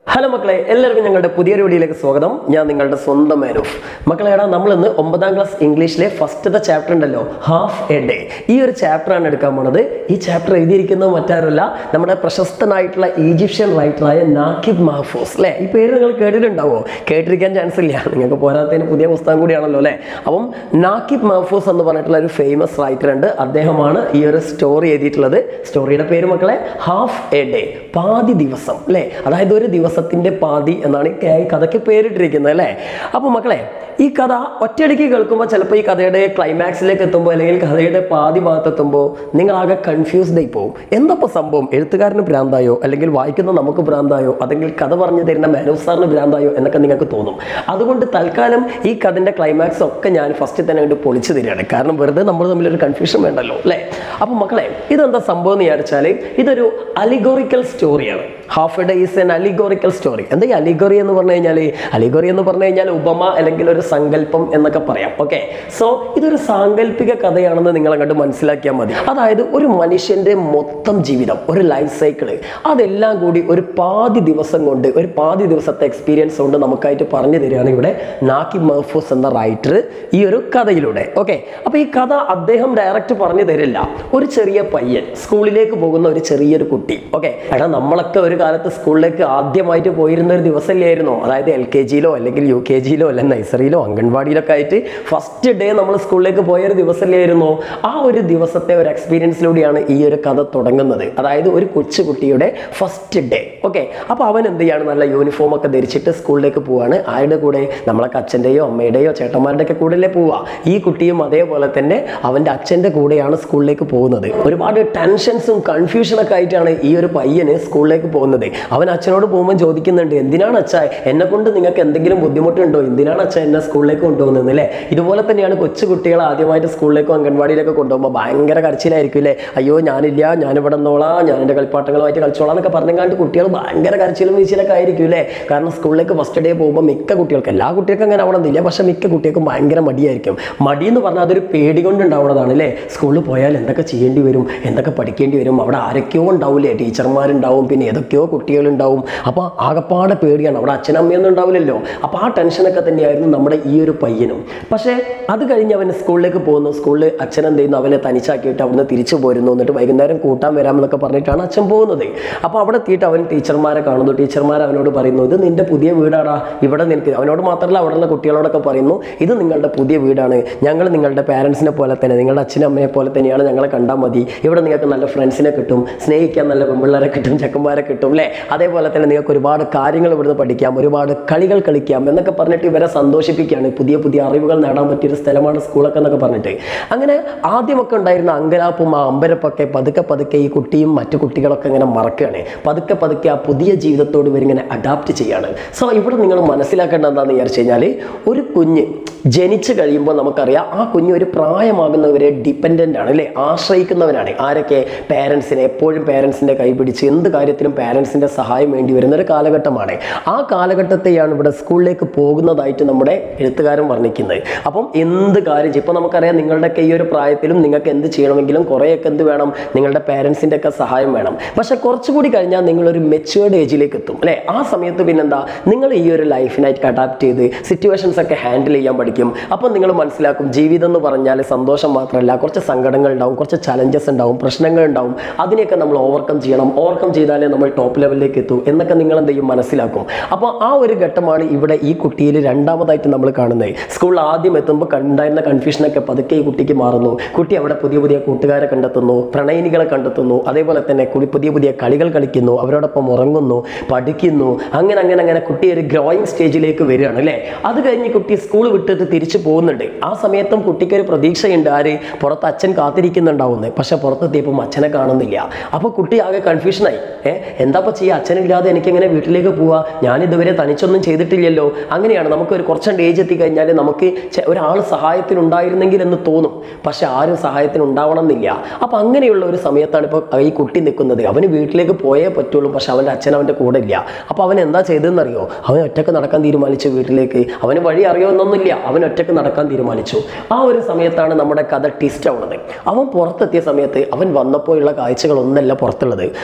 Hello മക്കളെ എല്ലാവർക്കും ഞങ്ങളുടെ പുതിയൊരു വീഡിയോയിലേക്ക് സ്വാഗതം ഞാൻ നിങ്ങളുടെ സ്വന്തം മാനൂഫ് മക്കളെ എടാ നമ്മൾ ഇന്ന് ഒമ്പതാം ക്ലാസ് ഇംഗ്ലീഷിലെ ഫസ്റ്റത്തെ ചാപ്റ്റർ ഉണ്ടല്ലോ ഹാഫ് എ ഡേ ഈ ഒരു ചാപ്റ്റർ ആണ് എടുക്കാൻ പോണത് ഈ ചാപ്റ്റർ എഴുതിയിരിക്കുന്നത് മറ്റാരുമല്ല നമ്മുടെ പ്രശസ്തനായിട്ടുള്ള ഈജിപ്ഷ്യൻ റൈറ്ററായ നാക്കിബ് മഹഫൂസ് അല്ലേ ഈ പേര് നിങ്ങൾ കേട്ടിട്ടുണ്ടാവോ കേട്ടിരിക്കാൻ ചാൻസ് ഇല്ല നിങ്ങൾക്ക് പോരാത്തതിന് പുതിയ പുസ്തകം കൂടിയാണല്ലോ അല്ലേ അപ്പം നാക്കിബ് മഹഫൂസ് എന്ന് പറഞ്ഞിട്ടുള്ള ഒരു ഫേമസ് റൈറ്റർ ഉണ്ട് അദ്ദേഹമാണ് ഈ ഒരു സ്റ്റോറി എഴുതിയിട്ടുള്ളത് സ്റ്റോറിയുടെ പേര് മക്കളെ ഹാഫ് എ ഡേ പാതി ദിവസം അല്ലേ അതായത് ഒരു ദിവസത്തിന്റെ പാതി എന്നാണ് ഈ ക- കഥയ്ക്ക് പേരിട്ടിരിക്കുന്നത് അല്ലേ അപ്പോൾ മക്കളെ ഈ കഥ ഒറ്റയടിക്ക് കേൾക്കുമ്പോൾ ചിലപ്പോൾ ഈ കഥയുടെ ക്ലൈമാക്സിലേക്ക് എത്തുമ്പോൾ അല്ലെങ്കിൽ കഥയുടെ പാതി ഭാഗത്തെത്തുമ്പോൾ നിങ്ങൾ ആകെ കൺഫ്യൂസ്ഡ് ആയി പോകും എന്തപ്പോൾ സംഭവം എഴുത്തുകാരന് ഭ്രാന്തായോ അല്ലെങ്കിൽ വായിക്കുന്ന നമുക്ക് ഭ്രാന്തായോ അല്ലെങ്കിൽ കഥ പറഞ്ഞു തരുന്ന മാനവ് സാറിന് ഭ്രാന്തായോ എന്നൊക്കെ നിങ്ങൾക്ക് തോന്നും അതുകൊണ്ട് തൽക്കാലം ഈ കഥൻ്റെ ക്ലൈമാക്സ് ഒക്കെ ഞാൻ ഫസ്റ്റ് തന്നെ അങ്ങോട്ട് പൊളിച്ചു തരികയാണ് കാരണം വെറുതെ നമ്മൾ തമ്മിലൊരു കൺഫ്യൂഷൻ വേണ്ടല്ലോ അല്ലേ അപ്പോൾ മക്കളെ ഇതെന്താ സംഭവം എന്ന് വിചാരിച്ചാൽ ഇതൊരു അലിഗോറിക്കൽ സ്റ്റോറിയാണ് half a day is an allegorical story എന്താ ഈ അലിഗോറി എന്ന് പറഞ്ഞു കഴിഞ്ഞാൽ അലിഗോറി എന്ന് പറഞ്ഞു കഴിഞ്ഞാൽ ഉപമ അല്ലെങ്കിൽ ഒരു സങ്കല്പം എന്നൊക്കെ പറയാം ഓക്കെ സോ ഇതൊരു സാങ്കല്പിക കഥയാണെന്ന് നിങ്ങൾ അങ്ങോട്ട് മനസ്സിലാക്കിയാൽ മതി അതായത് ഒരു മനുഷ്യന്റെ മൊത്തം ജീവിതം ഒരു ലൈഫ് സൈക്കിള് അതെല്ലാം കൂടി ഒരു പാതി ദിവസം കൊണ്ട് ഒരു പാതി ദിവസത്തെ എക്സ്പീരിയൻസ് കൊണ്ട് നമുക്കായിട്ട് പറഞ്ഞു തരികയാണ് ഇവിടെ നാക്കി മഹഫൂസ് എന്ന റൈറ്റർ ഈ ഒരു കഥയിലൂടെ ഓക്കെ അപ്പൊ ഈ കഥ അദ്ദേഹം ഡയറക്റ്റ് പറഞ്ഞു തരില്ല ഒരു ചെറിയ പയ്യൻ സ്കൂളിലേക്ക് പോകുന്ന ഒരു ചെറിയൊരു കുട്ടി ഓക്കെ എടാ നമ്മളൊക്കെ ഒരു കാലത്ത് സ്കൂളിലേക്ക് ആദ്യമായിട്ട് പോയിരുന്ന ഒരു ദിവസമല്ലായിരുന്നോ അതായത് എൽ കെ ജിയിലോ അല്ലെങ്കിൽ യു കെ ജിയിലോ അല്ലെങ്കിൽ നഴ്സറിയിലോ അംഗൻവാടിയിലൊക്കെ ആയിട്ട് ഫസ്റ്റ് ഡേ നമ്മൾ സ്കൂളിലേക്ക് പോയ ഒരു ദിവസമല്ലായിരുന്നോ ആ ഒരു ദിവസത്തെ ഒരു എക്സ്പീരിയൻസിലൂടെയാണ് ഈ ഒരു കഥ തുടങ്ങുന്നത് അതായത് ഒരു കൊച്ചുകുട്ടിയുടെ ഫസ്റ്റ് ഡേ ഓക്കെ അപ്പോൾ അവൻ എന്ത് ചെയ്യാണ് നല്ല യൂണിഫോം ഒക്കെ ധരിച്ചിട്ട് സ്കൂളിലേക്ക് പോവാണ് ആരുടെ കൂടെ നമ്മളൊക്കെ അച്ഛൻ്റെയോ അമ്മയുടെയോ ചേട്ടന്മാരുടെ ഒക്കെ കൂടെയല്ലേ പോവുക ഈ കുട്ടിയും അതേപോലെ തന്നെ അവൻ്റെ അച്ഛൻ്റെ കൂടെയാണ് സ്കൂളിലേക്ക് പോകുന്നത് ഒരുപാട് ടെൻഷൻസും കൺഫ്യൂഷനൊക്കെ ആയിട്ടാണ് ഈ ഒരു പയ്യന് സ്കൂളിലേക്ക് പോകുന്നത് അവൻ അച്ഛനോട് പോകുമ്പോൾ ചോദിക്കുന്നുണ്ട് എന്തിനാണ് അച്ഛ എന്നെ കൊണ്ട് നിങ്ങൾക്ക് എന്തെങ്കിലും ബുദ്ധിമുട്ടുണ്ടോ എന്തിനാണ് അച്ഛ എന്നെ സ്കൂളിലേക്ക് കൊണ്ടുപോകുന്നത് അല്ലേ ഇതുപോലെ തന്നെയാണ് കൊച്ചു കുട്ടികളെ ആദ്യമായിട്ട് സ്കൂളിലേക്കോ അംഗൻവാടിയിലേക്കോ കൊണ്ടുപോകുമ്പോൾ ഭയങ്കര കരച്ചിലായിരിക്കും അല്ലേ അയ്യോ ഞാനില്ല ഞാനിവിടെ നിന്നോളാം ഞാൻ എൻ്റെ കളിപ്പാട്ടങ്ങളുമായിട്ട് കളിച്ചോളാം എന്നൊക്കെ പറഞ്ഞുകൊണ്ട് കുട്ടികൾ ഭയങ്കര കരച്ചിലും വീശിലൊക്കെ ആയിരിക്കും അല്ലേ കാരണം സ്കൂളിലേക്ക് ഫസ്റ്റ് ഡേ പോകുമ്പോൾ മിക്ക കുട്ടികൾക്ക് എല്ലാ കുട്ടികൾക്കും അങ്ങനെ ആവണമെന്നില്ല പക്ഷേ മിക്ക കുട്ടികൾക്കും ഭയങ്കര മടിയായിരിക്കും മടി എന്ന് പറഞ്ഞാൽ അതൊരു പേടി കൊണ്ട് ഉണ്ടാവുന്നതാണ് അല്ലേ സ്കൂളിൽ പോയാൽ എന്തൊക്കെ ചെയ്യേണ്ടി വരും എന്തൊക്കെ പഠിക്കേണ്ടി വരും അവിടെ ആരൊക്കെയോ ഉണ്ടാവില്ലേ ടീച്ചർമാരുണ്ടാവും പിന്നെ ഏതൊക്കെയോ കുട്ടികളുണ്ടാവും അപ്പോൾ ആകപ്പാടെ പേടിയാണ് അവിടെ അച്ഛനമ്മയൊന്നും ഉണ്ടാവില്ലല്ലോ അപ്പോൾ ആ ടെൻഷനൊക്കെ തന്നെയായിരുന്നു നമ്മുടെ ഈ ഒരു പയ്യനും പക്ഷേ അത് കഴിഞ്ഞ് അവൻ സ്കൂളിലേക്ക് പോകുന്നു സ്കൂളിൽ അച്ഛൻ എന്ത് ചെയ്യുന്നു അവനെ തനിച്ചാക്കിയിട്ട് അവിടുന്ന് തിരിച്ചു പോരുന്നു എന്നിട്ട് വൈകുന്നേരം കൂട്ടാൻ വരാമെന്നൊക്കെ പറഞ്ഞിട്ടാണ് അച്ഛൻ പോകുന്നത് അപ്പോൾ അവിടെ എത്തിയിട്ട് അവൻ ടീച്ചർമാരെ കാണുന്നു ടീച്ചർമാർ അവനോട് പറയുന്നു ഇത് നിന്റെ പുതിയ വീടാടാ ഇവിടെ നിനക്ക് അവനോട് മാത്രമല്ല അവിടെയുള്ള കുട്ടികളോടൊക്കെ പറയുന്നു ഇത് നിങ്ങളുടെ പുതിയ വീടാണ് ഞങ്ങൾ നിങ്ങളുടെ പാരൻസിനെ പോലെ തന്നെ നിങ്ങളുടെ അച്ഛനും അമ്മയെ പോലെ തന്നെയാണ് ഞങ്ങളെ കണ്ടാൽ മതി ഇവിടെ നിങ്ങൾക്ക് നല്ല ഫ്രണ്ട്സിനെ കിട്ടും സ്നേഹിക്കാൻ നല്ല പെൺപിള്ളേരെ കിട്ടും ചെക്കന്മാരെ കിട്ടും അല്ലേ അതേപോലെ തന്നെ നിങ്ങൾക്ക് ഒരുപാട് കാര്യങ്ങൾ ഇവിടുന്ന് പഠിക്കാം ഒരുപാട് കളികൾ കളിക്കാം എന്നൊക്കെ പറഞ്ഞിട്ട് ഇവരെ സന്തോഷിപ്പിക്കുകയാണ് പുതിയ പുതിയ അറിവുകൾ നേടാൻ പറ്റിയൊരു സ്ഥലമാണ് സ്കൂളൊക്കെ എന്നൊക്കെ പറഞ്ഞിട്ട് അങ്ങനെ ആദ്യമൊക്കെ ഉണ്ടായിരുന്ന അങ്കലാപ്പും ആ അമ്പരപ്പൊക്കെ പതുക്കെ പതുക്കെ ഈ കുട്ടിയും മറ്റു കുട്ടികളൊക്കെ ഇങ്ങനെ മറക്കുകയാണ് പതുക്കെ പതുക്കെ ആ പുതിയ ജീവിതത്തോട് ഇവരിങ്ങനെ അഡാപ്റ്റ് ചെയ്യാണ് സോ ഇവിടെ നിങ്ങൾ മനസ്സിലാക്കേണ്ട എന്താണെന്ന് വിചാരിച്ചു കഴിഞ്ഞാൽ ഒരു കുഞ്ഞ് ജനിച്ചു കഴിയുമ്പോൾ നമുക്കറിയാം ആ കുഞ്ഞ് ഒരു പ്രായമാകുന്നവരെ ഡിപ്പെൻഡൻ്റ് ആണ് അല്ലേ ആശ്രയിക്കുന്നവരാണ് ആരൊക്കെ പാരൻസിനെ എപ്പോഴും പാരൻസിൻ്റെ കൈ പിടിച്ച് എന്ത് കാര്യത്തിലും പാരൻസിൻ്റെ സഹായം വേണ്ടി വരുന്ന ഒരു കാലഘട്ടമാണ് ആ കാലഘട്ടത്തെയാണ് ഇവിടെ സ്കൂളിലേക്ക് പോകുന്നതായിട്ട് നമ്മുടെ എഴുത്തുകാരൻ വർണ്ണിക്കുന്നത് അപ്പം എന്ത് കാര്യം ചെയ്യും ഇപ്പോൾ നമുക്കറിയാം നിങ്ങളുടെയൊക്കെ ഈ ഒരു പ്രായത്തിലും നിങ്ങൾക്ക് എന്ത് ചെയ്യണമെങ്കിലും കുറേയൊക്കെ എന്ത് വേണം നിങ്ങളുടെ പാരൻസിൻ്റെ ഒക്കെ സഹായം വേണം പക്ഷെ കുറച്ചുകൂടി കഴിഞ്ഞാൽ നിങ്ങളൊരു മെച്ചുവേർഡ് ഏജിലേക്ക് എത്തും അല്ലേ ആ സമയത്ത് പിന്നെന്താ നിങ്ങൾ ഈ ഒരു ലൈഫിനായിട്ട് അഡാപ്റ്റ് ചെയ്ത് സിറ്റുവേഷൻസ് ഒക്കെ ഹാൻഡിൽ ചെയ്യാൻ പഠിക്കും അപ്പം നിങ്ങൾ മനസ്സിലാക്കും ജീവിതം എന്ന് പറഞ്ഞാൽ സന്തോഷം മാത്രമല്ല കുറച്ച് സങ്കടങ്ങൾ ഉണ്ടാവും കുറച്ച് ചലഞ്ചസ് ഉണ്ടാവും പ്രശ്നങ്ങൾ ഉണ്ടാവും അതിനെയൊക്കെ നമ്മൾ ഓവർകം ചെയ്യണം ഓവർകം ചെയ്താലേ നമ്മൾ ടോപ്പ് ലെവലിലേക്ക് എത്തൂ എന്നൊക്കെ നിങ്ങൾ എന്ത് ചെയ്യും മനസ്സിലാക്കും അപ്പോൾ ആ ഒരു ഘട്ടമാണ് ഇവിടെ ഈ കുട്ടിയിൽ രണ്ടാമതായിട്ട് നമ്മൾ കാണുന്നത് സ്കൂളിൽ ആദ്യം എത്തുമ്പോൾ ഉണ്ടായിരുന്ന കൺഫ്യൂഷനൊക്കെ പതുക്കെ ഈ കുട്ടിക്ക് മാറുന്നു കുട്ടി അവിടെ പുതിയ പുതിയ കൂട്ടുകാരെ കണ്ടെത്തുന്നു പ്രണയിനികളെ കണ്ടെത്തുന്നു അതേപോലെ തന്നെ കുടി പുതിയ പുതിയ കളികൾ കളിക്കുന്നു അവരോടൊപ്പം ഉറങ്ങുന്നു പഠിക്കുന്നു അങ്ങനെ അങ്ങനെ അങ്ങനെ കുട്ടി ഒരു ഗ്രോയിങ് സ്റ്റേജിലേക്ക് വരികയാണ് അല്ലേ അത് കഴിഞ്ഞ് കുട്ടി സ്കൂൾ വിട്ടിട്ട് തിരിച്ചു പോകുന്നുണ്ട് ആ സമയത്തും കുട്ടിക്ക് ഒരു പ്രതീക്ഷയുണ്ട് ആര് പുറത്ത് അച്ഛൻ കാത്തിരിക്കുന്നുണ്ടാവുന്നത് പക്ഷെ പുറത്തെത്തിയപ്പം അച്ഛനെ കാണുന്നില്ല അപ്പോൾ കുട്ടി ആകെ കൺഫ്യൂഷനായി ഏ എന്താപ്പോൾ ചെയ്യുക അച്ഛനില്ലാതെ എനിക്കെങ്ങനെ വീട്ടിലേക്ക് പോവാ ഞാൻ ഇതുവരെ തനിച്ചൊന്നും ചെയ്തിട്ടില്ലല്ലോ അങ്ങനെയാണ് നമുക്ക് ഒരു കുറച്ചുണ്ട് ഏജ് എത്തിക്കഴിഞ്ഞാൽ നമുക്ക് ചെ- ഒരാൾ സഹായത്തിനുണ്ടായിരുന്നെങ്കിൽ എന്ന് തോന്നും പക്ഷെ ആരും സഹായത്തിന് ഉണ്ടാവണം എന്നില്ല അപ്പം അങ്ങനെയുള്ള ഒരു സമയത്താണ് ഇപ്പോൾ ഈ കുട്ടി നിൽക്കുന്നത് അവന് വീട്ടിലേക്ക് പോയേ പറ്റുള്ളൂ പക്ഷെ അവൻ്റെ അച്ഛൻ അവൻ്റെ കൂടെ ഇല്ല അപ്പോൾ അവൻ എന്താ ചെയ്തതെന്നറിയോ അവൻ ഒറ്റക്ക് നടക്കാൻ തീരുമാനിച്ചു വീട്ടിലേക്ക് അവന് വഴി അറിയുമെന്നൊന്നുമില്ല അവൻ ഒറ്റക്ക് നടക്കാൻ തീരുമാനിച്ചു ആ ഒരു സമയത്താണ് നമ്മുടെ കഥ ട്വിസ്റ്റ് ആവുന്നത് അവൻ പുറത്തെത്തിയ സമയത്ത് അവൻ വന്നപ്പോഴുള്ള കാഴ്ചകളൊന്നല്ല പുറത്തുള്ളത് വന്ന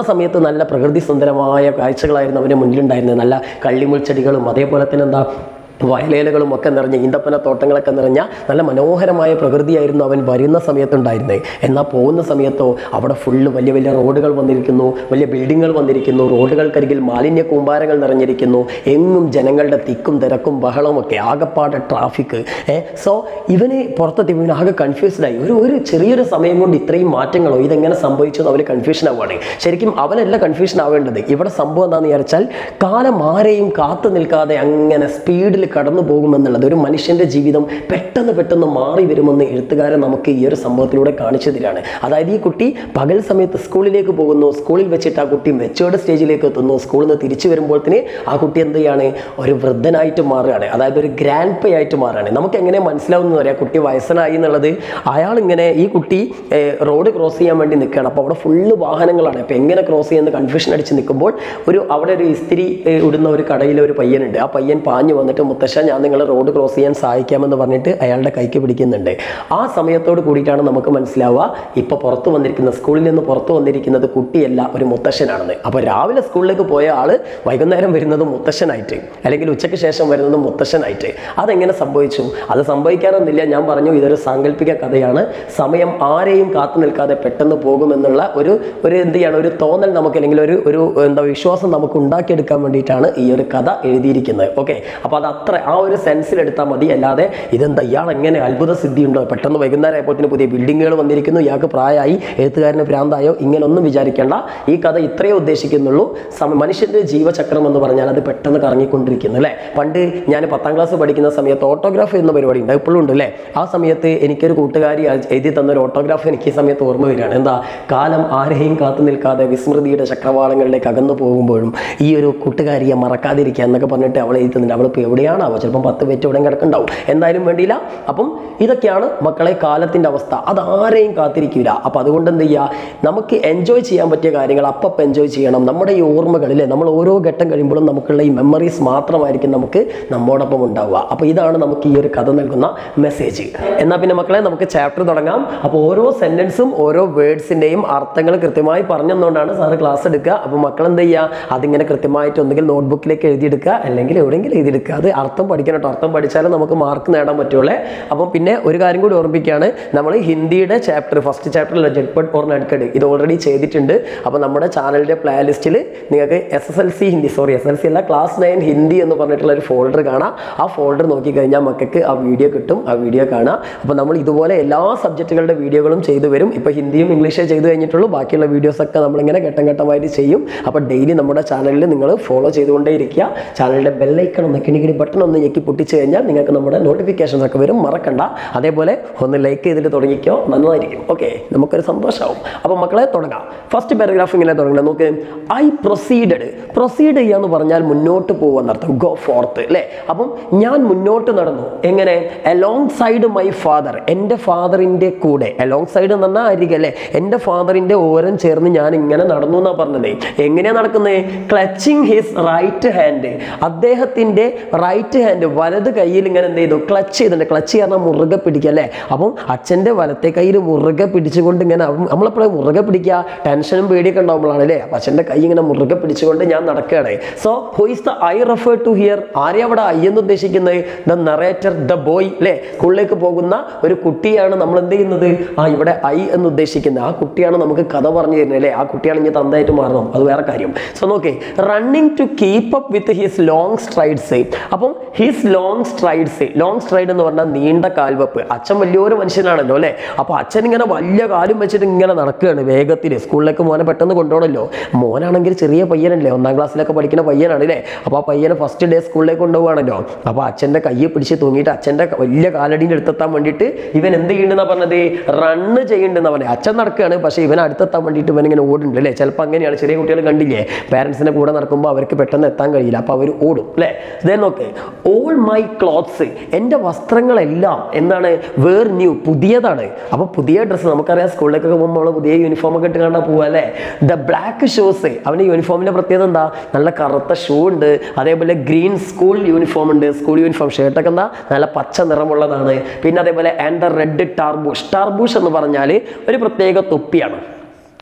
സമയത്ത് നല്ല പ്രകൃതി സുന്ദരമായ കാഴ്ചകളായിരുന്നു അവന് മുന്നിലുണ്ടായിരുന്നത് നല്ല കള്ളിമുൾച്ചെടികളും അതേപോലെ തന്നെ എന്താ വയലേലകളും ഒക്കെ നിറഞ്ഞ ഈന്തപ്പന തോട്ടങ്ങളൊക്കെ നിറഞ്ഞ നല്ല മനോഹരമായ പ്രകൃതിയായിരുന്നു അവൻ വരുന്ന സമയത്തുണ്ടായിരുന്നത് എന്നാൽ പോകുന്ന സമയത്തോ അവിടെ ഫുള്ള് വലിയ വലിയ റോഡുകൾ വന്നിരിക്കുന്നു വലിയ ബിൽഡിങ്ങുകൾ വന്നിരിക്കുന്നു റോഡുകൾക്കരികിൽ മാലിന്യ കൂമ്പാരങ്ങൾ നിറഞ്ഞിരിക്കുന്നു എങ്ങും ജനങ്ങളുടെ തിക്കും തിരക്കും ബഹളവും ഒക്കെ ആകപ്പാടെ ട്രാഫിക് സോ ഇവന് പുറത്തെത്തി ഇവന് ആകെ കൺഫ്യൂസ്ഡ് ആയി ഒരു ഒരു ചെറിയൊരു സമയം കൊണ്ട് ഇത്രയും മാറ്റങ്ങളോ ഇതെങ്ങനെ സംഭവിച്ചു എന്ന് അവന് കൺഫ്യൂഷൻ ആവുകയാണ് ശരിക്കും അവനല്ല കൺഫ്യൂഷൻ ആവേണ്ടത് ഇവിടെ സംഭവം എന്താണെന്ന് വിചാരിച്ചാൽ കാലം ആരെയും കാത്തു നിൽക്കാതെ അങ്ങനെ സ്പീഡിൽ കടന്നു പോകുമെന്നുള്ളത് ഒരു മനുഷ്യന്റെ ജീവിതം പെട്ടെന്ന് പെട്ടെന്ന് മാറി വരുമെന്ന് എഴുത്തുകാരൻ നമുക്ക് ഈ ഒരു സംഭവത്തിലൂടെ കാണിച്ചു തരാണ് അതായത് ഈ കുട്ടി പകൽ സമയത്ത് സ്കൂളിലേക്ക് പോകുന്നു സ്കൂളിൽ വെച്ചിട്ട് ആ കുട്ടി മെച്ചേർഡ് സ്റ്റേജിലേക്ക് എത്തുന്നു സ്കൂളിൽ നിന്ന് തിരിച്ചു വരുമ്പോഴത്തേന് ആ കുട്ടി എന്ത് ചെയ്യാണ് ഒരു വൃദ്ധനായിട്ട് മാറുകയാണ് അതായത് ഒരു ഗ്രാൻഡ് പേ ആയിട്ട് മാറുകയാണ് നമുക്ക് എങ്ങനെ മനസ്സിലാവുന്ന പറയാം കുട്ടി വയസ്സനായി എന്നുള്ളത് അയാൾ ഇങ്ങനെ ഈ കുട്ടി ഏർ, റോഡ് ക്രോസ് ചെയ്യാൻ വേണ്ടി നിൽക്കുകയാണ് അപ്പോൾ അവിടെ ഫുള്ള് വാഹനങ്ങളാണ് അപ്പോൾ എങ്ങനെ ക്രോസ് ചെയ്യുന്ന കൺഫ്യൂഷൻ അടിച്ച് നിൽക്കുമ്പോൾ ഒരു അവിടെ ഒരു ഇസ്തിരി ഏർ, ഇടുന്ന ഒരു കടയിലെ ഒരു പയ്യനുണ്ട് ആ പയ്യൻ പാഞ്ഞു വന്നിട്ട് മുത്തശ്ശ ഞാൻ നിങ്ങളെ റോഡ് ക്രോസ് ചെയ്യാൻ സഹായിക്കാമെന്ന് പറഞ്ഞിട്ട് അയാളുടെ കൈക്ക് പിടിക്കുന്നുണ്ട് ആ സമയത്തോട് കൂടിയിട്ടാണ് നമുക്ക് മനസ്സിലാവുക ഇപ്പോൾ പുറത്ത് വന്നിരിക്കുന്ന സ്കൂളിൽ നിന്ന് പുറത്ത് വന്നിരിക്കുന്നത് കുട്ടിയല്ല ഒരു മുത്തശ്ശനാണെന്ന് അപ്പോൾ രാവിലെ സ്കൂളിലേക്ക് പോയ ആൾ വൈകുന്നേരം വരുന്നത് മുത്തശ്ശനായിട്ട് അല്ലെങ്കിൽ ഉച്ചയ്ക്ക് ശേഷം വരുന്നത് മുത്തശ്ശനായിട്ട് അതെങ്ങനെ സംഭവിച്ചു അത് സംഭവിക്കാനൊന്നുമില്ല ഞാൻ പറഞ്ഞു ഇതൊരു സാങ്കല്പിക കഥയാണ് സമയം ആരെയും കാത്തു നിൽക്കാതെ പെട്ടെന്ന് പോകുമെന്നുള്ള ഒരു ഒരു എന്ത് ചെയ്യണം ഒരു തോന്നൽ നമുക്ക് അല്ലെങ്കിൽ ഒരു ഒരു എന്താ വിശ്വാസം നമുക്ക് ഉണ്ടാക്കിയെടുക്കാൻ വേണ്ടിയിട്ടാണ് ഈ ഒരു കഥ എഴുതിയിരിക്കുന്നത് ഓക്കെ അപ്പോൾ അത് അത്ര ആ ഒരു സെൻസിൽ എടുത്താൽ മതി അല്ലാതെ ഇതെന്താ ഇയാൾ എങ്ങനെ അത്ഭുത സിദ്ധി ഉണ്ടോ പെട്ടെന്ന് വൈകുന്നേരം ആയപ്പോഴത്തേന് പുതിയ ബിൽഡിങ്ങുകൾ വന്നിരിക്കുന്നു ഇയാൾക്ക് പ്രായമായി എഴുത്തുകാരന് ഭ്രാന്തായോ ഇങ്ങനൊന്നും വിചാരിക്കേണ്ട ഈ കഥ ഇത്രയേ ഉദ്ദേശിക്കുന്നുള്ളൂ സമ മനുഷ്യൻ്റെ ജീവചക്രം എന്ന് പറഞ്ഞാൽ അത് പെട്ടെന്ന് കറങ്ങിക്കൊണ്ടിരിക്കുന്നു അല്ലേ പണ്ട് ഞാൻ പത്താം ക്ലാസ് പഠിക്കുന്ന സമയത്ത് ഓട്ടോഗ്രാഫ് എന്ന പരിപാടി ഉണ്ട് ഇപ്പോഴും ഉണ്ട് അല്ലേ ആ സമയത്ത് എനിക്കൊരു കൂട്ടുകാരി അയ- എഴുതി തന്ന ഒരു ഓട്ടോഗ്രാഫ് എനിക്ക് ഈ സമയത്ത് ഓർമ്മ വരികയാണ് എന്താ കാലം ആരെയും കാത്തു നിൽക്കാതെ വിസ്മൃതിയുടെ ചക്രവാളങ്ങളിലേക്ക് അകന്നു പോകുമ്പോഴും ഈ ഒരു കൂട്ടുകാരിയെ മറക്കാതിരിക്കുക എന്നൊക്കെ പറഞ്ഞിട്ട് അവൾ എഴുതി തന്നിട്ട് അവളിപ്പോൾ എവിടെയാണാവോ ചിലപ്പം പത്ത് പേറ്റ് എവിടെയും കിടക്കുന്നുണ്ടാവും എന്തായാലും വേണ്ടിയില്ല അപ്പം ഇതൊക്കെയാണ് മക്കളെ കാലത്തിൻ്റെ അവസ്ഥ അത് ആരെയും കാത്തിരിക്കില്ല അപ്പം അതുകൊണ്ട് എന്ത് ചെയ്യുക നമുക്ക് എൻജോയ് ചെയ്യാൻ പറ്റിയ കാര്യങ്ങൾ അപ്പം എൻജോയ് ചെയ്യണം നമ്മുടെ ഈ ഓർമ്മകളിൽ നമ്മൾ ഓരോ ഘട്ടം കഴിയുമ്പോഴും നമുക്കുള്ള ഈ മെമ്മറീസ് മാത്രമായിരിക്കും നമുക്ക് നമ്മോടൊപ്പം ഉണ്ടാവുക അപ്പോൾ ഇതാണ് നമുക്ക് ഈ ഒരു കഥ നൽകുന്ന മെസ്സേജ് എന്നാൽ പിന്നെ മക്കളെ നമുക്ക് ചാപ്റ്റർ തുടങ്ങാം അപ്പോൾ ഓരോ സെൻറ്റൻസും ഓരോ വേർഡ്സിൻ്റെയും അർത്ഥങ്ങൾ കൃത്യമായി പറഞ്ഞു തന്നുകൊണ്ടാണ് സാറ് ക്ലാസ് എടുക്കുക അപ്പോൾ മക്കൾ എന്ത് ചെയ്യുക അതിങ്ങനെ കൃത്യമായിട്ട് ഒന്നുകിൽ നോട്ട്ബുക്കിലേക്ക് എഴുതിയെടുക്കുക അല്ലെങ്കിൽ എവിടെയെങ്കിലും എഴുതിയെടുക്കുക അത് അർത്ഥം പഠിക്കണം കേട്ടോ അർത്ഥം പഠിച്ചാലേ നമുക്ക് മാർക്ക് നേടാൻ പറ്റുള്ളൂ അപ്പം പിന്നെ ഒരു കാര്യം കൂടി ഓർമ്മിക്കുകയാണ് നമ്മൾ ഹിന്ദിയുടെ ചാപ്റ്റർ ഫസ്റ്റ് ചാപ്റ്ററിൽ ജഡ്പട്ട് ഓർ നഡ്കഡ് ഇത് ഓൾറെഡി ചെയ്തിട്ടുണ്ട് അപ്പോൾ നമ്മുടെ ചാനലിൻ്റെ പ്ലേ ലിസ്റ്റിൽ നിങ്ങൾക്ക് S S L C Hindi sorry S L C അല്ല ക്ലാസ് നയൻ ഹിന്ദി എന്ന് പറഞ്ഞിട്ടുള്ള ഒരു ഫോൾഡർ കാണാം ആ ഫോൾഡർ നോക്കിക്കഴിഞ്ഞാൽ മക്കൾക്ക് ആ വീഡിയോ കിട്ടും ആ വീഡിയോ കാണാം അപ്പോൾ നമ്മൾ ഇതുപോലെ എല്ലാ സബ്ജക്റ്റുകളുടെ വീഡിയോകളും ചെയ്തു വരും ഇപ്പോൾ ഹിന്ദിയും ഇംഗ്ലീഷേ ചെയ്തു കഴിഞ്ഞിട്ടുള്ളൂ ബാക്കിയുള്ള വീഡിയോസൊക്കെ നമ്മളിങ്ങനെ ഘട്ടം ഘട്ടമായിട്ട് ചെയ്യും അപ്പോൾ ഡെയിലി നമ്മുടെ ചാനലിൽ നിങ്ങൾ ഫോളോ ചെയ്തുകൊണ്ടേ ഇരിക്കുക ചാനലിൻ്റെ ബെല്ലൈക്കൺ ഒന്ന് കിണികിണി ബട്ടൺ ഒന്ന് ഞെക്കി പൊട്ടിച്ച് കഴിഞ്ഞാൽ നിങ്ങൾക്ക് നമ്മുടെ നോട്ടിഫിക്കേഷൻസ് ഒക്കെ വരും മറക്കണ്ട അതേപോലെ ഒന്ന് ലൈക്ക് ചെയ്തിട്ട് തുടങ്ങിക്കോ നന്നായിരിക്കും ഓക്കെ നമുക്കൊരു സന്തോഷമാവും അപ്പോൾ മക്കളെ തുടങ്ങാം ഫസ്റ്റ് പാരഗ്രാഫ് ഇങ്ങനെ തുടങ്ങണം നോക്ക് ഐ പ്രൊസീഡഡ് പ്രൊസീഡ് ചെയ്യാന്ന് പറഞ്ഞാൽ മുന്നോട്ട് പോകുമെന്നർത്ഥം ഗോ ഫോർത്ത് അല്ലേ അപ്പം ഞാൻ മുന്നോട്ട് നടന്നു എങ്ങനെ അലോങ് സൈഡ് മൈ ഫാദർ എൻ്റെ ഫാദറിൻ്റെ കൂടെ അലോങ് സൈഡ് എന്ന് പറഞ്ഞാൽ അരികെ അല്ലേ എൻ്റെ ഫാദറിൻ്റെ ഓരം ചേർന്ന് ഞാൻ ഇങ്ങനെ നടന്നു എന്നാണ് പറഞ്ഞത് എങ്ങനെയാണ് നടക്കുന്നത് ക്ലച്ചിങ് ഹിസ് റൈറ്റ് ഹാൻഡ് അദ്ദേഹത്തിൻ്റെ റൈറ്റ് ഹാൻഡ് വലത് കയ്യിൽ ഇങ്ങനെ എന്ത് ചെയ്തു ക്ലച്ച് ചെയ്തിട്ടുണ്ട് ക്ലച്ച് പറഞ്ഞാൽ മുറുകെ പിടിക്കുക അല്ലേ അപ്പം അച്ഛൻ്റെ വലത്തെ കയ്യിൽ മുറുകെ പിടിച്ചുകൊണ്ട് ഇങ്ങനെ അവൻ- നമ്മളെപ്പോഴും മുറുകെ പിടിക്കുക ടെൻഷനും പേടിയൊക്കെ ഉണ്ടാകുമ്പോഴാണ് അല്ലേ അപ്പം അച്ഛൻ്റെ കൈ ഇങ്ങനെ മുറുകെ പിടിച്ചുകൊണ്ട് ഞാൻ നടക്കുകയാണ് so who is the I refer to here ആരെയാ അവിടെ ഐ എന്ന് ഉദ്ദേശിക്കുന്നത് ദ നറേറ്റർ ദ ബോയ് അല്ലേ സ്കൂളിലേക്ക് പോകുന്ന ഒരു കുട്ടിയാണ് നമ്മൾ എന്ത് ചെയ്യുന്നത് ആ ഇവിടെ ഐ എന്ന് ഉദ്ദേശിക്കുന്നത് ആ കുട്ടിയാണ് നമുക്ക് കഥ പറഞ്ഞു തരുന്നത് അല്ലേ ആ കുട്ടിയാണ് ഇനി തന്തായിട്ട് മാറണം അത് വേറെ കാര്യം സോ നോക്കേ running to keep up with his long strides അപ്പം his long strides long stride എന്ന് പറഞ്ഞാൽ നീണ്ട കാൽവെപ്പ് അച്ഛൻ വലിയൊരു മനുഷ്യനാണല്ലോ അല്ലേ അപ്പോൾ അച്ഛൻ ഇങ്ങനെ വലിയ കാലും വെച്ചിട്ട് ഇങ്ങനെ നടക്കുകയാണ് വേഗത്തിൽ സ്കൂളിലേക്ക് മോനെ പെട്ടെന്ന് കൊണ്ടുപോകണമല്ലോ മോനാണെങ്കിൽ ചെറിയ പയ്യനല്ലേ ഒന്നാം ക്ലാസ്സിലൊക്കെ പഠിക്കുന്ന പയ്യനാണ് അല്ലേ അപ്പോൾ ആ പയ്യനെ ഫസ്റ്റ് ഡേ സ്കൂളിലേക്ക് കൊണ്ടുപോവാണല്ലോ അപ്പോൾ അച്ഛൻ്റെ കയ്യെ പിടിച്ച് തൂങ്ങിയിട്ട് അച്ഛൻ്റെ വലിയ കാലടീൻ്റെ അടുത്തെത്താൻ വേണ്ടിയിട്ട് ഇവൻ എന്ത് ചെയ്യുന്നുണ്ടെന്നാ പറഞ്ഞത് റണ്ണ് ചെയ്യുന്നുണ്ടെന്നാ പറഞ്ഞത് അച്ഛൻ നടക്കുകയാണ് പക്ഷേ ഇവൻ അടുത്തെത്താൻ വേണ്ടിയിട്ട് ഇവൻ ഇങ്ങനെ ഓടുന്നുണ്ട് അല്ലേ ചിലപ്പോൾ അങ്ങനെയാണ് ചെറിയ കുട്ടികൾ കണ്ടില്ലേ പാരൻസിൻ്റെ കൂടെ നടക്കുമ്പോൾ അവർക്ക് പെട്ടെന്ന് എത്താൻ കഴിയില്ല അപ്പോൾ അവർ ഓടും അല്ലേ ഇതേ നോക്ക് ഓൾ മൈ ക്ലോത്ത്സ് എൻ്റെ വസ്ത്രങ്ങളെല്ലാം എന്താണ് വേർ ന്യൂ പുതിയതാണ് അപ്പോൾ പുതിയ ഡ്രസ്സ് നമുക്കറിയാം സ്കൂളിലേക്കൊക്കെ പോകുമ്പോൾ നമ്മൾ പുതിയ യൂണിഫോം ഒക്കെ ഇട്ട് കണ്ടാൽ പോവാ അല്ലേ ദ ബ്ലാക്ക് ഷൂസ് അവൻ്റെ യൂണിഫോമിൻ്റെ പ്രത്യേകത എന്താ നല്ല കറുത്ത ഷൂ ഉണ്ട് അതേപോലെ ഗ്രീൻ സ്കൂൾ യൂണിഫോം ഉണ്ട് സ്കൂൾ യൂണിഫോം ഷർട്ടൊക്കെ എന്താ നല്ല പച്ച നിറമുള്ളതാണ് പിന്നെ അതേപോലെ and the red tarboosh tarboosh എന്ന് പറഞ്ഞാൽ ഒരു പ്രത്യേക തൊപ്പിയാണ്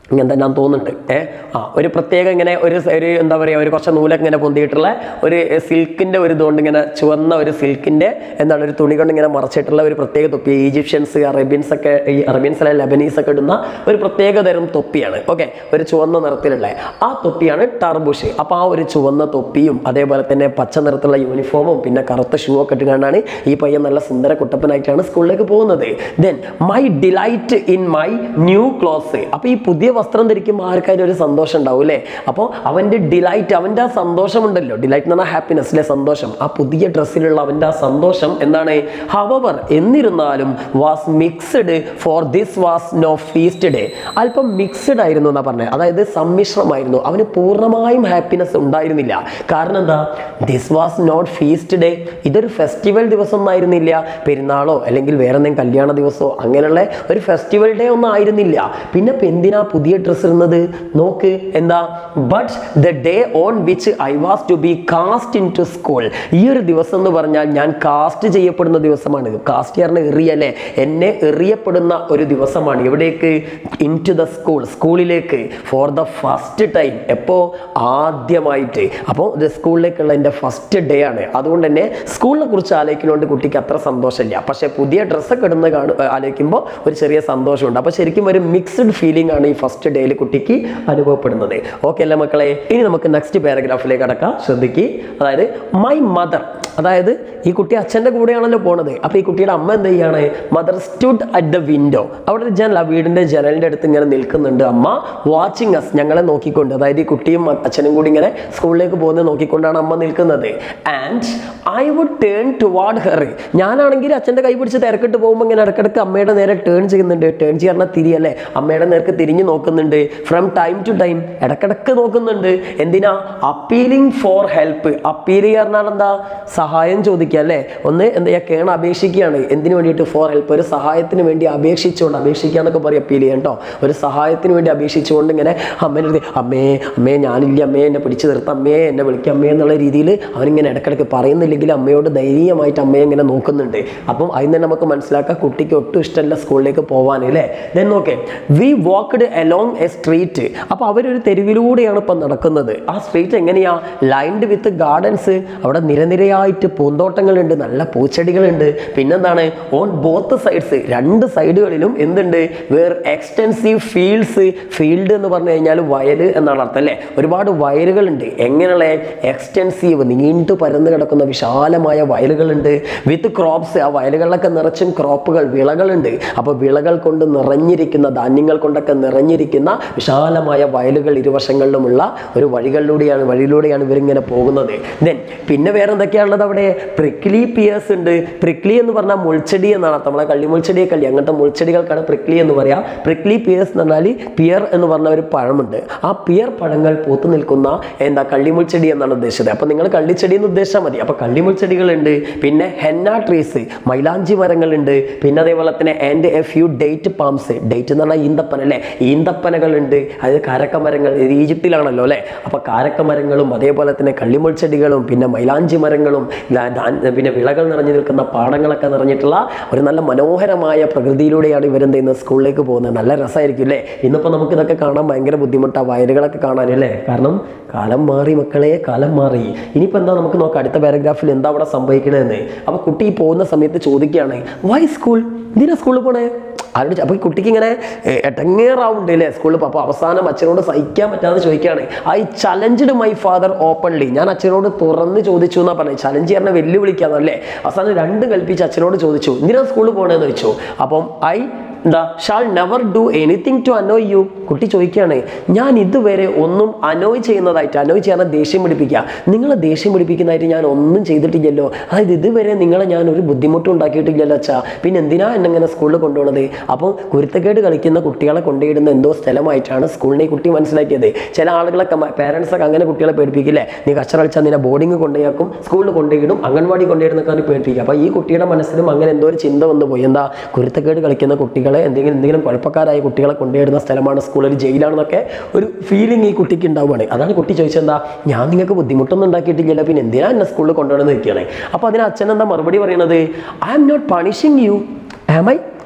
ഇങ്ങനെ തന്നെ തോന്നുന്നുണ്ട് ഏ ആ ഒരു പ്രത്യേക ഇങ്ങനെ ഒരു സ- ഒരു എന്താ പറയുക ഒരു കുറച്ച് നൂലൊക്കെ ഇങ്ങനെ പൊന്തിയിട്ടുള്ള ഒരു സിൽക്കിൻ്റെ ഒരു ഇതുകൊണ്ട് ഇങ്ങനെ ചുവന്ന ഒരു സിൽക്കിൻ്റെ എന്താണ് ഒരു തുണി കൊണ്ട് ഇങ്ങനെ മറച്ചിട്ടുള്ള ഒരു പ്രത്യേക തൊപ്പി ഈജിപ്ഷ്യൻസ് അറേബ്യൻസ് ഒക്കെ ഈ അറേബ്യൻസ് അല്ലെ ലബനീസ് ഒക്കെ ഇടുന്ന ഒരു പ്രത്യേക തരം തൊപ്പിയാണ് ഓക്കെ ഒരു ചുവന്ന നിറത്തിലുള്ള ആ തൊപ്പിയാണ് ടർബുഷ് അപ്പോൾ ആ ഒരു ചുവന്ന തൊപ്പിയും അതേപോലെ തന്നെ പച്ച നിറത്തിലുള്ള യൂണിഫോമും പിന്നെ കറുത്ത ഷൂ ഒക്കെ ഇട്ടുകൊണ്ടാണ് ഈ പയ്യൻ നല്ല സുന്ദര കുട്ടപ്പനായിട്ടാണ് സ്കൂളിലേക്ക് പോകുന്നത് then my delight in my new clothes അപ്പോൾ ഈ പുതിയ വസ്ത്രം ധരിക്കുമ്പോൾ ആർക്കായാലും ഒരു സന്തോഷം ഉണ്ടാവും അല്ലേ അപ്പോൾ അവൻ്റെ ഡിലൈറ്റ് അവൻ്റെ ആ സന്തോഷമുണ്ടല്ലോ ഡിലൈറ്റ് എന്ന് പറഞ്ഞാൽ ഹാപ്പിനെസ് അല്ലേ സന്തോഷം ആ പുതിയ ഡ്രസ്സിലുള്ള അവൻ്റെ ആ സന്തോഷം എന്താണ് ഹവർ എന്നിരുന്നാലും was mixed for this was no feast day അല്പം മിക്സ്ഡ് ആയിരുന്നു എന്നാ പറഞ്ഞത് അതായത് സമ്മിശ്രമായിരുന്നു അവന് പൂർണ്ണമായും ഹാപ്പിനെസ് ഉണ്ടായിരുന്നില്ല കാരണം എന്താ this was not feast day ഇതൊരു ഫെസ്റ്റിവൽ ദിവസം ഒന്നും ആയിരുന്നില്ല പെരുന്നാളോ അല്ലെങ്കിൽ വേറെ എന്തെങ്കിലും കല്യാണ ദിവസമോ അങ്ങനെയുള്ള ഒരു ഫെസ്റ്റിവൽ ഡേ ഒന്നും ആയിരുന്നില്ല പിന്നെ ഇപ്പൊ എന്തിനാ പുതിയ ഡ്രസ്സ് ഇടുന്നത് നോക്ക് എന്താ but the day on which I was to be cast into school ഈ ഒരു ദിവസം എന്ന് പറഞ്ഞാൽ ഞാൻ കാസ്റ്റ് ചെയ്യപ്പെടുന്ന ദിവസമാണ് കാസ്റ്റ് പറഞ്ഞ എറിയല്ലേ എന്നെ എറിയപ്പെടുന്ന ഒരു ദിവസമാണ് എവിടേക്ക് ഇൻ ടു ദ സ്കൂൾ സ്കൂളിലേക്ക് ഫോർ ദ ഫസ്റ്റ് ടൈം എപ്പോ ആദ്യമായിട്ട് അപ്പോൾ ഇത് സ്കൂളിലേക്കുള്ള എൻ്റെ ഫസ്റ്റ് ഡേ ആണ് അതുകൊണ്ട് തന്നെ സ്കൂളിനെ കുറിച്ച് ആലോചിക്കുന്നതുകൊണ്ട് കുട്ടിക്ക് അത്ര സന്തോഷമില്ല പക്ഷേ പുതിയ ഡ്രസ്സൊക്കെ ഇടുന്ന കാണു ആലോചിക്കുമ്പോൾ ഒരു ചെറിയ സന്തോഷമുണ്ട് അപ്പോൾ ശരിക്കും ഒരു മിക്സ്ഡ് ഫീലിംഗ് ആണ് ഈ ഫസ്റ്റ് ഡേയിൽ കുട്ടിക്ക് അനുഭവപ്പെടുന്നത് ഓക്കെ അല്ലേ മക്കളെ ഇനി നമുക്ക് നെക്സ്റ്റ് പാരഗ്രാഫിലേക്ക് അടക്കാം ശ്രദ്ധിക്ക് അതായത് മൈ മദർ അതായത് ഈ കുട്ടി അച്ഛൻ്റെ കൂടെയാണല്ലോ പോണത് അപ്പോൾ ഈ കുട്ടിയുടെ അമ്മ എന്ത് ചെയ്യാണ് mother stood at the window അവിടെ ഒരു ജനൽ ആ വീടിൻ്റെ ജനലിൻ്റെ അടുത്ത് ഇങ്ങനെ നിൽക്കുന്നുണ്ട് അമ്മ വാച്ചിങ് അസ് ഞങ്ങളെ നോക്കിക്കൊണ്ട് അതായത് ഈ കുട്ടിയും അച്ഛനും കൂടി ഇങ്ങനെ സ്കൂളിലേക്ക് പോകുന്നത് നോക്കിക്കൊണ്ടാണ് അമ്മ നിൽക്കുന്നത് and I would turn toward her ഞാനാണെങ്കിൽ അച്ഛൻ്റെ കൈ പിടിച്ച് തിരക്കിട്ട് പോകുമ്പോൾ ഇങ്ങനെ ഇടയ്ക്കിടയ്ക്ക് അമ്മയുടെ നേരെ ടേൺ ചെയ്യുന്നുണ്ട് ടേൺ ചെയ്യാൻ തിരിയല്ലേ അമ്മയുടെ നേർക്ക് തിരിഞ്ഞു നോക്കുന്നുണ്ട് ഫ്രം ടൈം ടു ടൈം ഇടയ്ക്കിടയ്ക്ക് നോക്കുന്നുണ്ട് എന്തിനാ അപ്പീലിംഗ് ഫോർ ഹെൽപ്പ് അപ്പീൽ പറഞ്ഞാൽ എന്താ സഹായം ചോദിക്കുക അല്ലേ ഒന്ന് എന്താ ചെയ്യുക കേണ അപേക്ഷിക്കുകയാണ് എന്തിനു വേണ്ടിയിട്ട് ഫോർ ഹെൽപ്പ് ഒരു സഹായത്തിന് വേണ്ടി അപേക്ഷിച്ചുകൊണ്ട് അപേക്ഷിക്കുക എന്നൊക്കെ പറയും അപ്പീൽ ചെയ്യാൻ കേട്ടോ ഒരു സഹായത്തിന് വേണ്ടി അപേക്ഷിച്ചുകൊണ്ട് ഇങ്ങനെ അമ്മേൻ്റെ അടുത്ത് അമ്മേ അമ്മേ ഞാനില്ല അമ്മേ എന്നെ പിടിച്ചു നിർത്ത അമ്മേ എന്നെ വിളിക്കുക അമ്മേ എന്നുള്ള രീതിയിൽ അവനിങ്ങനെ ഇടയ്ക്കിടയ്ക്ക് പറയുന്നില്ലെങ്കിൽ അമ്മയോട് ധൈര്യമായിട്ട് അമ്മയെ ഇങ്ങനെ നോക്കുന്നുണ്ട് അപ്പം അതിന് തന്നെ നമുക്ക് മനസ്സിലാക്കാം കുട്ടിക്ക് ഒട്ടും ഇഷ്ടമല്ല സ്കൂളിലേക്ക് പോകാൻ അല്ലേ ദെൻ നോക്കെ we walked along a street അപ്പോൾ അവരൊരു തെരുവിലൂടെയാണ് ഇപ്പം നടക്കുന്നത് ആ സ്ട്രീറ്റ് എങ്ങനെയാ ലൈൻഡ് വിത്ത് ഗാർഡൻസ് അവിടെ നിരനിരയായിട്ട് പൂന്തോട്ടങ്ങളുണ്ട് നല്ല പൂച്ചെടികളുണ്ട് പിന്നെന്താണ് ഓൺ ബോത്ത് സൈഡ്സ് രണ്ട് സൈഡുകളിലും എന്തുണ്ട് വേർ എക്സ്റ്റെൻസീവ് ഫീൽഡ്സ് ഫീൽഡ് എന്ന് പറഞ്ഞു കഴിഞ്ഞാൽ വയൽ എന്നാണ് അർത്ഥം അല്ലേ ഒരുപാട് വയലുകളുണ്ട് എങ്ങനെയുള്ള എക്സ്റ്റെൻസീവ് നീണ്ടു പരന്ന് കിടക്കുന്ന വിശാലമായ വയലുകളുണ്ട് വിത്ത് ക്രോപ്സ് ആ വയലുകളിലൊക്കെ നിറച്ചും ക്രോപ്പുകൾ വിളകളുണ്ട് അപ്പോൾ വിളകൾ കൊണ്ട് നിറഞ്ഞിരിക്കുന്ന ധാന്യങ്ങൾ കൊണ്ടൊക്കെ നിറഞ്ഞിരിക്കുന്ന വിശാലമായ വയലുകൾ ഇരുവശങ്ങളിലുമുള്ള ഒരു വഴികളിലൂടെയാണ് വഴിയിലൂടെയാണ് ഇവരിങ്ങനെ പോകുന്നത് ദെൻ പിന്നെ വേറെ എന്തൊക്കെയാണുള്ളത് അവിടെ പ്രിക്ലി പിയേഴ്സ് ഉണ്ട് പ്രിക്ലി എന്ന് പറഞ്ഞാൽ മുൾച്ചെടി എന്നാണ് അർത്ഥം. നമ്മളെ കള്ളിമുൾച്ചെടിയൊക്കെ അല്ലേ അങ്ങനത്തെ മുൾച്ചെടികൾക്കാണ് പ്രിക്ലി എന്ന് പറയാം പ്രിക്ലി പിയേഴ്സ് എന്ന് പറഞ്ഞാൽ പിയർ എന്ന് പറഞ്ഞ ഒരു പഴമുണ്ട് ആ പിയർ പഴങ്ങൾ പൂത്തു നിൽക്കുന്ന എന്താ കള്ളിമുൾച്ചെടി എന്നാണ് ഉദ്ദേശിച്ചത് അപ്പോൾ നിങ്ങൾ കള്ളിച്ചെടി എന്ന് ഉദ്ദേശിച്ചാൽ മതി അപ്പോൾ കള്ളിമുൾച്ചെടികളുണ്ട് പിന്നെ ഹെന്ന ട്രീസ് മൈലാഞ്ചി മരങ്ങളുണ്ട് പിന്നെ അതേപോലെ തന്നെ and a few date palms date എന്ന് പറഞ്ഞാൽ ഈന്തപ്പന അല്ലേ ഈന്തപ്പനകളുണ്ട് അതായത് കാരക്ക മരങ്ങൾ ഇത് ഈജിപ്തിലാണല്ലോ അല്ലേ അപ്പോൾ കാരക്ക മരങ്ങളും അതേപോലെ തന്നെ കള്ളിമുൾച്ചെടികളും പിന്നെ മൈലാഞ്ചി മരങ്ങളും ധാ- ധാ- പിന്നെ വിളകൾ നിറഞ്ഞു നിൽക്കുന്ന പാടങ്ങളൊക്കെ നിറഞ്ഞിട്ടുള്ള ഒരു നല്ല മനോഹരമായ പ്രകൃതിയിലൂടെയാണ് ഇവരെന്ത് ചെയ്യുന്നത് സ്കൂളിലേക്ക് പോകുന്നത് നല്ല രസമായിരിക്കും അല്ലേ ഇന്നിപ്പോൾ നമുക്ക് ഇതൊക്കെ കാണാൻ ഭയങ്കര ബുദ്ധിമുട്ടാണ് വയലുകളൊക്കെ കാണാൻ അല്ലേ കാരണം കാലം മാറി മക്കളെ കാലം മാറി ഇനിയിപ്പോൾ എന്താ നമുക്ക് നോക്കാം അടുത്ത പാരഗ്രാഫിൽ എന്താ അവിടെ സംഭവിക്കണതെന്ന് അപ്പോൾ കുട്ടി ഈ പോകുന്ന സമയത്ത് ചോദിക്കുകയാണ് വൈ സ്കൂൾ എന്തിനാ സ്കൂളിൽ പോണേ ആരോട് അപ്പോൾ ഈ കുട്ടിക്ക് ഇങ്ങനെ എട്ടങ്ങേറാവുണ്ട് അല്ലേ സ്കൂളിൽ അപ്പോൾ അവസാനം അച്ഛനോട് സഹിക്കാൻ പറ്റാതെ ചോദിക്കുകയാണ് I challenged my father openly ഞാൻ അച്ഛനോട് തുറന്ന് ചോദിച്ചു എന്നാ പറഞ്ഞത് ചലഞ്ച് പറഞ്ഞ വെല്ലുവിളിക്കാന്നല്ലേ അവസാനം രണ്ട് കൽപ്പിച്ച് അച്ഛനോട് ചോദിച്ചു എന്തിനാ സ്കൂളിൽ പോകണേന്ന് ചോദിച്ചു അപ്പം ഐ എന്താ shall never do anything to annoy you കുട്ടി ചോദിക്കുകയാണ് ഞാൻ ഇതുവരെ ഒന്നും അനോയ് ചെയ്യുന്നതായിട്ട് അനോയ് ചെയ്യാൻ ദേഷ്യം പിടിപ്പിക്കുക നിങ്ങളെ ദേഷ്യം പിടിപ്പിക്കുന്നതായിട്ട് ഞാൻ ഒന്നും ചെയ്തിട്ടില്ലല്ലോ അതായത് ഇതുവരെ നിങ്ങളെ ഞാൻ ഒരു ബുദ്ധിമുട്ടും ഉണ്ടാക്കിയിട്ടില്ലല്ലോ അച്ഛാ പിന്നെ എന്തിനാ എന്നെ ഇങ്ങനെ സ്കൂളിൽ കൊണ്ടുപോകണത് അപ്പോൾ കുരുത്തക്കേട് കളിക്കുന്ന കുട്ടികളെ കൊണ്ടുപോയിടുന്ന എന്തോ സ്ഥലമായിട്ടാണ് സ്കൂളിനെ ഈ കുട്ടി മനസ്സിലാക്കിയത് ചില ആളുകളൊക്കെ പാരൻസ് ഒക്കെ അങ്ങനെ കുട്ടികളെ പേടിപ്പിക്കില്ലേ നീ കച്ചറ കളിച്ചാൽ നിന്നെ ബോർഡിങ് കൊണ്ടുപോയാക്കും സ്കൂളിൽ കൊണ്ടുപോയിടും അംഗൻവാടി കൊണ്ടുപോയിടുന്നൊക്കെ പേടിപ്പിക്കുക അപ്പോൾ ഈ കുട്ടിയുടെ മനസ്സിലും അങ്ങനെ എന്തോ ഒരു ചിന്ത വന്നു പോയി എന്താ കുരുത്തക്കേട് കളിക്കുന്ന കുട്ടികളെ എന്തെങ്കിലും എന്തെങ്കിലും കുഴപ്പക്കാരായ കുട്ടികളെ കൊണ്ടുവരുന്ന സ്ഥലമാണ് സ്കൂൾ ഒരു ജയിലാണെന്നൊക്കെ ഒരു ഫീലിംഗ് ഈ കുട്ടിക്ക് ഉണ്ടാവുകയാണ് അതാണ് കുട്ടി ചോദിച്ചത് എന്താ ഞാൻ നിങ്ങൾക്ക് ബുദ്ധിമുട്ടൊന്നും ഉണ്ടാക്കിയിട്ടില്ലല്ലോ പിന്നെ എന്തിനാ എന്നെ സ്കൂളിൽ കൊണ്ടുപോകണമെന്ന് നിൽക്കുകയാണ് അപ്പോൾ അതിന് അച്ഛൻ എന്താ മറുപടി പറയണത് I am not punishing you am I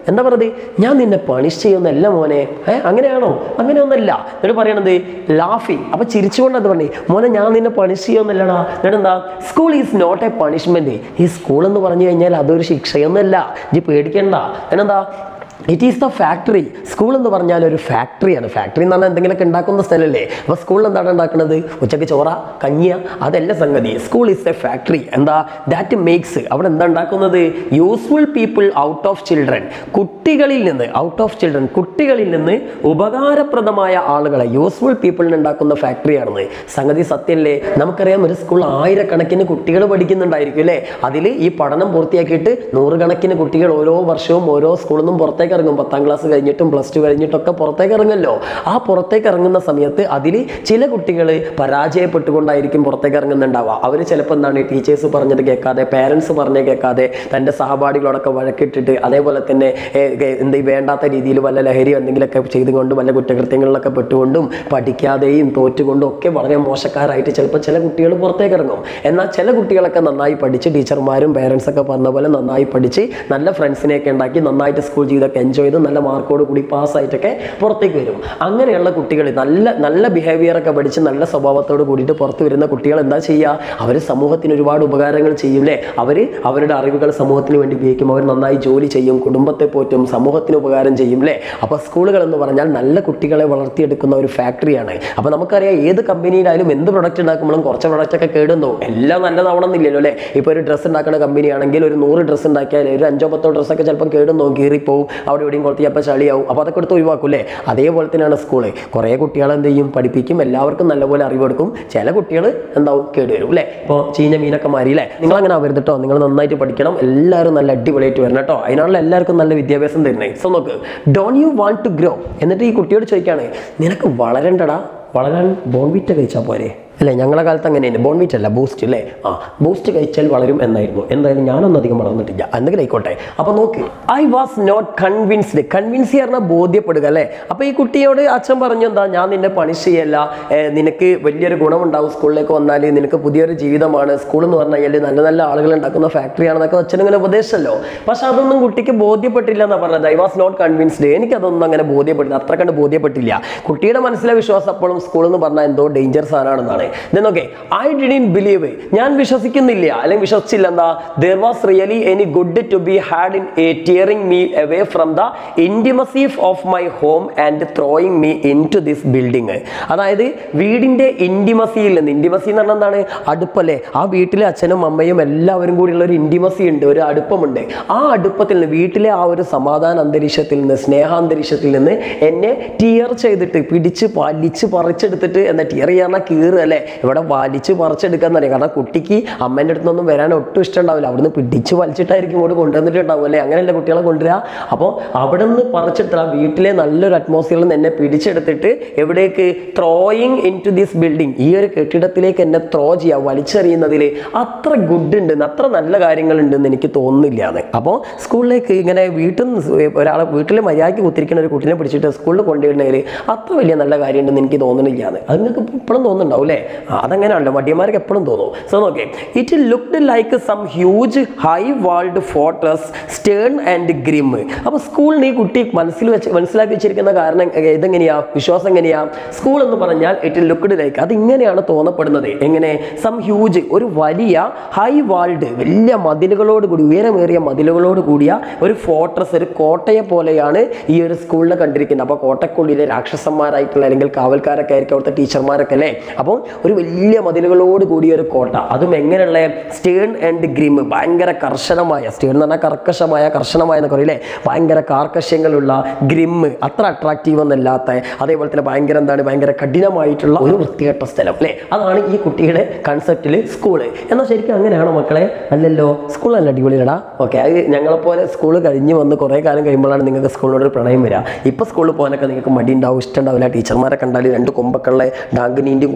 എന്താ പറയുന്നത് ഞാൻ നിന്നെ പണിഷ് ചെയ്യുന്നല്ല മോനെ ഏ അങ്ങനെയാണോ അങ്ങനെയൊന്നല്ല എന്നിട്ട് പറയണത് ലാഫിങ് അപ്പൊ ചിരിച്ചുകൊണ്ട് അത് പറഞ്ഞേ മോനെ ഞാൻ നിന്നെ പണിഷ് ചെയ്യുന്നല്ലടാ എന്നിട്ട് എന്താ school is not a punishment ഈ സ്കൂൾ എന്ന് പറഞ്ഞു കഴിഞ്ഞാൽ അതൊരു ശിക്ഷയൊന്നുമല്ല ഇനി പേടിക്കണ്ട എന്നെന്താ it is the factory school എന്ന് പറഞ്ഞാൽ ഒരു ഫാക്ടറിയാണ് ഫാക്ടറി എന്ന് പറഞ്ഞാൽ എന്തെങ്കിലുമൊക്കെ ഉണ്ടാക്കുന്ന സ്ഥലമല്ലേ അപ്പോൾ സ്കൂളിൽ എന്താണ് ഉണ്ടാക്കുന്നത് ഉച്ചയ്ക്ക് ചോറ കഞ്ഞിയ അതല്ല സംഗതി സ്കൂൾ ഈസ് എ ഫാക്ടറി എന്താ ദാറ്റ് മേക്സ് അവിടെ എന്താ ഉണ്ടാക്കുന്നത് useful people out of children കുട്ടികളിൽ നിന്ന് ഔട്ട് ഓഫ് ചിൽഡ്രൻ കുട്ടികളിൽ നിന്ന് ഉപകാരപ്രദമായ ആളുകളെ യൂസ്ഫുൾ പീപ്പിളിന് ഉണ്ടാക്കുന്ന ഫാക്ടറിയാണെന്ന് സംഗതി സത്യല്ലേ നമുക്കറിയാം ഒരു സ്കൂൾ ആയിരക്കണക്കിന് കുട്ടികൾ പഠിക്കുന്നുണ്ടായിരിക്കും അല്ലേ അതിൽ ഈ പഠനം പൂർത്തിയാക്കിയിട്ട് നൂറുകണക്കിന് കുട്ടികൾ ഓരോ വർഷവും ഓരോ സ്കൂളിൽ നിന്നും പുറത്തേക്ക് ഇറങ്ങും പത്താം ക്ലാസ് കഴിഞ്ഞിട്ടും പ്ലസ് ടു കഴിഞ്ഞിട്ടൊക്കെ പുറത്തേക്ക് ഇറങ്ങുമല്ലോ ആ പുറത്തേക്ക് ഇറങ്ങുന്ന സമയത്ത് അതിൽ ചില കുട്ടികൾ പരാജയപ്പെട്ടുകൊണ്ടായിരിക്കും പുറത്തേക്ക് ഇറങ്ങുന്നുണ്ടാവുക അവർ ചിലപ്പോൾ എന്താണ് ടീച്ചേഴ്സ് പറഞ്ഞത് കേൾക്കാതെ പേരൻസ് പറഞ്ഞ് കേൾക്കാതെ തൻ്റെ സഹപാഠികളോടൊക്കെ വഴക്കിട്ടിട്ട് അതേപോലെ തന്നെ ഏ, ഏ, എന്ത് ഈ വേണ്ടാത്ത രീതിയിൽ വല്ല ലഹരിയോ എന്തെങ്കിലുമൊക്കെ ചെയ്തുകൊണ്ടും വല്ല കുറ്റകൃത്യങ്ങളിലൊക്കെ പെട്ടുകൊണ്ടും പഠിക്കാതെയും തോറ്റുകൊണ്ടും ഒക്കെ വളരെ മോശക്കാരായിട്ട് ചിലപ്പോൾ ചില കുട്ടികൾ പുറത്തേക്ക് ഇറങ്ങും എന്നാൽ ചില കുട്ടികളൊക്കെ നന്നായി പഠിച്ച് ടീച്ചർമാരും പേരൻസ് ഒക്കെ പറഞ്ഞ പോലെ നന്നായി പഠിച്ച് നല്ല ഫ്രണ്ട്സിനെയൊക്കെ ഉണ്ടാക്കി നന്നായിട്ട് സ്കൂൾ ജീവിതമൊക്കെ എൻജോയ് ചെയ്ത് നല്ല മാർക്കോട് കൂടി പാസ്സായിട്ടൊക്കെ പുറത്തേക്ക് വരും അങ്ങനെയുള്ള കുട്ടികൾ നല്ല നല്ല ബിഹേവിയർ ഒക്കെ പഠിച്ച് നല്ല സ്വഭാവത്തോട് കൂടിയിട്ട് പുറത്ത് വരുന്ന കുട്ടികൾ എന്താ ചെയ്യുക അവർ സമൂഹത്തിന് ഒരുപാട് ഉപകാരങ്ങൾ ചെയ്യും അല്ലേ അവർ അവരുടെ അറിവുകൾ സമൂഹത്തിന് വേണ്ടി ഉപയോഗിക്കും അവർ നന്നായി ജോലി ചെയ്യും കുടുംബത്തെ പോറ്റും സമൂഹത്തിന് ഉപകാരം ചെയ്യും അല്ലേ അപ്പോൾ സ്കൂളുകൾ എന്ന് പറഞ്ഞാൽ നല്ല കുട്ടികളെ വളർത്തിയെടുക്കുന്ന ഒരു ഫാക്ടറിയാണ് അപ്പോൾ നമുക്കറിയാം ഏത് കമ്പനിയിലായാലും എന്ത് പ്രൊഡക്റ്റ് ഉണ്ടാക്കുമ്പോഴും കുറച്ച് പ്രൊഡക്റ്റ് ഒക്കെ കേടുന്നു എല്ലാം നല്ലതാവണമെന്നില്ലല്ലോ അല്ലേ ഇപ്പോൾ ഒരു ഡ്രസ്സ് ഉണ്ടാക്കുന്ന കമ്പനി ആണെങ്കിൽ ഒരു നൂറ് ഡ്രസ്സ് ഉണ്ടാക്കിയാൽ ഒരു അഞ്ചോ പത്തോ ഡ്രസ്സൊക്കെ ചിലപ്പം കേടുന്നു കീറിപ്പോവും അവിടെ എവിടെയും കുറച്ച് ചിലപ്പോൾ ചളിയാവും അപ്പോൾ അതൊക്കെ എടുത്ത് ഒഴിവാക്കും അല്ലേ അതേപോലെ തന്നെയാണ് സ്കൂള് കുറേ കുട്ടികളെ എന്ത് ചെയ്യും പഠിപ്പിക്കും എല്ലാവർക്കും നല്ലപോലെ അറിവ് കൊടുക്കും ചില കുട്ടികൾ എന്താവും കേട് വരും അല്ലേ ഇപ്പോൾ ചീഞ്ഞ മീനൊക്കെ മാറി അല്ലേ നിങ്ങൾ അങ്ങനെ ആവരുത് കേട്ടോ നിങ്ങൾ നന്നായിട്ട് പഠിക്കണം എല്ലാവരും നല്ല അടിപൊളിയായിട്ട് വരണം കേട്ടോ അതിനാണല്ലോ എല്ലാവർക്കും നല്ല വിദ്യാഭ്യാസം തരുന്നത് സോ നോക്ക് don't you want to grow എന്നിട്ട് ഈ കുട്ടിയോട് ചോദിക്കുകയാണ് നിനക്ക് വളരണ്ടടാ വളരാൻ ബോൺവിറ്റ കഴിച്ചാൽ പോരെ അല്ലേ ഞങ്ങളെ കാലത്ത് അങ്ങനെയാണ് ബോൺവിറ്റ് അല്ല ബൂസ്റ്റ് അല്ലേ ആ ബൂസ്റ്റ് കഴിച്ചാൽ വളരും എന്നായിരുന്നു എന്തായാലും ഞാനൊന്നും അധികം വളർന്നിട്ടില്ല എന്തെങ്കിലും ആയിക്കോട്ടെ അപ്പോൾ നോക്ക് I was not convinced convince പറഞ്ഞാൽ ബോധ്യപ്പെടുക അല്ലേ അപ്പോൾ ഈ കുട്ടിയോട് അച്ഛൻ പറഞ്ഞു എന്താ ഞാൻ നിന്നെ പണിഷ് ചെയ്യല്ല ഏ, നിനക്ക് വലിയൊരു ഗുണമുണ്ടാവും സ്കൂളിലേക്ക് വന്നാൽ നിനക്ക് പുതിയൊരു ജീവിതമാണ് സ്കൂൾ എന്ന് പറഞ്ഞു കഴിഞ്ഞാൽ നല്ല നല്ല ആളുകൾ ഉണ്ടാക്കുന്ന ഫാക്ടറിയാണെന്നൊക്കെ അച്ഛൻ ഇങ്ങനെ ഉപദേശമല്ലോ പക്ഷെ അതൊന്നും കുട്ടിക്ക് ബോധ്യപ്പെട്ടില്ല എന്നാണ് പറഞ്ഞത് ഐ വാസ് നോട്ട് കൺവിൻസ്ഡ് എനിക്കതൊന്നും അങ്ങനെ ബോധ്യപ്പെട്ടില്ല അത്ര കണ്ട് ബോധ്യപ്പെട്ടില്ല കുട്ടിയുടെ മനസ്സിലെ വിശ്വാസം അപ്പോഴും സ്കൂൾ എന്ന് പറഞ്ഞാൽ എന്തോ ഡേഞ്ചർ സാധനമാണെന്നാണ് then okay I didn't believe ഞാൻ വിശ്വസിക്കുന്നില്ല അല്ലെങ്കിൽ വിശ്വസിച്ചില്ല എന്താ there was really any good to be had in a tearing me away from the intimacy of my home and throwing me into this building അതായത് വീടിൻ്റെ ഇൻറ്റിമസിയിൽ നിന്ന് intimacy എന്ന് പറഞ്ഞാൽ എന്താണ് അടുപ്പല്ലേ ആ വീട്ടിലെ അച്ഛനും അമ്മയും എല്ലാവരും കൂടിയുള്ള ഒരു ഇൻറ്റിമസി ഉണ്ട് ഒരു അടുപ്പമുണ്ട് ആ അടുപ്പത്തിൽ നിന്ന് വീട്ടിലെ ആ ഒരു സമാധാന അന്തരീക്ഷത്തിൽ നിന്ന് സ്നേഹാന്തരീക്ഷത്തിൽ നിന്ന് എന്നെ ടിയർ ചെയ്തിട്ട് പിടിച്ച് വലിച്ച് പറിച്ചെടുത്തിട്ട് എന്താ ടിയർ ചെയ്യാൻ കീറ് അല്ലേ ഇവിടെ വലിച്ച് പറിച്ചെടുക്കാന്ന് അറിയാം കാരണം കുട്ടിക്ക് അമ്മേൻ്റെ അടുത്തൊന്നും വരാൻ ഒട്ടും ഇഷ്ടമുണ്ടാവില്ല അവിടുന്ന് പിടിച്ച് വലിച്ചിട്ടായിരിക്കും ഇങ്ങോട്ട് കൊണ്ടുവന്നിട്ടുണ്ടാവും അല്ലേ അങ്ങനെയല്ല കുട്ടികളെ കൊണ്ടുവരിക അപ്പോൾ അവിടെ നിന്ന് പറിച്ചെടുത്ത ആ വീട്ടിലെ നല്ലൊരു അറ്റ്മോസ്ഫിയറിൽ നിന്ന് എന്നെ പിടിച്ചെടുത്തിട്ട് എവിടേക്ക് throwing into this building ഈ ഒരു കെട്ടിടത്തിലേക്ക് എന്നെ ത്രോ ചെയ്യുക വലിച്ചെറിയുന്നതിൽ അത്ര ഗുഡ് ഉണ്ട് അത്ര നല്ല കാര്യങ്ങളുണ്ടെന്ന് എനിക്ക് തോന്നുന്നില്ല എന്ന് അപ്പോൾ സ്കൂളിലേക്ക് ഇങ്ങനെ വീട്ടിൽ നിന്ന് ഒരാളെ വീട്ടിൽ മര്യാദയ്ക്ക് കുത്തിരിക്കുന്ന ഒരു കുട്ടീനെ പിടിച്ചിട്ട് സ്കൂളിൽ കൊണ്ടുവരുന്നതിൽ അത്ര വലിയ നല്ല കാര്യമുണ്ടെന്ന് എനിക്ക് തോന്നുന്നില്ല എന്ന് അത് നിങ്ങൾക്ക് ഇപ്പോഴും തോന്നുന്നുണ്ടാവും അല്ലേ ആ, അതങ്ങനെയാണല്ലോ മടിയന്മാർക്ക് എപ്പോഴും തോന്നും സോ നോക്കേ it looked like some huge high walled fortress stern and grim അപ്പോൾ സ്കൂളിന് ഈ കുട്ടി മനസ്സിൽ വെച്ച് മനസ്സിലാക്കി വെച്ചിരിക്കുന്ന കാരണം എ, ഇതെങ്ങനെയാ വിശ്വാസം എങ്ങനെയാ സ്കൂൾ എന്ന് പറഞ്ഞാൽ ഇറ്റ് ലുക്ക്ഡ് ലൈക്ക് അത് ഇങ്ങനെയാണ് തോന്നപ്പെടുന്നത് എങ്ങനെ സം ഹ്യൂജ് ഒരു വലിയ ഹൈ വാൾഡ് വലിയ മതിലുകളോട് കൂടി ഉയരമേറിയ മതിലുകളോട് കൂടിയ ഒരു ഫോർട്രസ് ഒരു കോട്ടയെ പോലെയാണ് ഈ ഒരു സ്കൂളിനെ കണ്ടിരിക്കുന്നത് അപ്പോൾ കോട്ടക്കുള്ളിലെ രാക്ഷസന്മാരായിട്ടുള്ള അല്ലെങ്കിൽ കാവൽക്കാരൊക്കെ ആയിരിക്കും അവിടുത്തെ ടീച്ചർമാരൊക്കെ അല്ലേ അപ്പോൾ ഒരു വലിയ മതിലുകളോട് കൂടിയ ഒരു കോട്ട അതും എങ്ങനെയുള്ള സ്റ്റേൺ ആൻഡ് ഗ്രിം ഭയങ്കര കർശനമായ സ്റ്റേൺ എന്ന് പറഞ്ഞാൽ കർക്കശമായ കർശനമായ എന്നൊക്കെ പറയില്ലേ ഭയങ്കര കാർക്കശ്യങ്ങളുള്ള ഗ്രിം അത്ര അട്രാക്റ്റീവ് എന്നല്ലാത്ത അതേപോലെ തന്നെ ഭയങ്കര എന്താണ് ഭയങ്കര കഠിനമായിട്ടുള്ള ഒരു വൃത്തികെട്ട സ്ഥലം അല്ലേ അതാണ് ഈ കുട്ടിയുടെ കൺസെപ്റ്റിൽ സ്കൂള് എന്നാൽ ശരിക്കും അങ്ങനെയാണോ മക്കളെ അല്ലല്ലോ സ്കൂൾ നല്ല അടിപൊളിയടാ ഓക്കെ അത് ഞങ്ങളെപ്പോലെ സ്കൂൾ കഴിഞ്ഞ് വന്ന് കുറേ കാലം കഴിയുമ്പോഴാണ് നിങ്ങൾക്ക് സ്കൂളിനോട് ഒരു പ്രണയം വരിക ഇപ്പോൾ സ്കൂളിൽ പോകാനൊക്കെ നിങ്ങൾക്ക് മടി ഉണ്ടാവും ഇഷ്ടം ഉണ്ടാവില്ല ടീച്ചർമാരെ കണ്ടാൽ രണ്ട് കൊമ്പൊക്കെയുള്ള ഡാങ്കിനീൻ്റെയും കുട്ടൂസിൻ്റെ ഒക്കെ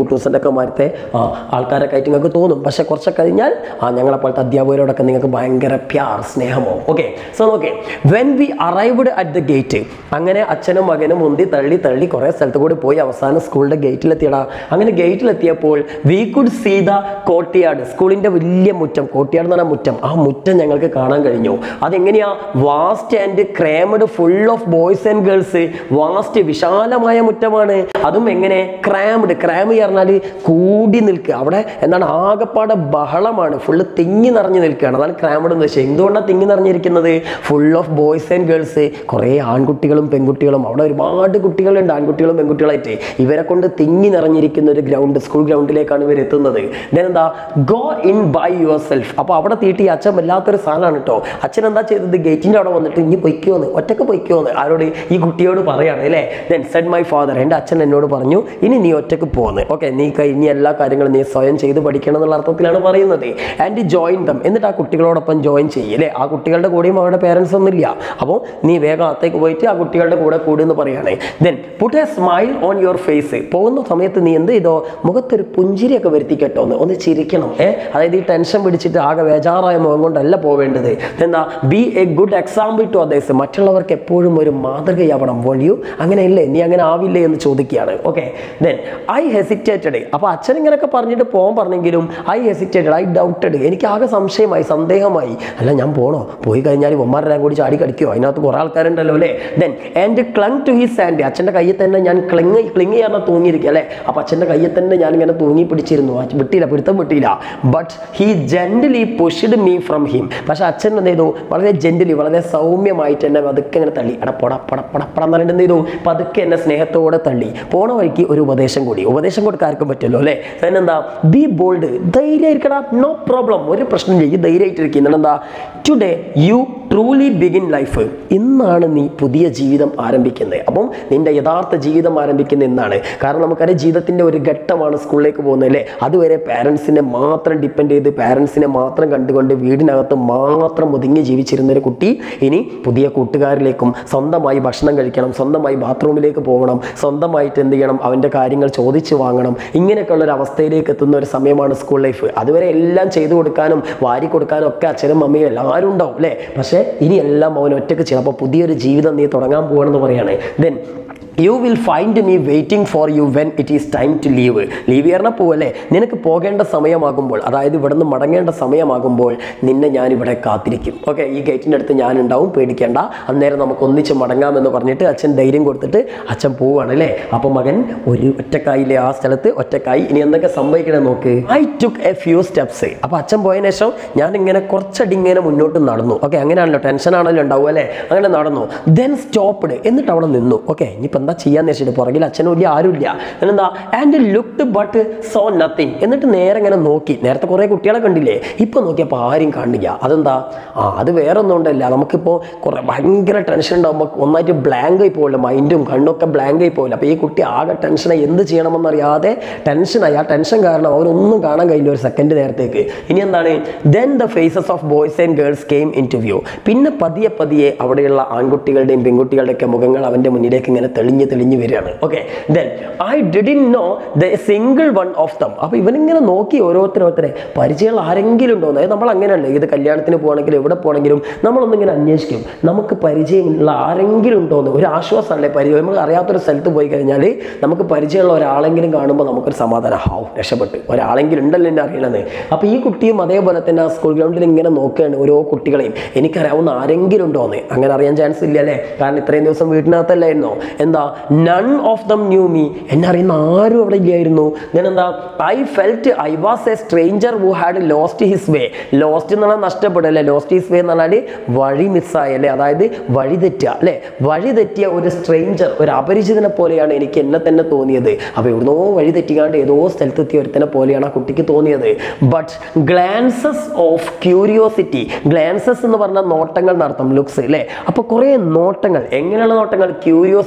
ഞങ്ങളൊക്കെ മാരത്തെ ആ ആൾക്കാരൊക്കെ ആയിട്ട് നിങ്ങൾക്ക് തോന്നും പക്ഷെ കുറച്ചൊക്കെ കഴിഞ്ഞാൽ ആ ഞങ്ങളെ പോലത്തെ അധ്യാപകരോടൊക്കെ നിങ്ങൾക്ക് ഭയങ്കര പ്യാർ സ്നേഹമോ okay so okay when we arrived at the gate അങ്ങനെ അച്ഛനും മകനും മുന്തി തള്ളി തള്ളി കുറേ സ്ഥലത്ത് കൂടി പോയി അവസാനം സ്കൂളിൻ്റെ ഗേറ്റിലെത്തിയടാ അങ്ങനെ ഗേറ്റിലെത്തിയപ്പോൾ വി കുഡ് സീ ദ കോട്ടിയാട് സ്കൂളിൻ്റെ വലിയ മുറ്റം കോട്ടിയാട് എന്ന് പറഞ്ഞ മുറ്റം ആ മുറ്റം ഞങ്ങൾക്ക് കാണാൻ കഴിഞ്ഞു അതെങ്ങനെയാ vast and crammed full of boys and girls vast വിശാലമായ മുറ്റമാണ് അതും എങ്ങനെ ക്രാമഡ് ക്രാമ് പറഞ്ഞാൽ കൂടി നിൽക്കുക അവിടെ എന്താണ് ആകപ്പാടെ ബഹളമാണ് ഫുള്ള് തിങ്ങി നിറഞ്ഞു നിൽക്കുകയാണ് അതാണ് ക്രാമഡ് എന്ന് വെച്ചാൽ എന്തുകൊണ്ടാണ് തിങ്ങി നിറഞ്ഞിരിക്കുന്നത് full of boys and girls കുറേ ആൺകുട്ടികളും പെൺകുട്ടികളും അവിടെ ഒരുപാട് കുട്ടികളുണ്ട് ആൺകുട്ടികളും പെൺകുട്ടികളായിട്ട് ഇവരെ കൊണ്ട് തിങ്ങി നിറഞ്ഞിരിക്കുന്ന ഒരു ഗ്രൗണ്ട് സ്കൂൾ ഗ്രൗണ്ടിലേക്കാണ് ഇവർ എത്തുന്നത് then എന്താ go in by yourself അപ്പോൾ അവിടെ തീട്ടി അച്ഛൻ വല്ലാത്തൊരു സാധനമാണ് കേട്ടോ അച്ഛൻ എന്താ ചെയ്തത് ഗേറ്റിൻ്റെ അവിടെ വന്നിട്ട് ഇനി പൊയ്ക്കോന്ന് ഒറ്റക്ക് പൊയ്ക്കോന്ന് ആരോട് ഈ കുട്ടിയോട് പറയാണ് അല്ലേ ദെൻ സെഡ് മൈ ഫാദർ എൻ്റെ അച്ഛൻ എന്നോട് പറഞ്ഞു ഇനി നീ ഒറ്റക്ക് പോന്ന് ഓക്കെ നീ കഴിഞ്ഞ എല്ലാ കാര്യങ്ങളും നീ സ്വയം ചെയ്ത് പഠിക്കണം എന്നുള്ള അർത്ഥത്തിലാണ് പറയുന്നത് ആൻഡ് ജോയിൻ ദം എന്നിട്ട് ആ കുട്ടികളോടൊപ്പം ജോയിൻ ചെയ്യും അല്ലേ ആ കുട്ടികളുടെ കൂടെയും അവരുടെ പേരൻസ് ഒന്നും ഇല്ല അപ്പോൾ നീ വേഗം അകത്തേക്ക് പോയിട്ട് ആ കുട്ടികളുടെ കൂടെ കൂടു എന്ന് പറയുകയാണ് then put a smile on your face പോകുന്ന സമയത്ത് നീ എന്ത് ചെയ്തോ മുഖത്തൊരു പുഞ്ചിരിയൊക്കെ വരുത്തി കേട്ടോ ഒന്ന് ഒന്ന് ചിരിക്കണം ഏ അതായത് ഈ ടെൻഷൻ പിടിച്ചിട്ട് ആകെ ബേജാറായ മുഖം കൊണ്ടല്ല പോവേണ്ടത് എന്താ be a good example to others മറ്റുള്ളവർക്ക് എപ്പോഴും ഒരു മാതൃകയാവണം വഴിയു അങ്ങനെയല്ലേ നീ അങ്ങനെ ആവില്ലേ എന്ന് ചോദിക്കുകയാണ് ഓക്കെ ദെൻ ഐ ഹെസിറ്റേറ്റഡ് അപ്പോൾ അച്ഛൻ ഇങ്ങനെയൊക്കെ പറഞ്ഞിട്ട് പോകാൻ പറഞ്ഞെങ്കിലും ഐ ഹെസിറ്റേറ്റഡ് ഐ ഡൗട്ടഡ് എനിക്ക് ആകെ സംശയമായി സന്ദേഹമായി അല്ല ഞാൻ പോണോ പോയി കഴിഞ്ഞാൽ ഒമ്മാരെല്ലാം കൂടി ചാടി കടിക്കുമോ അതിനകത്ത് കുറേ ആൾക്കാരുണ്ടല്ലോ അല്ലേ then and clung to his and അച്ഛൻ്റെ കയ്യിൽ തന്നെ ഞാൻ ക്ലിങ് ക്ലിങ് ചെയ്യാൻ തൂങ്ങിയിരിക്കുക അല്ലേ അപ്പോൾ അച്ഛൻ്റെ കയ്യിൽ തന്നെ ഞാൻ ഇങ്ങനെ തൂങ്ങി പിടിച്ചിരുന്നു ആ വിട്ടില്ല പിടുത്തം വിട്ടില്ല but he gently pushed me from him പക്ഷെ അച്ഛൻ എന്ത് ചെയ്തു വളരെ ജെന്റലി വളരെ സൗമ്യമായിട്ട് എന്നെ പതുക്കെ ഇങ്ങനെ തള്ളി എടാ പൊട പട പട പട എന്ന് പറഞ്ഞിട്ട് എന്ത് ചെയ്തു പതുക്കെ എന്നെ സ്നേഹത്തോടെ തള്ളി പോണ വഴിക്ക് ഒരു ഉപദേശം കൂടി ഉപദേശം കൊടുക്കാൻ ആർക്കും പറ്റുമല്ലോ അല്ലേ എന്താ ബി ബോൾഡ് ധൈര്യമായിരിക്കടാ നോ പ്രോബ്ലം ഒരു പ്രശ്നം ചെയ്യും ധൈര്യമായിട്ടിരിക്കും എന്താ today you truly begin life ഇന്നാണ് നീ പുതിയ ജീവിതം ആരംഭിക്കുന്നത് അപ്പം നിന്റെ യഥാർത്ഥ ജീവിതം ആരംഭിക്കുന്ന ഇന്നാണ് കാരണം നമുക്കറിയാം ജീവിതത്തിൻ്റെ ഒരു ഘട്ടമാണ് സ്കൂളിലേക്ക് പോകുന്നത് അല്ലേ അതുവരെ പാരൻസിനെ മാത്രം ഡിപ്പെൻഡ് ചെയ്ത് പാരൻസിനെ മാത്രം കണ്ടുകൊണ്ട് വീടിനകത്ത് മാത്രം ഒതുങ്ങി ജീവിച്ചിരുന്ന ഒരു കുട്ടി ഇനി പുതിയ കൂട്ടുകാരിലേക്കും സ്വന്തമായി ഭക്ഷണം കഴിക്കണം സ്വന്തമായി ബാത്റൂമിലേക്ക് പോകണം സ്വന്തമായിട്ട് എന്ത് ചെയ്യണം അവൻ്റെ കാര്യങ്ങൾ ചോദിച്ചു വാങ്ങണം ഇങ്ങനെയൊക്കെയുള്ള ഒരു അവസ്ഥയിലേക്ക് എത്തുന്ന ഒരു സമയമാണ് സ്കൂൾ ലൈഫ് അതുവരെ എല്ലാം ചെയ്തു കൊടുക്കാനും വാരി കൊടുക്കാനും ഒക്കെ അച്ഛനും അമ്മയും എല്ലാവരും ഉണ്ടാവും അല്ലേ പക്ഷേ ഇനി എല്ലാം അവൻ ഒറ്റയ്ക്ക് ചെയ്യണം അപ്പോൾ പുതിയൊരു ജീവിതം നീ തുടങ്ങാൻ പോകണമെന്ന് പറയാണ് then you will find me waiting for you when it is time to leave leave പറഞ്ഞാൽ പോവല്ലേ നിനക്ക് പോകേണ്ട സമയമാകുമ്പോൾ അതായത് ഇവിടെ നിന്ന് മടങ്ങേണ്ട സമയമാകുമ്പോൾ നിന്നെ ഞാൻ ഇവിടെ കാത്തിരിക്കും ഓക്കെ ഈ ഗേറ്റിൻ്റെ അടുത്ത് ഞാൻ ഉണ്ടാവും പേടിക്കേണ്ട അന്നേരം നമുക്ക് ഒന്നിച്ച് മടങ്ങാമെന്ന് പറഞ്ഞിട്ട് അച്ഛൻ ധൈര്യം കൊടുത്തിട്ട് അച്ഛൻ പോവാണ് അല്ലേ അപ്പോൾ മകൻ ഒരു ഒറ്റക്കായില്ലേ ആ സ്ഥലത്ത് ഒറ്റക്കായി ഇനി എന്തൊക്കെ സംഭവിക്കണേ നോക്ക് I took a few steps അപ്പോൾ അച്ഛൻ പോയതിനു ശേഷം ഞാൻ ഇങ്ങനെ കുറച്ചടി ഇങ്ങനെ മുന്നോട്ട് നടന്നു ഓക്കെ അങ്ങനെയാണല്ലോ ടെൻഷൻ ആണല്ലോ ഉണ്ടാവും അല്ലേ അങ്ങനെ നടന്നു ദെൻ സ്റ്റോപ്പ്ഡ് എന്നിട്ട് അവിടെ നിന്നു ഓക്കെ ഇനിയിപ്പോൾ എന്താ ചെയ്യാന്ന് വെച്ചിട്ട് പുറകിൽ അച്ഛനും ഇല്ല ആരുമില്ല എന്താ and looked but saw nothing എന്നിട്ട് നേരെ ഇങ്ങനെ നോക്കി നേരത്തെ കുറേ കുട്ടികളെ കണ്ടില്ലേ ഇപ്പൊ നോക്കിയപ്പോൾ ആരും കാണില്ല അതെന്താ ആ അത് വേറെ ഒന്നും ഉണ്ടല്ല നമുക്കിപ്പോൾ കുറേ ഭയങ്കര ടെൻഷൻ ഉണ്ടാകുമ്പോൾ ഒന്നായിട്ട് ബ്ലാങ്ക് ആയി പോകില്ല മൈൻഡും കണ്ണൊക്കെ ബ്ലാങ്ക് ആയി പോകില്ല അപ്പോൾ ഈ കുട്ടി ആകെ ടെൻഷനായി എന്ത് ചെയ്യണമെന്നറിയാതെ ടെൻഷനായി ആ ടെൻഷൻ കാരണം അവരൊന്നും കാണാൻ കഴിയില്ല ഒരു സെക്കൻഡ് നേരത്തേക്ക് ഇനി എന്താണ് then the faces of boys and girls came into view പിന്നെ പതിയെ പതിയെ അവിടെയുള്ള ആൺകുട്ടികളുടെയും പെൺകുട്ടികളുടെയൊക്കെ മുഖങ്ങൾ അവൻ്റെ മുന്നിലേക്ക് ഇങ്ങനെ തെളിഞ്ഞ് തെളിഞ്ഞ് വരികയാണ് okay then I didn't know the single one of them അപ്പോൾ ഇവനിങ്ങനെ നോക്കി ഓരോരുത്തരോരുത്തരെ പരിചയമുള്ള ആരെങ്കിലും ഉണ്ടോ അതായത് നമ്മൾ അങ്ങനെയല്ലേ ഇത് കല്യാണത്തിന് പോകണമെങ്കിലും എവിടെ പോകണമെങ്കിലും നമ്മളൊന്നിങ്ങനെ അന്വേഷിക്കും നമുക്ക് പരിചയമുള്ള ആരെങ്കിലും ഉണ്ടോ എന്ന് ഒരു ആശ്വാസമല്ലേ പരിചയം നമുക്ക് അറിയാത്തൊരു സ്ഥലത്ത് പോയി കഴിഞ്ഞാൽ നമുക്ക് പരിചയമുള്ള ഒരാളെങ്കിലും കാണുമ്പോൾ നമുക്കൊരു സമാധാനം ഹാവ് രക്ഷപ്പെട്ടു ഒരാളെങ്കിലും ഉണ്ടല്ലോ എന്നെ അറിയണമെന്ന് അപ്പോൾ ഈ കുട്ടിയും അതേപോലെ തന്നെ ആ സ്കൂൾ ഗ്രൗണ്ടിൽ ഇങ്ങനെ നോക്കുകയാണ് ഓരോ കുട്ടികളെയും എനിക്കറിയാവുന്ന ആരെങ്കിലും ഉണ്ടോ എന്ന് അങ്ങനെ അറിയാൻ ചാൻസ് ഇല്ല അല്ലേ കാരണം ഇത്രയും ദിവസം വീട്ടിനകത്തല്ലായിരുന്നോ എന്താ none of them knew me എന്നെ അറിയുന്ന ആരും അവിടെ ഇല്ലായിരുന്നു ഞാൻ എന്താ I felt I was a stranger who had lost his way lost എന്ന് പറഞ്ഞാൽ നഷ്ടപ്പെടുക അല്ലേ ലോസ്റ്റ് ഹിസ് വേ എന്ന് പറഞ്ഞാൽ വഴി മിസ്സായി അല്ലേ അതായത് വഴി തെറ്റുക അല്ലേ വഴി തെറ്റിയ ഒരു സ്ട്രേഞ്ചർ ഒരു അപരിചിതനെ പോലെയാണ് എനിക്ക് എന്നെ തന്നെ തോന്നിയത് അപ്പോൾ എവിടുന്നോ വഴി തെറ്റിക്കാണ്ട് ഏതോ സ്ഥലത്തെത്തിയ ഒരുത്തനെ പോലെയാണ് ആ കുട്ടിക്ക് തോന്നിയത് but glances of curiosity glances എന്ന് പറഞ്ഞാൽ നോട്ടങ്ങൾ നടത്തും ലുക്സ് അല്ലേ അപ്പോൾ കുറേ നോട്ടങ്ങൾ എങ്ങനെയുള്ള നോട്ടങ്ങൾ ക്യൂരിയോസിറ്റി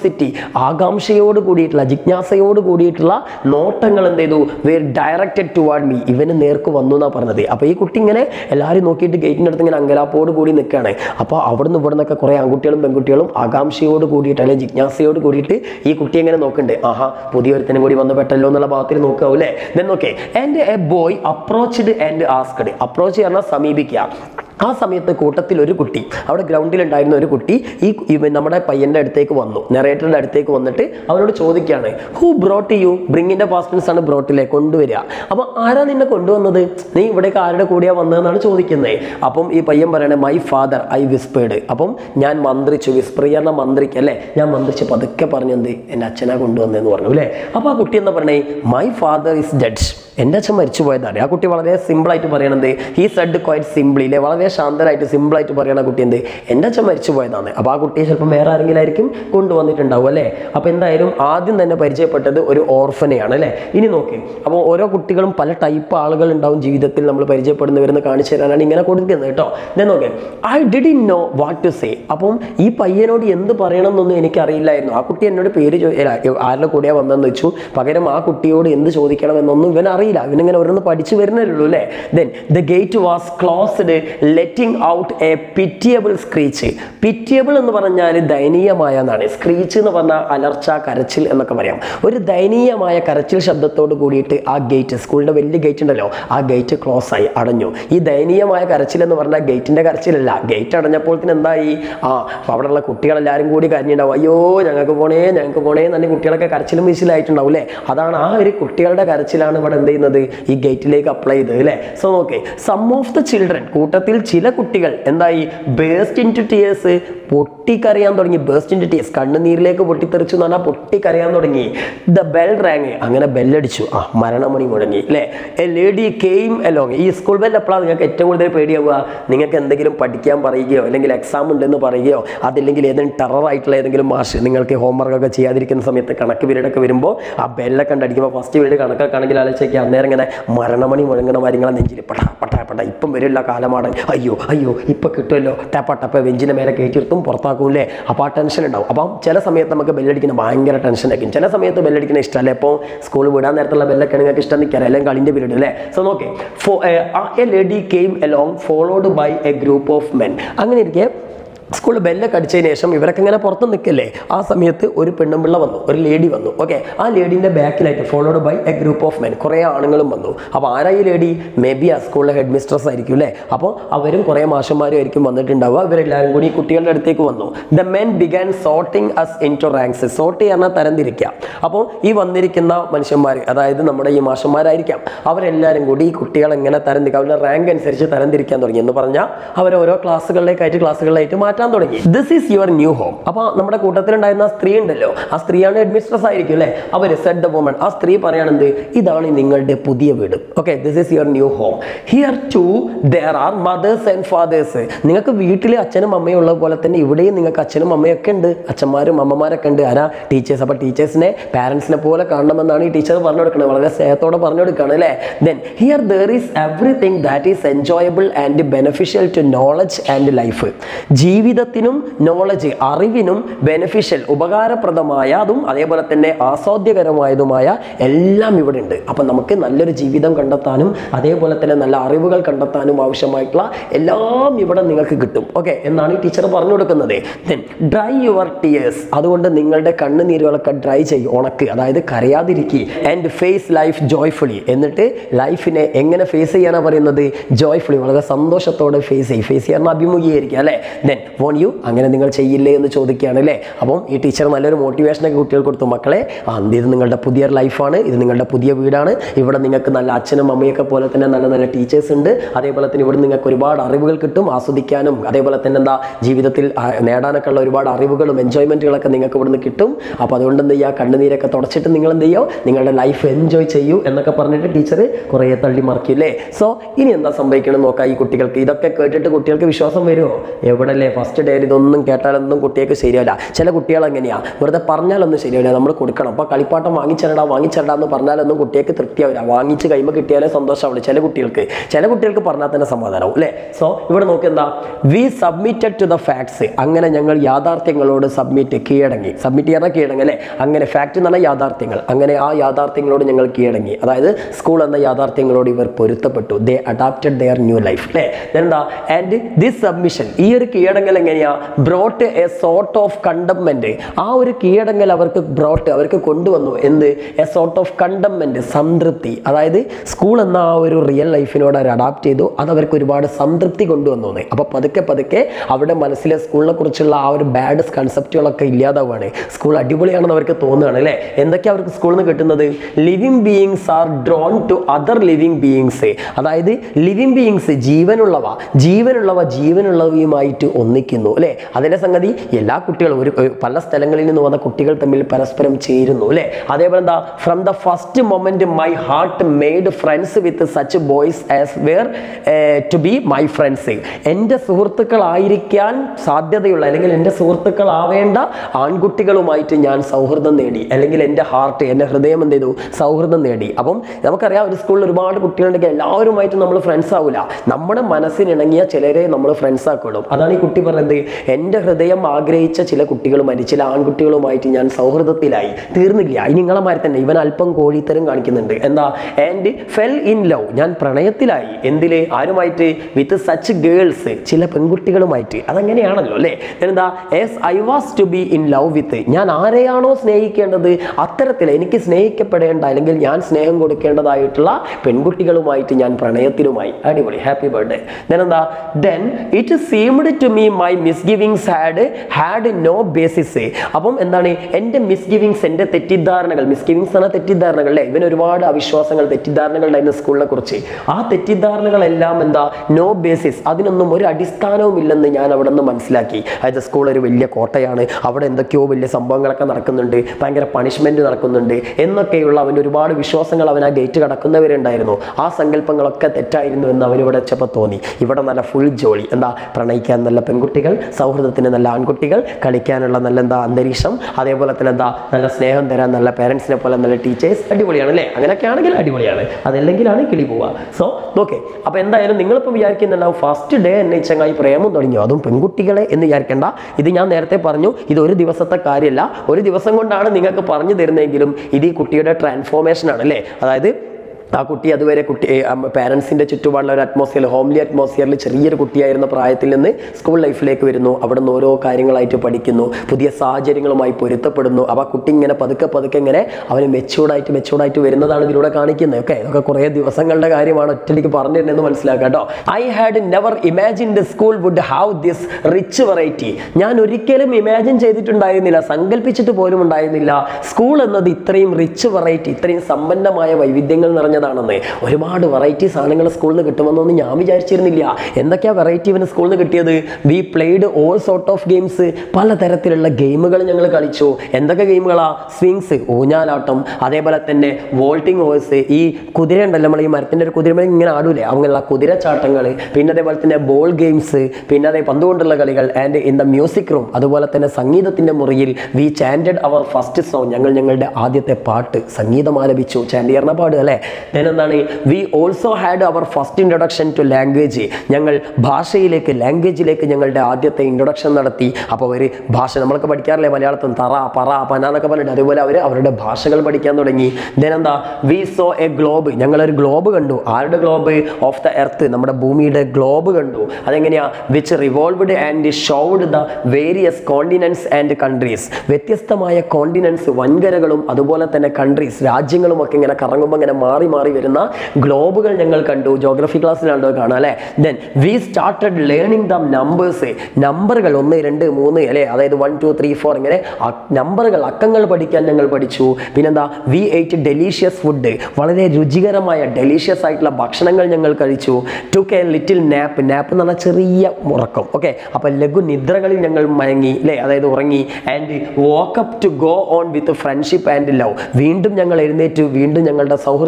ആകാംക്ഷയോട് കൂടിയിട്ടുള്ള ജിജ്ഞാസയോട് കൂടിയിട്ടുള്ള നോട്ടങ്ങൾ എന്ത് ചെയ്തു വേർ ഡയറക്റ്റഡ് ടുവാർഡ് മീ ഇവന് നേർക്ക് വന്നു എന്നാണ് പറഞ്ഞത് അപ്പോൾ ഈ കുട്ടി ഇങ്ങനെ എല്ലാവരും നോക്കിയിട്ട് ഗേറ്റിൻ്റെ അടുത്ത് ഇങ്ങനെ അങ്കലാപ്പോട് കൂടി നിൽക്കുകയാണ് അപ്പോൾ അവിടുന്ന് ഇവിടെ നിന്നൊക്കെ കുറേ ആൺകുട്ടികളും പെൺകുട്ടികളും ആകാംക്ഷയോട് കൂടിയിട്ട് അല്ലെങ്കിൽ ജിജ്ഞാസയോട് കൂടിയിട്ട് ഈ കുട്ടി എങ്ങനെ നോക്കുന്നുണ്ട് ആഹാ പുതിയൊരുത്തനും കൂടി വന്ന് പെട്ടല്ലോ എന്നുള്ള ഭാഗത്തിൽ നോക്കാവും അല്ലേ then okay and a boy approached and asked approach പറഞ്ഞാൽ സമീപിക്കുക ആ സമയത്ത് കൂട്ടത്തിൽ ഒരു കുട്ടി അവിടെ ഗ്രൗണ്ടിൽ ഉണ്ടായിരുന്ന ഒരു കുട്ടി ഈ ഇവ- നമ്മുടെ പയ്യന്റെ അടുത്തേക്ക് വന്നു നെറേറ്ററിന്റെ അടുത്തേക്ക് വന്നിട്ട് അവനോട് ചോദിക്കുകയാണ് ഹൂ ബ്രോട്ട് യു ബ്രിങ്ങിന്റെ പാസ്റ്റൻസ് ആണ് ബ്രോട്ടിലെ കൊണ്ടുവരിക അപ്പൊ ആരാ നിന്നെ കൊണ്ടുവന്നത് നീ ഇവിടേക്ക് ആരുടെ കൂടെയാ വന്നതെന്നാണ് ചോദിക്കുന്നത് അപ്പം ഈ പയ്യൻ പറയണേ മൈ ഫാദർ ഐ വിസ്പേർഡ് അപ്പം ഞാൻ മന്ത്രിച്ചു വിസ്പർ ചെയ്യാൻ മന്ത്രിക്ക് അല്ലേ ഞാൻ മന്ത്രിച്ച് പതുക്കെ പറഞ്ഞെന്ത് എൻ്റെ അച്ഛനാ കൊണ്ടുവന്നതെന്ന് പറഞ്ഞു അല്ലേ അപ്പോൾ ആ കുട്ടി എന്താ പറഞ്ഞേ മൈ ഫാദർ ഇസ് ഡെഡ് എൻ്റെ അച്ഛൻ മരിച്ചു പോയതാണ് ആ കുട്ടി വളരെ സിമ്പിളായിട്ട് പറയണത് ഈ സെഡ് ക്വൈറ്റ് സിംപിളി അല്ലേ വളരെ ശാന്തരായിട്ട് സിമ്പിളായിട്ട് പറയണ കുട്ടി എന്ത് എൻ്റെ അച്ഛൻ മരിച്ചു പോയതാണ് അപ്പോൾ ആ കുട്ടിയെ ചിലപ്പോൾ വേറെ ആരെങ്കിലും ആയിരിക്കും കൊണ്ടുവന്നിട്ടുണ്ടാവും അല്ലേ അപ്പോൾ എന്തായാലും ആദ്യം തന്നെ പരിചയപ്പെട്ടത് ഒരു ഓർഫനെയാണ് അല്ലേ ഇനി നോക്കി അപ്പോൾ ഓരോ കുട്ടികളും പല ടൈപ്പ് ആളുകൾ ഉണ്ടാവും ജീവിതത്തിൽ നമ്മൾ പരിചയപ്പെടുന്നവരെന്ന് കാണിച്ചു തരാനാണ് ഇങ്ങനെ കൊടുക്കുന്നത് കേട്ടോ ഞാൻ നോക്കേ I did know what to say അപ്പം ഈ പയ്യനോട് എന്ത് പറയണം എന്നൊന്നും എനിക്കറിയില്ലായിരുന്നു ആ കുട്ടി എന്നോട് പേര് ചോ- അല്ല, ആരുടെ കൂടെയാ വന്നതെന്ന് വെച്ചു പകരം ആ കുട്ടിയോട് എന്ത് ചോദിക്കണം എന്നൊന്നും ഇവൻ അറിയില്ല ഇവനിങ്ങനെ ഓരോന്ന് പഠിച്ചു വരുന്നല്ലോ അല്ലേ then the gate was closed letting out a pitiable screech pitiable എന്ന് പറഞ്ഞാൽ ദയനീയമായ എന്നാണ് സ്ക്രീച്ച് എന്ന് പറഞ്ഞാൽ അലർച്ച കരച്ചിൽ എന്നൊക്കെ പറയാം ഒരു ദയനീയമായ കരച്ചിൽ ശബ്ദത്തോട് കൂടിയിട്ട് ആ ഗേറ്റ് സ്കൂളിന്റെ വലിയ ഗേറ്റ് ഉണ്ടല്ലോ ആ ഗേറ്റ് ക്ലോസ് ആയി അടഞ്ഞു ഈ ദയനീയമായ കരച്ചിൽ എന്ന് പറഞ്ഞാൽ ഗേറ്റിന്റെ കരച്ചിലല്ല ഗേറ്റ് അടഞ്ഞപ്പോൾ തന്നെ എന്തായി ആ അപ്പോൾ അവിടെയുള്ള കുട്ടികളെല്ലാവരും കൂടി കരഞ്ഞിട്ടുണ്ടാവും അയ്യോ ഞങ്ങൾക്ക് പോണേ ഞങ്ങൾക്ക് പോണേ എന്ന് പറഞ്ഞ് കുട്ടികളൊക്കെ കരച്ചിലും വീശിലായിട്ടുണ്ടാവും അല്ലേ അതാണ് ആ ഒരു കുട്ടികളുടെ കരച്ചിലാണ് ഇവിടെ എന്ത് ചെയ്യുന്നത് ഈ ഗേറ്റിലേക്ക് അപ്ലൈ ചെയ്തത് അല്ലേ so okay some of the children കൂട്ടത്തിൽ ചില കുട്ടികൾ എന്തായി ബേസ്റ്റ് ഇൻ ടു ടിയേഴ്സ് പൊട്ടിക്കരയാൻ തുടങ്ങി ബേസ്റ്റ് ഇൻ ടു ടിയേഴ്സ് കണ്ണുനീരിലേക്ക് പൊട്ടിത്തെറിച്ചു എന്ന് പറഞ്ഞാൽ പൊട്ടിക്കരയാൻ തുടങ്ങി ദ ബെൽ റാങ് അങ്ങനെ ബെല്ലടിച്ചു ആ മരണമണി മുടങ്ങി അല്ലേ എ ലേഡി കെയിം അലോങ് ഈ സ്കൂൾ ബെൽ എപ്പോഴാണ് നിങ്ങൾക്ക് ഏറ്റവും കൂടുതൽ പേടിയാവുക നിങ്ങൾക്ക് എന്തെങ്കിലും പഠിക്കാൻ പറയുകയോ അല്ലെങ്കിൽ എക്സാം ഉണ്ടെന്ന് പറയുകയോ അതില്ലെങ്കിൽ ഏതെങ്കിലും ടെറർ ആയിട്ടുള്ള ഏതെങ്കിലും മാഷ് നിങ്ങൾക്ക് homework ഒക്കെ ചെയ്യാതിരിക്കുന്ന സമയത്ത് കണക്ക് പീരീഡ് ഒക്കെ വരുമ്പോൾ ആ ബെല്ലൊക്കെ കണ്ടടിക്കുമ്പോൾ ഫസ്റ്റ് പീരീഡ് കണക്കൊക്കെ ആണെങ്കിൽ ആലോചിച്ചേക്ക് അന്നേരം ഇങ്ങനെ മരണമണി മുഴങ്ങണ കാര്യങ്ങളെ നെഞ്ചിൽ പട്ടാ പട്ടാ പട്ടാ ഇപ്പം വരില്ല കാലമാണ് അയ്യോ അയ്യോ ഇപ്പം കിട്ടുമല്ലോ ടപ്പ ടപ്പ വെഞ്ചിൻ്റെ മേലെ കയറ്റിയെടുത്തും പുറത്താക്കും അല്ലേ അപ്പോൾ ആ ടെൻഷൻ ഉണ്ടാവും അപ്പം ചില സമയത്ത് നമുക്ക് ബെല്ലടിക്കുന്ന ഭയങ്കര ടെൻഷൻ ആയിരിക്കും ചില സമയത്ത് ബെല്ലടിക്കുന്ന ഇഷ്ടമല്ലേ ഇപ്പോൾ സ്കൂൾ വിടാൻ നേരത്തുള്ള ബെല്ലൊക്കെ നിങ്ങൾക്ക് ഇഷ്ടം നിൽക്കാൻ അല്ലെങ്കിൽ കളിൻ്റെ പീരീഡ് അല്ലേ സോ നോക്കേ ഫോ a lady came along followed by a group of men അങ്ങനെ ഇരിക്കെ സ്കൂളിൽ ബെല്ലൊക്കെ അടിച്ചതിന് ശേഷം ഇവരൊക്കെ ഇങ്ങനെ പുറത്ത് നിൽക്കല്ലേ ആ സമയത്ത് ഒരു പെണ്ണുമ്പിള്ള വന്നു ഒരു ലേഡി വന്നു ഓക്കെ ആ ലേഡീൻ്റെ ബാക്കിലായിട്ട് followed by a group of men കുറേ ആണുങ്ങളും വന്നു അപ്പോൾ ആരാ ഈ ലേഡി മേ ബി ആ സ്കൂളിലെ ഹെഡ് മിസ്ട്രസ് ആയിരിക്കും അല്ലേ അപ്പോൾ അവരും കുറേ മാഷന്മാരും ആയിരിക്കും വന്നിട്ടുണ്ടാവുക ഇവരെല്ലാവരും കൂടി ഈ കുട്ടികളുടെ അടുത്തേക്ക് വന്നു the men began sorting us into ranks sort ചെയ്യാൻ തരംതിരിക്കുക അപ്പോൾ ഈ വന്നിരിക്കുന്ന മനുഷ്യന്മാർ അതായത് നമ്മുടെ ഈ മാഷന്മാരായിരിക്കാം അവരെല്ലാവരും കൂടി ഈ കുട്ടികളെ എങ്ങനെ തരംതിരിക്കുക അവരുടെ റാങ്ക് അനുസരിച്ച് തരംതിരിക്കാൻ തുടങ്ങി എന്ന് പറഞ്ഞാൽ അവർ ഓരോ ക്ലാസ്സുകളിലേക്കായിട്ട് ക്ലാസ്സുകളിലായിട്ട് മാറ്റാൻ തുടങ്ങി this is your new home അപ്പോൾ നമ്മുടെ കൂട്ടത്തിലുണ്ടായിരുന്ന ആ സ്ത്രീ ഉണ്ടല്ലോ ആ സ്ത്രീയാണ് ഹെഡ്മിസ്ട്രസ് ആയിരിക്കും അല്ലേ അവർ സെഡ് ദ വുമൺ ആ സ്ത്രീ പറയണത് ഇതാണ് നിങ്ങളുടെ പുതിയ വീട് okay this is your new home here too there are mothers and fathers നിങ്ങൾക്ക് വീട്ടിൽ അച്ഛനും അമ്മയും ഉള്ള പോലെ തന്നെ ഇവിടെയും നിങ്ങൾക്ക് അച്ഛനും അമ്മയൊക്കെ ഉണ്ട് അച്ഛന്മാരും അമ്മമാരൊക്കെ ഉണ്ട് ആരാ ടീച്ചേഴ്സ് അപ്പോൾ ടീച്ചേഴ്സിനെ പാരൻസിനെ പോലെ കാണണമെന്നാണ് ഈ ടീച്ചർ പറഞ്ഞു കൊടുക്കുന്നത് വളരെ സ്നേഹത്തോടെ പറഞ്ഞു കൊടുക്കുകയാണ് അല്ലേ then here there is everything that is enjoyable and beneficial to knowledge and life ജീവിതത്തിനും നോളജ് അറിവിനും ബെനഫിഷ്യൽ ഉപകാരപ്രദമായ അതും അതേപോലെ തന്നെ ആസ്വാദ്യകരമായതുമായ എല്ലാം ഇവിടെ ഉണ്ട് അപ്പം നമുക്ക് നല്ലൊരു ജീവിതം കണ്ടെത്താനും അതേപോലെ തന്നെ നല്ല അറിവുകൾ കണ്ടെത്താനും ആവശ്യമായിട്ടുള്ള എല്ലാം ഇവിടെ നിങ്ങൾക്ക് കിട്ടും ഓക്കെ എന്നാണ് ഈ ടീച്ചർ പറഞ്ഞു കൊടുക്കുന്നത് ദെൻ ഡ്രൈ യുവർ ടിയേഴ്സ് അതുകൊണ്ട് നിങ്ങളുടെ കണ്ണുനീരുകളൊക്കെ ഡ്രൈ ചെയ്യും ഉണക്ക് അതായത് കരയാതിരിക്കുക ആൻഡ് ഫേസ് ലൈഫ് ജോയ്ഫുള്ളി എന്നിട്ട് ലൈഫിനെ എങ്ങനെ ഫേസ് ചെയ്യാനാണ് പറയുന്നത് ജോയ്ഫുള്ളി വളരെ സന്തോഷത്തോടെ ഫേസ് ചെയ്യും ഫേസ് ചെയ്യാൻ അഭിമുഖീകരിക്കുക അല്ലേ ദെൻ വോൺ യു അങ്ങനെ നിങ്ങൾ ചെയ്യില്ലേ എന്ന് ചോദിക്കുകയാണ് അല്ലേ അപ്പം ഈ ടീച്ചർ നല്ലൊരു മോട്ടിവേഷനൊക്കെ കുട്ടികൾക്ക് കൊടുത്തു മക്കളെ ആ ഇത് നിങ്ങളുടെ പുതിയ ലൈഫാണ് ഇത് നിങ്ങളുടെ പുതിയ വീടാണ് ഇവിടെ നിങ്ങൾക്ക് നല്ല അച്ഛനും അമ്മയൊക്കെ പോലെ തന്നെ നല്ല നല്ല ടീച്ചേഴ്സ് ഉണ്ട് അതേപോലെ തന്നെ ഇവിടെ നിങ്ങൾക്ക് ഒരുപാട് അറിവുകൾ കിട്ടും ആസ്വദിക്കാനും അതേപോലെ തന്നെ എന്താ ജീവിതത്തിൽ ആ, നേടാനൊക്കെ ഉള്ള ഒരുപാട് അറിവുകളും എൻജോയ്മെൻറ്റുകളൊക്കെ നിങ്ങൾക്ക് ഇവിടുന്ന് കിട്ടും അപ്പോൾ അതുകൊണ്ട് എന്ത് ചെയ്യുക കണ്ണുനീരൊക്കെ തുടച്ചിട്ട് നിങ്ങൾ എന്ത് ചെയ്യോ നിങ്ങളുടെ ലൈഫ് എൻജോയ് ചെയ്യൂ എന്നൊക്കെ പറഞ്ഞിട്ട് ടീച്ചർ കുറേ തള്ളി മറിക്കില്ലേ സോ ഇനി എന്താ സംഭവിക്കണം നോക്കാം ഈ കുട്ടികൾക്ക് ഇതൊക്കെ കേട്ടിട്ട് കുട്ടികൾക്ക് വിശ്വാസം വരുമോ എവിടെയല്ലേ ഫസ്റ്റ് ഫസ്റ്റ് ഡേ ഇതൊന്നും കേട്ടാലൊന്നും കുട്ടികൾക്ക് ശരിയല്ല ചില കുട്ടികൾ എങ്ങനെയാണ് വെറുതെ പറഞ്ഞാലൊന്നും ശരിയാവില്ല നമ്മൾ കൊടുക്കണം അപ്പോൾ കളിപ്പാട്ടം വാങ്ങിച്ചിരടാ വാങ്ങിച്ചിരടാ എന്ന് പറഞ്ഞാലൊന്നും കുട്ടികൾക്ക് തൃപ്തിയാവില്ല വാങ്ങിച്ച് കൈമ കിട്ടിയാലേ സന്തോഷമാവില്ല ചില കുട്ടികൾക്ക് ചില കുട്ടികൾക്ക് പറഞ്ഞാൽ തന്നെ സമാധാനവും അല്ലേ സോ ഇവിടെ നോക്കി എന്താ we submitted to the facts അങ്ങനെ ഞങ്ങൾ യാഥാർത്ഥ്യങ്ങളോട് സബ്മിറ്റ് കീഴടങ്ങി സബ്മിറ്റ് ചെയ്യാൻ കീഴടങ്ങി അല്ലേ അങ്ങനെ ഫാക്ട് എന്ന് പറഞ്ഞാൽ യാഥാർത്ഥ്യങ്ങൾ അങ്ങനെ ആ യാഥാർത്ഥ്യങ്ങളോട് ഞങ്ങൾ കീഴടങ്ങി അതായത് സ്കൂൾ എന്ന യാഥാർത്ഥ്യങ്ങളോട് ഇവർ പൊരുത്തപ്പെട്ടു they adapted their new life അല്ലേ എന്താ ആൻഡ് ദിസ് സബ്മിഷൻ ഈ ഒരു കീഴടങ്ങൽ എങ്ങനെയാ brought a sort of contentment ആ ഒരു കീഴടങ്ങൽ അവർക്ക് ബ്രോട്ട് അവർക്ക് കൊണ്ടുവന്നു എന്ത് എ സോർട്ട് ഓഫ് കണ്ടംമെന്റ് സംതൃപ്തി അതായത് സ്കൂൾ എന്ന ആ ഒരു റിയൽ ലൈഫിനോട് അവർ അഡാപ്റ്റ് ചെയ്തു അത് അവർക്ക് ഒരുപാട് സംതൃപ്തി കൊണ്ടുവന്നു എന്ന്. അപ്പൊ പതുക്കെ പതുക്കെ അവരുടെ മനസ്സിലെ സ്കൂളിനെ കുറിച്ചുള്ള ആ ഒരു ബാഡ് കൺസെപ്റ്റുകളൊക്കെ ഇല്ലാതാവുകയാണ് സ്കൂൾ അടിപൊളിയാണെന്ന് അവർക്ക് തോന്നുകയാണ് അല്ലേ എന്തൊക്കെയാ അവർക്ക് സ്കൂളിൽ നിന്ന് കിട്ടുന്നത് living beings are drawn to other living beings അതായത് ലിവിങ് ബീയിങ്സ് ജീവനുള്ളവ ജീവനുള്ളവ ജീവനുള്ളവയുമായിട്ട് ഒന്നിക്കുന്നു അല്ലേ അതിന്റെ സംഗതി എല്ലാ കുട്ടികളും ഒരു ഒരു പല സ്ഥലങ്ങളിൽ നിന്ന് വന്ന കുട്ടികൾ തമ്മിൽ പരസ്പരം ചേരുന്നു അല്ലേ അതേപോലെ എന്താ from the first moment my heart made friends with such boys as were to be my friends എൻ്റെ സുഹൃത്തുക്കളായിരിക്കാൻ സാധ്യതയുള്ള അല്ലെങ്കിൽ എൻ്റെ സുഹൃത്തുക്കളാവേണ്ട ആൺകുട്ടികളുമായിട്ട് ഞാൻ സൗഹൃദം നേടി അല്ലെങ്കിൽ എൻ്റെ ഹാർട്ട് എൻ്റെ ഹൃദയം എന്ത് ചെയ്തു സൗഹൃദം നേടി അപ്പം നമുക്കറിയാം ഒരു സ്കൂളിൽ ഒരുപാട് കുട്ടികളുണ്ടെങ്കിൽ എല്ലാവരുമായിട്ട് നമ്മൾ ഫ്രണ്ട്സ് ആവില്ല നമ്മുടെ മനസ്സിനിണങ്ങിയ ചിലരെ നമ്മൾ ഫ്രണ്ട്സ് ആക്കിടും അതാണ് ഈ കുട്ടി പറയുന്നത് എൻ്റെ ഹൃദയം ആഗ്രഹിച്ച ചില കുട്ടികളുമായിട്ട് ചില ആൺകുട്ടികളുമായിട്ട് ഞാൻ സൗഹൃദത്തിലായി തീർന്നില്ല ഇനി നിങ്ങളെ മാതിരി തന്നെ ഇവൻ അല്പം കോഴിത്തരം കാണിക്കുന്നുണ്ട് എന്താ ആൻഡ് ഫെൽ ഇൻ ലവ് ഞാൻ പ്രണയത്തിലായി എന്തില് ആരുമായിട്ട് വിത്ത് സച്ച് ഗേൾസ് ചില പെൺകുട്ടികളുമായിട്ട് അതങ്ങനെയാണല്ലോ അല്ലേ എന്താ as I was to be in love with ഞാൻ ആരെയാണോ സ്നേഹിക്കേണ്ടത് അത്തരത്തിൽ എനിക്ക് സ്നേഹിക്കപ്പെടേണ്ട അല്ലെങ്കിൽ ഞാൻ സ്നേഹം കൊടുക്കേണ്ടതായിട്ടുള്ള പെൺകുട്ടികളുമായിട്ട് ഞാൻ പ്രണയത്തിലുമായി അടിപൊളി ഹാപ്പി ബർത്ത്ഡേ ദെൻ എന്താ then it seemed to me my misgivings had had no basis അപ്പം എന്താണ് എൻ്റെ മിസ്ഗിവിങ്സ് എൻ്റെ തെറ്റിദ്ധാരണകൾ മിസ്ഗിവിങ്സ് എന്ന തെറ്റിദ്ധാരണകൾ അല്ലേ ഇവന് ഒരുപാട് അവിശ്വാസങ്ങൾ തെറ്റിദ്ധാരണകൾ ഉണ്ടായിരുന്ന സ്കൂളിനെ കുറിച്ച് ആ തെറ്റിദ്ധാരണകളെല്ലാം എന്താ നോ ബേസിസ് അതിനൊന്നും ഒരു അടിസ്ഥാനവും ഇല്ലെന്ന് ഞാൻ അവിടെ നിന്ന് മനസ്സിലാക്കി അതായത് സ്കൂൾ ഒരു വലിയ കോട്ടയാണ് അവിടെ എന്തൊക്കെയോ വലിയ സംഭവങ്ങളൊക്കെ നടക്കുന്നുണ്ട് ഭയങ്കര പണിഷ്മെന്റ് നടക്കുന്നുണ്ട് എന്നൊക്കെയുള്ള അവൻ്റെ ഒരുപാട് വിശ്വാസങ്ങൾ അവൻ ആ ഗേറ്റ് കടക്കുന്നവരുണ്ടായിരുന്നു ആ സങ്കല്പങ്ങളൊക്കെ തെറ്റായിരുന്നു എന്ന് അവനിവിടെ വെച്ചപ്പോൾ തോന്നി ഇവിടെ നല്ല ഫുൾ ജോളി എന്താ പ്രണയിക്കാൻ നല്ല പെൺകുട്ടികൾ സൗഹൃദത്തിന് നല്ല ആൺകുട്ടികൾ കളിക്കാനുള്ള നല്ല എന്താ അന്തരീക്ഷം അതേപോലെ തന്നെ എന്താ നല്ല സ്നേഹം തരാൻ നല്ല പേരൻസിനെ പോലെ നല്ല ടീച്ചേഴ്സ് അടിപൊളിയാണ് അല്ലേ അങ്ങനെയൊക്കെ ആണെങ്കിൽ അടിപൊളിയാണ് അതല്ലെങ്കിലാണ് കിളി പോവുക സോ ഓക്കെ അപ്പോൾ എന്തായാലും നിങ്ങളിപ്പോൾ വിചാരിക്കുന്നുണ്ടാവും ഫസ്റ്റ് ഡേ എന്നെ ഈ ചങ്ങായി പ്രേമം തുടങ്ങിയോ അതും പെൺകുട്ടികളെ എന്ന് വിചാരിക്കേണ്ട ഇത് ഞാൻ നേരത്തെ പറഞ്ഞു ഇത് ഒരു ദിവസത്തെ കാര്യമല്ല ഒരു ദിവസം കൊണ്ടാണ് നിങ്ങൾക്ക് പറഞ്ഞു തരുന്നതെങ്കിലും ഇത് ഈ കുട്ടിയുടെ ട്രാൻസ്ഫോർമേഷൻ ആണ് അല്ലേ അതായത് ആ കുട്ടി അതുവരെ കുട്ടി പാരൻസിൻ്റെ ചുറ്റുപാടുള്ള ഒരു അറ്റ്മോസ്ഫിയർ ഹോംലി അറ്റ്മോസ്ഫിയറിൽ ചെറിയൊരു കുട്ടിയായിരുന്ന പ്രായത്തിൽ നിന്ന് സ്കൂൾ ലൈഫിലേക്ക് വരുന്നു അവിടെ നിന്ന് ഓരോ കാര്യങ്ങളായിട്ട് പഠിക്കുന്നു പുതിയ സാഹചര്യങ്ങളുമായി പൊരുത്തപ്പെടുന്നു അപ്പോൾ ആ കുട്ടി ഇങ്ങനെ പതുക്കെ പതുക്കെ ഇങ്ങനെ അവന് മെച്ചൂർഡായിട്ട് മെച്ചൂർഡായിട്ട് വരുന്നതാണ് ഇതിലൂടെ കാണിക്കുന്നത് ഓക്കെ ഇതൊക്കെ കുറേ ദിവസങ്ങളുടെ കാര്യമാണ് ഒറ്റയ്ക്ക് പറഞ്ഞു തരുന്നതെന്ന് മനസ്സിലാക്കാം കേട്ടോ I had never imagine the school would have this rich variety ഞാൻ ഒരിക്കലും ഇമാജിൻ ചെയ്തിട്ടുണ്ടായിരുന്നില്ല സങ്കല്പിച്ചിട്ട് പോലും ഉണ്ടായിരുന്നില്ല സ്കൂൾ എന്നത് ഇത്രയും റിച്ച് വെറൈറ്റി ഇത്രയും സമ്പന്നമായ വൈവിധ്യങ്ങൾ നിറഞ്ഞതാണെന്ന് ഒരുപാട് വെറൈറ്റി സാധനങ്ങൾ സ്കൂളിൽ നിന്ന് കിട്ടുമെന്നൊന്നും ഞാൻ വിചാരിച്ചിരുന്നില്ല എന്തൊക്കെയാ വെറൈറ്റി ഇവന് സ്കൂളിൽ നിന്ന് കിട്ടിയത് we played all sort of games പലതരത്തിലുള്ള ഗെയിമുകൾ ഞങ്ങൾ കളിച്ചു എന്തൊക്കെ ഗെയിമുകളാ സ്വിങ്സ് ഊഞ്ഞാലാട്ടം അതേപോലെ തന്നെ വോൾട്ടിംഗ് ഹോഴ്സ് ഈ കുതിര ഉണ്ടല്ലോ നമ്മൾ ഈ മരത്തിൻ്റെ ഒരു കുതിരമേൽ ഇങ്ങനെ ആടൂലേ അങ്ങനെയുള്ള കുതിരച്ചാട്ടങ്ങൾ പിന്നെ അതേപോലെ തന്നെ ബോൾ ഗെയിംസ് പിന്നെ അതേ പന്ത് കൊണ്ടുള്ള കളികൾ and in the music room അതുപോലെ തന്നെ സംഗീതത്തിൻ്റെ മുറിയിൽ we chanted our first song ഞങ്ങൾ ഞങ്ങളുടെ ആദ്യത്തെ പാട്ട് സംഗീതം ആലപിച്ചു ചാൻഡ് ചേർന്ന പാടുക അല്ലേ then എന്താണ് we also had our first introduction to language ഞങ്ങൾ ഭാഷയിലേക്ക് ലാംഗ്വേജിലേക്ക് ഞങ്ങളുടെ ആദ്യത്തെ ഇൻട്രൊഡക്ഷൻ നടത്തി അപ്പോൾ അവർ ഭാഷ നമ്മളൊക്കെ പഠിക്കാറില്ലേ മലയാളത്തിൽ തറ പറ പന എന്നൊക്കെ പറഞ്ഞിട്ട് അതുപോലെ അവർ അവരുടെ ഭാഷകൾ പഠിക്കാൻ തുടങ്ങി then എന്താ വി സോ എ ഗ്ലോബ് ഞങ്ങളൊരു ഗ്ലോബ് കണ്ടു ആരുടെ ഗ്ലോബ് ഓഫ് ദ എർത്ത് നമ്മുടെ ഭൂമിയുടെ ഗ്ലോബ് കണ്ടു അതെങ്ങനെയാ which revolved and showed the various continents and countries വ്യത്യസ്തമായ കോണ്ടിനൻസ് വൻകരകളും അതുപോലെ തന്നെ കൺട്രീസ് രാജ്യങ്ങളും ഒക്കെ ഇങ്ങനെ കറങ്ങുമ്പോൾ ഇങ്ങനെ മാറി മാറി വരുന്ന ഗ്ലോബുകൾ ഞങ്ങൾ കണ്ടു ജോഗ്രഫി ക്ലാസ്സിലാണ്ടോ കാണാം അല്ലേ then we started learning the numbers നമ്പറുകൾ ഒന്ന് രണ്ട് മൂന്ന് അല്ലേ അതായത് വൺ ടു ത്രീ ഫോർ ഇങ്ങനെ നമ്പറുകൾ അക്കങ്ങൾ പഠിക്കാൻ ഞങ്ങൾ പഠിച്ചു പിന്നെന്താ വി എയ്റ്റ് ഡെലീഷ്യസ് ഫുഡ് വളരെ രുചികരമായ ഡെലീഷ്യസ് ആയിട്ടുള്ള ഭക്ഷണങ്ങൾ ഞങ്ങൾ കഴിച്ചു took little nap nap എന്ന് പറഞ്ഞാൽ ചെറിയ ഉറക്കം ഓക്കെ അപ്പോൾ ലഘു നിദ്രകളിൽ ഞങ്ങൾ മയങ്ങി അല്ലേ അതായത് ഉറങ്ങി and woke up to go on with friendship and love വീണ്ടും ഞങ്ങൾ എഴുന്നേറ്റു വീണ്ടും ഞങ്ങളുടെ സൗഹൃദത്തിലേക്ക്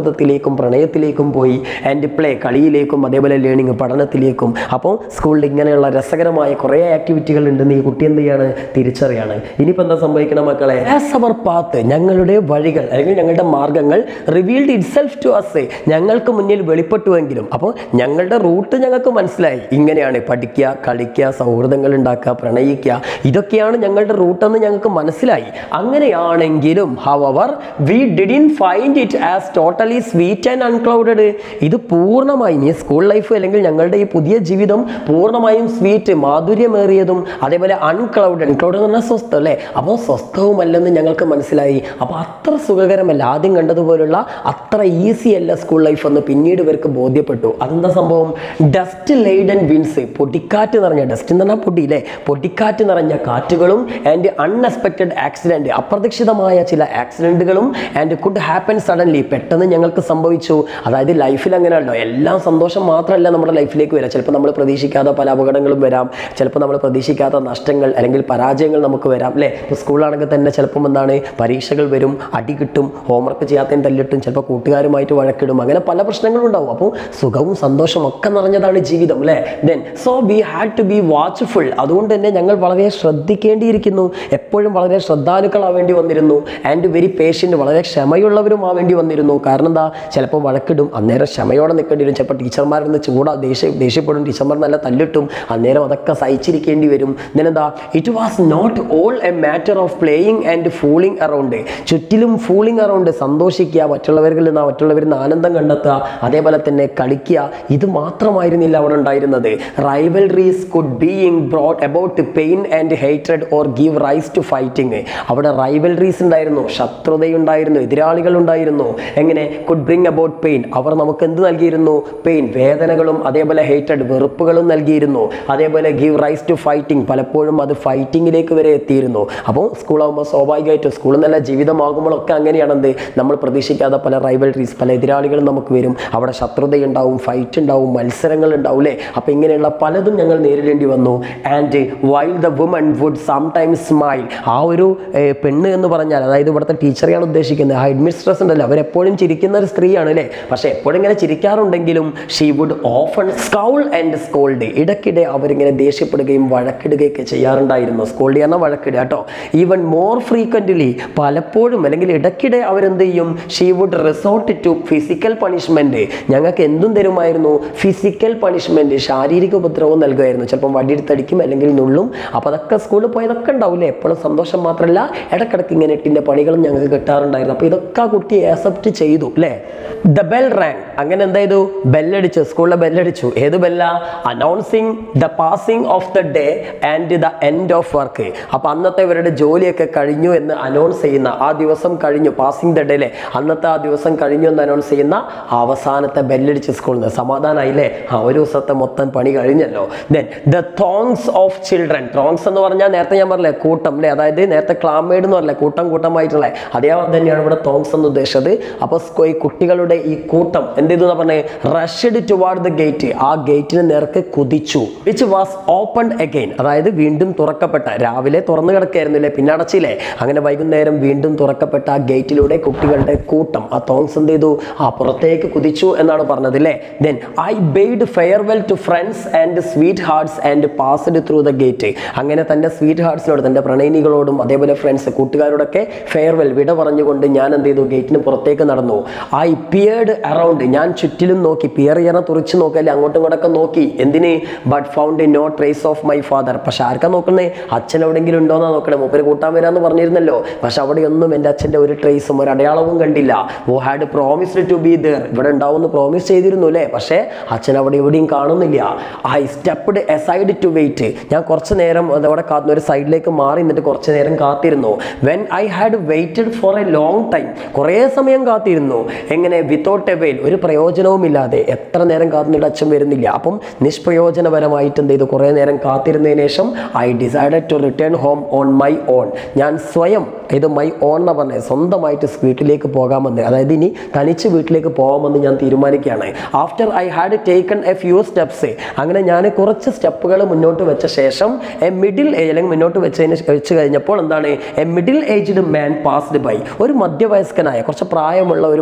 ലവിലേക്കും പ്രണയത്തിലേക്കും പോയി ആൻഡ് പ്ലേ കളിയിലേക്കും അതേപോലെ ലേണിംഗ് പഠനത്തിലേക്കും അപ്പോൾ സ്കൂളിൽ ഇങ്ങനെയുള്ള രസകരമായ കുറേ ആക്ടിവിറ്റികൾ ഉണ്ടെന്ന് ഈ കുട്ടി എന്ത് ചെയ്യാണ് തിരിച്ചറിയാണ് ഇനിയിപ്പോൾ എന്താ സംഭവിക്കണം മക്കളെ ആസ് അവർ പാത്ത് ഞങ്ങളുടെ വഴികൾ അല്ലെങ്കിൽ ഞങ്ങളുടെ മാർഗങ്ങൾ revealed itself to us ഞങ്ങൾക്ക് മുന്നിൽ വെളിപ്പെട്ടുവെങ്കിലും അപ്പോൾ ഞങ്ങളുടെ റൂട്ട് ഞങ്ങൾക്ക് മനസ്സിലായി ഇങ്ങനെയാണ് പഠിക്കുക കളിക്കുക സൗഹൃദങ്ങൾ ഉണ്ടാക്കുക പ്രണയിക്കുക ഇതൊക്കെയാണ് ഞങ്ങളുടെ റൂട്ടെന്ന് ഞങ്ങൾക്ക് മനസ്സിലായി അങ്ങനെയാണെങ്കിലും however we didn't find it as totally sweet and unclouded ഇത് പൂർണ്ണമായും ഈ സ്കൂൾ ലൈഫ് അല്ലെങ്കിൽ ഞങ്ങളുടെ ഈ പുതിയ ജീവിതം പൂർണ്ണമായും സ്വീറ്റ് മാധുര്യമേറിയതും അതേപോലെ അൺക്ലൗഡ് അൺക്ലൗഡ് എന്ന് പറഞ്ഞാൽ സ്വസ്ഥം അല്ലേ അപ്പോൾ സ്വസ്ഥവുമല്ലെന്ന് ഞങ്ങൾക്ക് മനസ്സിലായി അപ്പോൾ അത്ര സുഖകരമല്ല ആദ്യം കണ്ടതുപോലുള്ള അത്ര ഈസി അല്ല സ്കൂൾ ലൈഫ് എന്ന് പിന്നീട് ഇവർക്ക് ബോധ്യപ്പെട്ടു അതെന്താ സംഭവം ഡസ്റ്റ് ലെയ്ഡൻ വിൻസ് പൊടിക്കാറ്റ് നിറഞ്ഞ ഡസ്റ്റ് എന്ന് പറഞ്ഞാൽ പൊടി അല്ലേ പൊടിക്കാറ്റ് നിറഞ്ഞ കാറ്റുകളും ആൻഡ് അൺഎക്സ്പെക്റ്റഡ് ആക്സിഡൻറ്റ് അപ്രതീക്ഷിതമായ ചില ആക്സിഡൻറ്റുകളും ആൻഡ് കുഡ് ഹാപ്പൻ സഡൻലി പെട്ടെന്ന് ഞങ്ങൾക്ക് സംഭവിച്ചു അതായത് ലൈഫിൽ അങ്ങനെയല്ലോ എല്ലാം സന്തോഷം മാത്രമല്ല നമ്മുടെ ലൈഫിലേക്ക് വരാം ചിലപ്പോൾ നമ്മൾ പ്രതീക്ഷിക്കാത്ത പല അപകടങ്ങളും വരാം ചിലപ്പോൾ നമ്മൾ പ്രതീക്ഷിക്കാത്ത നഷ്ടങ്ങൾ അല്ലെങ്കിൽ പരാജയങ്ങൾ നമുക്ക് വരാം അല്ലേ ഇപ്പോൾ സ്കൂളാണെങ്കിൽ തന്നെ ചിലപ്പം എന്താണ് പരീക്ഷകൾ വരും അടി കിട്ടും ഹോംവർക്ക് ചെയ്യാത്തതിന് തല്ലിട്ടും ചിലപ്പോൾ കൂട്ടുകാരുമായിട്ട് വഴക്കിടും അങ്ങനെ പല പ്രശ്നങ്ങളും ഉണ്ടാവും അപ്പോൾ സുഖവും സന്തോഷവും ഒക്കെ നിറഞ്ഞതാണ് ജീവിതം അല്ലേ then so we had to be watchful അതുകൊണ്ട് തന്നെ ഞങ്ങൾ വളരെ ശ്രദ്ധിക്കേണ്ടിയിരിക്കുന്നു എപ്പോഴും വളരെ ശ്രദ്ധാലുക്കളാവേണ്ടി വന്നിരുന്നു ആൻഡ് വെരി പേഷ്യൻ്റ് വളരെ ക്ഷമയുള്ളവരും ആവേണ്ടി വന്നിരുന്നു കാരണം എന്താ ചിലപ്പോൾ വഴക്കിടും അന്നേരം ക്ഷമയോടെ നിൽക്കേണ്ടി വരും ചിലപ്പോൾ ടീച്ചർമാരിൽ നിന്ന് ചൂടാ ദേഷ്യ ദേഷ്യപ്പെടും ടീച്ചർമാർ നല്ല തല്ലിട്ടും അന്നേരം അതൊക്കെ സഹിച്ചിരിക്കേണ്ടി വരും ഇതിനെന്താ it was not all a matter of playing and fooling around ചുറ്റിലും ഫൂളിംഗ് അറൗണ്ട് സന്തോഷിക്കുക മറ്റുള്ളവരിൽ നിന്ന് മറ്റുള്ളവരിൽ നിന്ന് ആനന്ദം കണ്ടെത്തുക അതേപോലെ തന്നെ കളിക്കുക ഇത് മാത്രമായിരുന്നില്ല അവിടെ ഉണ്ടായിരുന്നത് rivalries could being brought about pain and hated or give rise to fighting അവിടെ റൈവൽറീസ് ഉണ്ടായിരുന്നു ശത്രുതയുണ്ടായിരുന്നു എതിരാളികൾ ഉണ്ടായിരുന്നു എങ്ങനെ കുഡ് ബ്രിങ് അബൌട്ട് പെയിൻ അവർ നമുക്ക് എന്ത് നൽകിയിരുന്നു പെയിൻ വേദനകളും അതേപോലെ ഹേറ്റഡ് വെറുപ്പുകളും നൽകിയിരുന്നു അതേപോലെ ഗീവ് റൈസ് ടു ഫൈറ്റിംഗ് പലപ്പോഴും അത് ഫൈറ്റിങ്ങിലേക്ക് വരെ എത്തിയിരുന്നു അപ്പോൾ സ്കൂളാകുമ്പോൾ സ്വാഭാവികമായിട്ടും സ്കൂളിൽ നല്ല ജീവിതമാകുമ്പോഴൊക്കെ അങ്ങനെയാണ് എന്ത് നമ്മൾ പ്രതീക്ഷിക്കാതെ പല റൈവൽറീസ് പല എതിരാളികളും നമുക്ക് വരും അവിടെ ശത്രുതയുണ്ടാവും ഫൈറ്റ് ഉണ്ടാവും മത്സരങ്ങൾ ഉണ്ടാവും അല്ലേ അപ്പോൾ ഇങ്ങനെയുള്ള പലതും ഞങ്ങൾ നേരിടേണ്ടി വന്നു and while the woman would sometimes smile ആ ഒരു ഏർ, പെണ്ണ് എന്ന് പറഞ്ഞാൽ അതായത് ഇവിടുത്തെ ടീച്ചറെയാണ് ഉദ്ദേശിക്കുന്നത് ആ ഹെഡ്മിസ്ട്രസ് ഉണ്ടല്ലോ അവരെപ്പോഴും ചിരിക്കുന്ന ഒരു സ്ത്രീയാണ് അല്ലേ പക്ഷേ എപ്പോഴും ഇങ്ങനെ ചിരിക്കാറുണ്ടെങ്കിലും she would often scowl and scold ഇടയ്ക്കിടെ അവരിങ്ങനെ ദേഷ്യപ്പെടുകയും വഴക്കിടുകയൊക്കെ ചെയ്യാറുണ്ടായിരുന്നു സ്കോൾഡ് പറഞ്ഞാൽ വഴക്കിടുക കേട്ടോ ഈവൻ മോർ ഫ്രീക്വൻ്റ്ലി പലപ്പോഴും അല്ലെങ്കിൽ ഇടയ്ക്കിടെ അവരെന്ത് ചെയ്യും she would resort to physical punishment ഞങ്ങൾക്ക് എന്തും തരുമായിരുന്നു ഫിസിക്കൽ പണിഷ്മെൻറ്റ് ശാരീരിക ഉപദ്രവം നൽകുമായിരുന്നു ചിലപ്പം വടിയെടുത്തടിക്കും അല്ലെങ്കിൽ നുള്ളും അപ്പോൾ അതൊക്കെ സ്കൂളിൽ പോയതൊക്കെ ഉണ്ടാവില്ലേ എപ്പോഴും സന്തോഷം മാത്രമല്ല ഇടക്കിടക്ക് ഇങ്ങനെ എട്ടിൻ്റെ പണികളും ഞങ്ങൾക്ക് കിട്ടാറുണ്ടായിരുന്നു അപ്പോൾ ഇതൊക്കെ ആ കുട്ടി ആക്സെപ്റ്റ് ചെയ്തു അല്ലേ ദ ബെൽ റാങ് അങ്ങനെ എന്ത് ചെയ്തു ബെല്ലടിച്ചു സ്കൂളിലെ ബെല്ലടിച്ചു ഏത് ബെല്ല announcing the passing of the day and the end of work അപ്പോൾ അന്നത്തെ ഇവരുടെ ജോലിയൊക്കെ കഴിഞ്ഞു എന്ന് അനൗൺസ് ചെയ്യുന്ന ആ ദിവസം കഴിഞ്ഞു പാസിംഗ് ദ ഡേ അല്ലേ അന്നത്തെ ആ ദിവസം കഴിഞ്ഞു എന്ന് അനൗൺസ് ചെയ്യുന്ന അവസാനത്തെ ബെല്ലടിച്ച് സ്കൂളിൽ നിന്ന് സമാധാനമായില്ലേ ആ ഒരു ദിവസത്തെ മൊത്തം പണി കഴിഞ്ഞല്ലോ then the throngs of children throngs എന്ന് പറഞ്ഞാൽ നേരത്തെ ഞാൻ പറഞ്ഞില്ലേ കൂട്ടം അല്ലേ അതായത് നേരത്തെ ക്ലാമേഡ് എന്ന് പറഞ്ഞില്ലേ കൂട്ടം കൂട്ടമായിട്ടുള്ള അതേ തന്നെയാണ് ഇവിടെ തോങ്സ് എന്ന് ഉദ്ദേശിച്ചത് അപ്പോൾ സ്കൂ- ഈ കുട്ടികളുടെ ഈ കൂട്ടം എന്ത് ചെയ്തു പറഞ്ഞേ റഷ്ഡ് ടുവാർഡ് ദ ഗേറ്റ് ആ ഗേറ്റിന് നേർക്ക് കുതിച്ചു വിച്ച് വാസ് ഓപ്പൺഡ് അഗെയിൻ അതായത് വീണ്ടും തുറക്കപ്പെട്ട രാവിലെ തുറന്നു കിടക്കായിരുന്നില്ലേ പിന്നെ അടച്ചില്ലേ അങ്ങനെ വൈകുന്നേരം വീണ്ടും തുറക്കപ്പെട്ട ആ ഗേറ്റിലൂടെ കുട്ടികളുടെ കൂട്ടം ആ തോങ്സ് എന്ത് ചെയ്തു ആ പുറത്തേക്ക് കുതിച്ചു എന്നാണ് പറഞ്ഞത് അല്ലേ then I bade farewell to friends and sweethearts and passed through the gate അങ്ങനെ തൻ്റെ സ്വീറ്റ് ഹാർട്സിനോട് തൻ്റെ പ്രണയിനികളോടും അതേപോലെ ഫ്രണ്ട്സ് കൂട്ടുകാരോടൊക്കെ ഫെയർവെൽ വിട പറഞ്ഞുകൊണ്ട് ഞാൻ എന്ത് ചെയ്തു ഗേറ്റിന് പുറത്തേക്ക് നടന്നു ഐ പിയേർഡ് അറൗണ്ട് ഞാൻ ചുറ്റിലും നോക്കി പിയർ ചെയ്യാൻ തുറച്ച് നോക്കല്ലേ അങ്ങോട്ടും ഇങ്ങോട്ടൊക്കെ നോക്കി എന്തിന് but found no trace of my father പക്ഷെ ആർക്കാ നോക്കുന്നേ അച്ഛൻ എവിടെയെങ്കിലും ഉണ്ടോന്നാ നോക്കണേ മൂപ്പര് കൂട്ടാൻ വരാന്ന് പറഞ്ഞിരുന്നല്ലോ പക്ഷെ അവിടെയൊന്നും എൻ്റെ അച്ഛൻ്റെ ഒരു ട്രേസും ഒരു അടയാളവും കണ്ടില്ല ഓ had promised to be there ഇവിടെ ഉണ്ടാവുമെന്ന് പ്രോമിസ് ചെയ്തിരുന്നു അല്ലേ പക്ഷേ അച്ഛൻ അവിടെ എവിടെയും കാണുന്നില്ല I stepped aside to wait ഞാൻ കുറച്ച് നേരം അതവിടെ കാത്തുന്ന ഒരു സൈഡിലേക്ക് മാറി നിന്നിട്ട് കുറച്ച് നേരം കാത്തിരുന്നു when I had waited for a long time കുറേ സമയം കാത്തിരുന്നു എങ്ങനെ വിത്തൗട്ട് എ വെയിൽ ഒരു പ്രയോജനവുമില്ലാതെ എത്ര നേരം കാത്തുന്നിട്ട് അച്ഛൻ വരുന്നില്ല അപ്പം നിഷ്പ്രയോജനപരമായിട്ട് എന്ത് ചെയ്തു കുറേ നേരം കാത്തിരുന്നതിന് ശേഷം I decided to return home on my own ഞാൻ സ്വയം ഇത് മൈ ഓൺ എന്ന് പറഞ്ഞത് സ്വന്തമായിട്ട് വീട്ടിലേക്ക് പോകാമെന്ന് അതായത് ഇനി തനിച്ച് വീട്ടിലേക്ക് പോകാമെന്ന് ഞാൻ തീരുമാനിക്കുകയാണ് after I had taken a few steps അങ്ങനെ ഞാൻ കുറച്ച് സ്റ്റെപ്പുകൾ മുന്നോട്ട് വെച്ച ശേഷം എ മിഡിൽ ഏജ് അല്ലെങ്കിൽ മുന്നോട്ട് വെച്ചതിന് ശേ- വെച്ച് കഴിഞ്ഞപ്പോൾ എന്താണ് a middle aged man passed by ഒരു മധ്യവയസ്കനായ കുറച്ച് പ്രായമുള്ള ഒരു മനുഷ്യൻ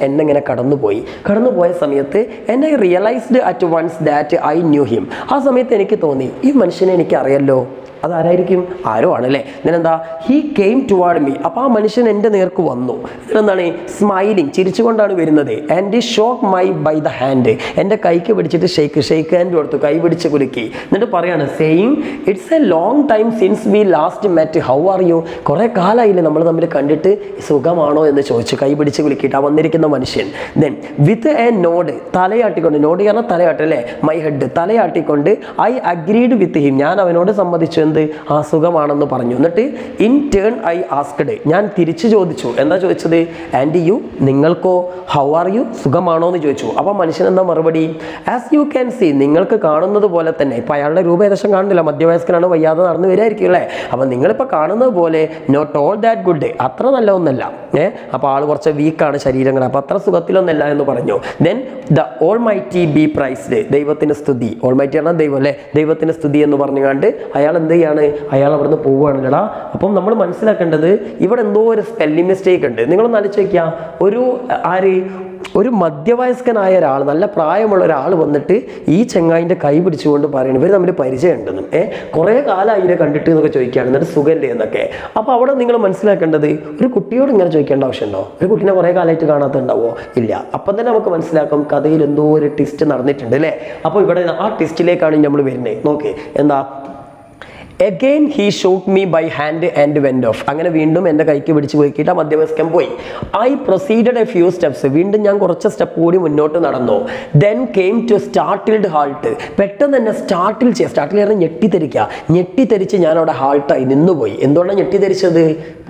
എന്നെ ഇങ്ങനെ കടന്നുപോയി കടന്നുപോയ സമയത്ത് എന്നെ realised at once that I knew him ആ സമയത്ത് എനിക്ക് തോന്നി ഈ മനുഷ്യനെ എനിക്ക് അറിയല്ലോ അതാരായിരിക്കും ആരോ ആണല്ലേ ഇതിനെന്താ ഹി കെയിം ടുവാർഡ് മീ അപ്പോൾ ആ മനുഷ്യൻ എൻ്റെ നേർക്ക് വന്നു ഇതിനെന്താണ് സ്മൈലിങ് ചിരിച്ചുകൊണ്ടാണ് വരുന്നത് and shook my by the hand എൻ്റെ കൈക്ക് പിടിച്ചിട്ട് ഷെയ്ക്ക് ഷെയ്ക്ക് ഹാൻഡ് കൊടുത്തു കൈ പിടിച്ച് കുലുക്കി എന്നിട്ട് പറയാണ് same it's a long time since we last met how are you കുറേ കാലമായില്ലേ നമ്മൾ തമ്മിൽ കണ്ടിട്ട് സുഖമാണോ എന്ന് ചോദിച്ചു കൈ പിടിച്ച് കുലുക്കിയിട്ട് ആ വന്നിരിക്കുന്ന മനുഷ്യൻ ദെൻ വിത്ത് എ നോഡ് തലയാട്ടിക്കൊണ്ട് നോഡ് കാരണം തലയാട്ട് അല്ലേ മൈ ഹെഡ് തലയാട്ടിക്കൊണ്ട് ഐ അഗ്രീഡ് വിത്ത് ഹിം ഞാൻ അവനോട് സമ്മതിച്ചു എന്ത് ആ സുഖമാണെന്ന് പറഞ്ഞു എന്നിട്ട് ഇൻ ടേൺ ഐ ആസ്ക്ഡ് ഞാൻ തിരിച്ചു ചോദിച്ചു എന്താ ചോദിച്ചത് ആൻഡ് യു നിങ്ങൾക്കോ ഹൗ ആർ യു സുഖമാണോ എന്ന് ചോദിച്ചു അപ്പോൾ മനുഷ്യൻ എന്താ മറുപടി ആസ് യു ക്യാൻ സി നിങ്ങൾക്ക് കാണുന്നത് പോലെ തന്നെ ഇപ്പം അയാളുടെ രൂപ ഏകദേശം കാണുന്നില്ല മധ്യവയസ്കനാണ് വയ്യാതെ നടന്നു വരികയായിരിക്കും അല്ലേ അപ്പം നിങ്ങളിപ്പോൾ കാണുന്നത് പോലെ നോട്ട് ഓൾ ദാറ്റ് ഗുഡ് അത്ര നല്ല ഒന്നല്ല ഏ അപ്പോൾ ആൾ കുറച്ച് വീക്കാണ് ശരീരങ്ങൾ അപ്പോൾ അത്ര സുഖത്തിലൊന്നല്ല എന്ന് പറഞ്ഞു then the almighty be praised ദൈവത്തിന് സ്തുതി ഓൾ മൈറ്റി ആണ് ദൈവം അല്ലേ ദൈവത്തിന് സ്തുതി എന്ന് പറഞ്ഞുകൊണ്ട് അയാൾ എന്ത് ചെയ്യാണ് അയാൾ അവിടുന്ന് പോവുകയാണല്ലടാ അപ്പം നമ്മൾ മനസ്സിലാക്കേണ്ടത് ഇവിടെ എന്തോ ഒരു സ്പെല്ലിംഗ് മിസ്റ്റേക്ക് ഉണ്ട് നിങ്ങളൊന്ന് ആലോചിച്ച് നോക്കിയാ ഒരു ആര് ഒരു മധ്യവയസ്കനായ ഒരാൾ നല്ല പ്രായമുള്ള ഒരാൾ വന്നിട്ട് ഈ ചെങ്ങായിൻ്റെ കൈ പിടിച്ചുകൊണ്ട് പറയുന്നു ഇവർ തമ്മിൽ പരിചയം ഉണ്ടെന്നും ഏ കുറേ കാലമായി ഇതിനെ കണ്ടിട്ട് എന്നൊക്കെ ചോദിക്കുകയാണ് എന്നിട്ട് സുഖല്ലേ എന്നൊക്കെ അപ്പോൾ അവിടെ നിങ്ങൾ മനസ്സിലാക്കേണ്ടത് ഒരു കുട്ടിയോട് ഇങ്ങനെ ചോദിക്കേണ്ട ആവശ്യമുണ്ടോ ഒരു കുട്ടീനെ കുറേ കാലമായിട്ട് കാണാത്തുണ്ടാവോ ഇല്ല അപ്പം തന്നെ നമുക്ക് മനസ്സിലാക്കും കഥയിൽ എന്തോ ഒരു ട്വിസ്റ്റ് നടന്നിട്ടുണ്ട് അല്ലേ അപ്പോൾ ഇവിടെ ആ ട്വിസ്റ്റിലേക്കാണ് നമ്മൾ വരുന്നത് നോക്ക് എന്താ again he shoot me by hand and went off അങ്ങനെ വീണ്ടും എൻ്റെ കൈക്ക് പിടിച്ച് പോയിക്കിട്ട് മധ്യവയസ്കൻ പോയി I proceeded a few steps വീണ്ടും ഞാൻ കുറച്ച് സ്റ്റെപ്പ് കൂടി മുന്നോട്ട് നടന്നു then came to startled halt പെട്ടെന്ന് തന്നെ സ്റ്റാർട്ടിൽ ചെയ്യുക സ്റ്റാർട്ടിൽ പറഞ്ഞാൽ ഞെട്ടിത്തെരിക്കുക ഞെട്ടിത്തെരിച്ച് ഞാൻ അവിടെ ഹാൾട്ടായി നിന്നുപോയി എന്തുകൊണ്ടാണ് ഞെട്ടിത്തെരിച്ചത്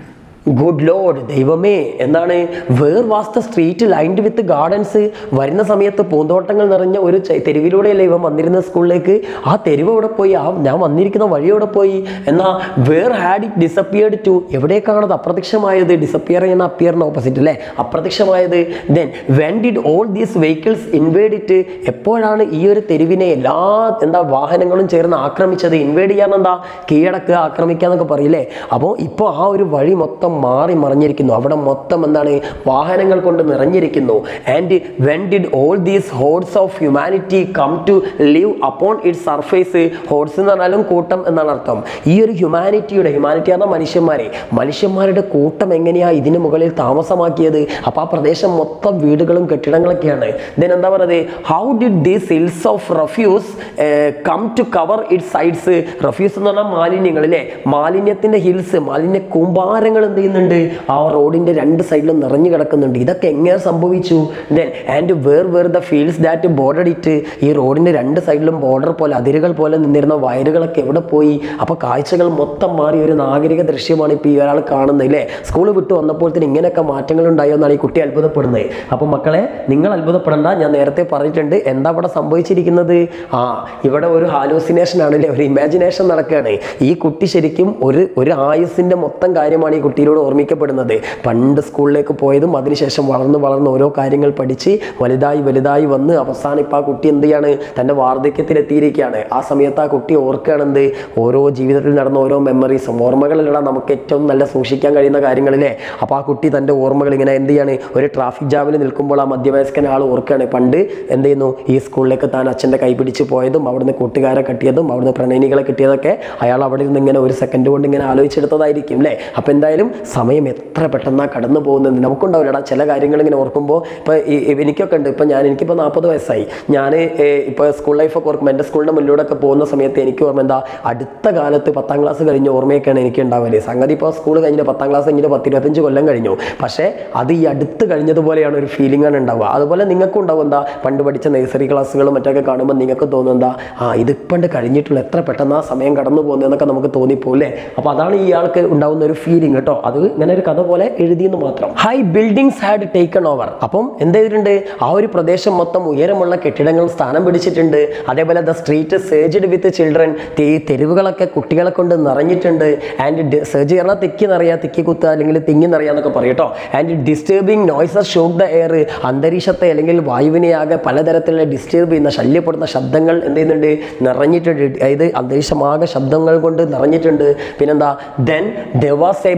ഗുഡ് ലോഡ് ദൈവമേ എന്താണ് where was the street lined with gardens വരുന്ന സമയത്ത് പൂന്തോട്ടങ്ങൾ നിറഞ്ഞ ഒരു ചെ- തെരുവിലൂടെയല്ലേ ഇവൻ വന്നിരുന്ന സ്കൂളിലേക്ക് ആ തെരുവ് എവിടെ പോയി ആ ഞാൻ വന്നിരിക്കുന്ന വഴി എവിടെ പോയി എന്നാ where had it disappeared to എവിടേക്കാണ് അത് അപ്രത്യക്ഷമായത് ഡിസപ്പിയർ ചെയ്യുന്ന അപ്പിയറിന് ഓപ്പോസിറ്റ് അല്ലേ അപ്രത്യക്ഷമായത് then when did all these vehicles invade it എപ്പോഴാണ് ഈ ഒരു തെരുവിനെ എല്ലാ എന്താ വാഹനങ്ങളും ചേർന്ന് ആക്രമിച്ചത് ഇൻവേഡ് ചെയ്യാൻ എന്താ കീഴടക്കുക ആക്രമിക്കുക എന്നൊക്കെ പറയില്ലേ അപ്പോൾ ഇപ്പോൾ ആ ഒരു വഴി മൊത്തം മാറി മറിഞ്ഞിരിക്കുന്നു അവിടെ മൊത്തം എന്താണ് വാഹനങ്ങൾ കൊണ്ട് നിറഞ്ഞിരിക്കുന്നു and when did all these hordes of humanity come to live upon it surface hordes എന്ന് പറഞ്ഞാലും കൂട്ടം എന്നാണ് അർത്ഥം ഈ ഒരു ഹ്യൂമാനിറ്റിയുടെ ഹ്യൂമാനിറ്റി പറഞ്ഞാൽ മനുഷ്യന്മാരെ മനുഷ്യന്മാരുടെ കൂട്ടം എങ്ങനെയാ ഇതിന് മുകളിൽ താമസമാക്കിയത് അപ്പോൾ ആ പ്രദേശം മൊത്തം വീടുകളും കെട്ടിടങ്ങളൊക്കെയാണ് ദെൻ എന്താ പറയുന്നത് how did these hills of refuse come to cover it sides refuse എന്ന് പറഞ്ഞാൽ മാലിന്യങ്ങൾ അല്ലേ മാലിന്യത്തിന്റെ ഹിൽസ് മാലിന്യ കൂമ്പാരങ്ങൾ എന്ത് ചെയ്യുന്നുണ്ട് ആ റോഡിന്റെ രണ്ട് സൈഡിലും നിറഞ്ഞു കിടക്കുന്നുണ്ട് ഇതൊക്കെ എങ്ങനെ സംഭവിച്ചു then and where were the fields that border it ഈ റോഡിന്റെ രണ്ട് സൈഡിലും ബോർഡർ പോലെ അതിരുകൾ പോലെ നിന്നിരുന്ന വയറുകളൊക്കെ എവിടെ പോയി അപ്പോൾ കാഴ്ചകൾ മൊത്തം മാറി ഒരു നാഗരിക ദൃശ്യമാണ് ഇപ്പോൾ ഈ ഒരാൾ കാണുന്നത് അല്ലേ സ്കൂൾ വിട്ട് വന്നപ്പോഴത്തേന് ഇങ്ങനെയൊക്കെ മാറ്റങ്ങൾ ഉണ്ടായോ എന്നാണ് ഈ കുട്ടി അത്ഭുതപ്പെടുന്നത് അപ്പോൾ മക്കളെ നിങ്ങൾ അത്ഭുതപ്പെടണ്ട ഞാൻ നേരത്തെ പറഞ്ഞിട്ടുണ്ട് എന്താ ഇവിടെ സംഭവിച്ചിരിക്കുന്നത് ആ ഇവിടെ ഒരു ഹാലോസിനേഷൻ ആണല്ലേ ഒരു ഇമാജിനേഷൻ നടക്കുകയാണ് ഈ കുട്ടി ശരിക്കും ഒരു ഒരു ആയുസിന്റെ മൊത്തം കാര്യമാണ് ഈ കുട്ടിയിലൂടെ ഓർമ്മിക്കപ്പെടുന്നത് പണ്ട് സ്കൂളിലേക്ക് പോയതും അതിനുശേഷം വളർന്ന് വളർന്ന് ഓരോ കാര്യങ്ങൾ പഠിച്ച് വലുതായി വലുതായി വന്ന് അവസാനം ഇപ്പോൾ ആ കുട്ടി എന്ത് ചെയ്യാണ് തൻ്റെ വാർദ്ധക്യത്തിൽ എത്തിയിരിക്കുകയാണ് ആ സമയത്ത് ആ കുട്ടി ഓർക്കുകയാണ് എന്ത് ഓരോ ജീവിതത്തിൽ നടന്ന ഓരോ മെമ്മറീസും ഓർമ്മകളിലൂടെ നമുക്ക് ഏറ്റവും നല്ല സൂക്ഷിക്കാൻ കഴിയുന്ന കാര്യങ്ങളില്ലേ അപ്പോൾ ആ കുട്ടി തൻ്റെ ഓർമ്മകൾ ഇങ്ങനെ എന്ത് ചെയ്യാണ് ഒരു ട്രാഫിക് ജാമിൽ നിൽക്കുമ്പോൾ ആ മധ്യവയസ്കൻ ആൾ ഓർക്കുകയാണ് പണ്ട് എന്ത് ചെയ്യുന്നു ഈ സ്കൂളിലേക്ക് താൻ അച്ഛൻ്റെ കൈ പിടിച്ച് പോയതും അവിടുന്ന് കൂട്ടുകാരെ കെട്ടിയതും അവിടുന്ന് പ്രണയിനികളെ കിട്ടിയതൊക്കെ അയാൾ അവിടെ നിന്ന് ഇങ്ങനെ ഒരു സെക്കൻഡ് കൊണ്ട് ഇങ്ങനെ ആലോചിച്ചെടുത്തതായിരിക്കും അല്ലേ അപ്പോൾ എന്തായാലും സമയം എത്ര പെട്ടെന്നാണ് കടന്നു പോകുന്നത് നമുക്കുണ്ടാവില്ലടാ ചില കാര്യങ്ങൾ ഇങ്ങനെ ഓർക്കുമ്പോൾ ഇപ്പോൾ എനിക്കൊക്കെ ഉണ്ട് ഇപ്പം ഞാൻ എനിക്കിപ്പോൾ നാൽപ്പത് വയസ്സായി ഞാൻ ഇപ്പോൾ സ്കൂൾ ലൈഫൊക്കെ ഓർക്കുമ്പോൾ എൻ്റെ സ്കൂളിൻ്റെ മുന്നിലൂടെ ഒക്കെ പോകുന്ന സമയത്ത് എനിക്ക് ഓർമ്മ എന്താ അടുത്ത കാലത്ത് പത്താം ക്ലാസ് കഴിഞ്ഞ ഓർമ്മയൊക്കെയാണ് എനിക്ക് ഉണ്ടാവല് സംഗതി ഇപ്പോൾ സ്കൂൾ കഴിഞ്ഞിട്ട് പത്താം ക്ലാസ് കഴിഞ്ഞിട്ട് പത്ത് ഇരുപത്തഞ്ച് കൊല്ലം കഴിഞ്ഞു പക്ഷേ അത് ഈ അടുത്ത് കഴിഞ്ഞതുപോലെയാണ് ഒരു ഫീലിംഗ് ആണ് ഉണ്ടാവുക അതുപോലെ നിങ്ങൾക്കും ഉണ്ടാവും എന്താ പണ്ട് പഠിച്ച നഴ്സറി ക്ലാസ്സുകളും മറ്റൊക്കെ കാണുമ്പോൾ നിങ്ങൾക്ക് തോന്നും എന്താ ആ ഇതിപ്പണ്ട് കഴിഞ്ഞിട്ടുള്ള എത്ര പെട്ടെന്ന് ആ സമയം കടന്നു പോകുന്നതെന്നൊക്കെ നമുക്ക് തോന്നിപ്പോലെ അപ്പോൾ അതാണ് ഇയാൾക്ക് ഉണ്ടാവുന്ന ഒരു ഫീലിംഗ് കേട്ടോ അത് ഇങ്ങനെ ഒരു കഥ പോലെ എഴുതിയെന്ന് മാത്രം high buildings had taken over അപ്പം എന്ത് ചെയ്തിട്ടുണ്ട് ആ ഒരു പ്രദേശം മൊത്തം ഉയരമുള്ള കെട്ടിടങ്ങൾ സ്ഥാനം പിടിച്ചിട്ടുണ്ട് അതേപോലെ the street surged with children ഈ തെരുവുകളൊക്കെ കുട്ടികളെ കൊണ്ട് നിറഞ്ഞിട്ടുണ്ട് ആൻഡ് സേജ് പറഞ്ഞാൽ തിക്കി നിറയുക തിക്കി കുത്തുക അല്ലെങ്കിൽ തിങ്ങി നിറയുക എന്നൊക്കെ പറയും കേട്ടോ and disturbing noises shook the air അന്തരീക്ഷത്തെ അല്ലെങ്കിൽ വായുവിനെയാകെ പലതരത്തിലുള്ള ഡിസ്റ്റർബ് ചെയ്യുന്ന ശല്യപ്പെടുന്ന ശബ്ദങ്ങൾ എന്ത് ചെയ്യുന്നുണ്ട് നിറഞ്ഞിട്ടുണ്ട് അതായത് അന്തരീക്ഷമാകെ ശബ്ദങ്ങൾ കൊണ്ട് നിറഞ്ഞിട്ടുണ്ട് പിന്നെന്താ then the was a band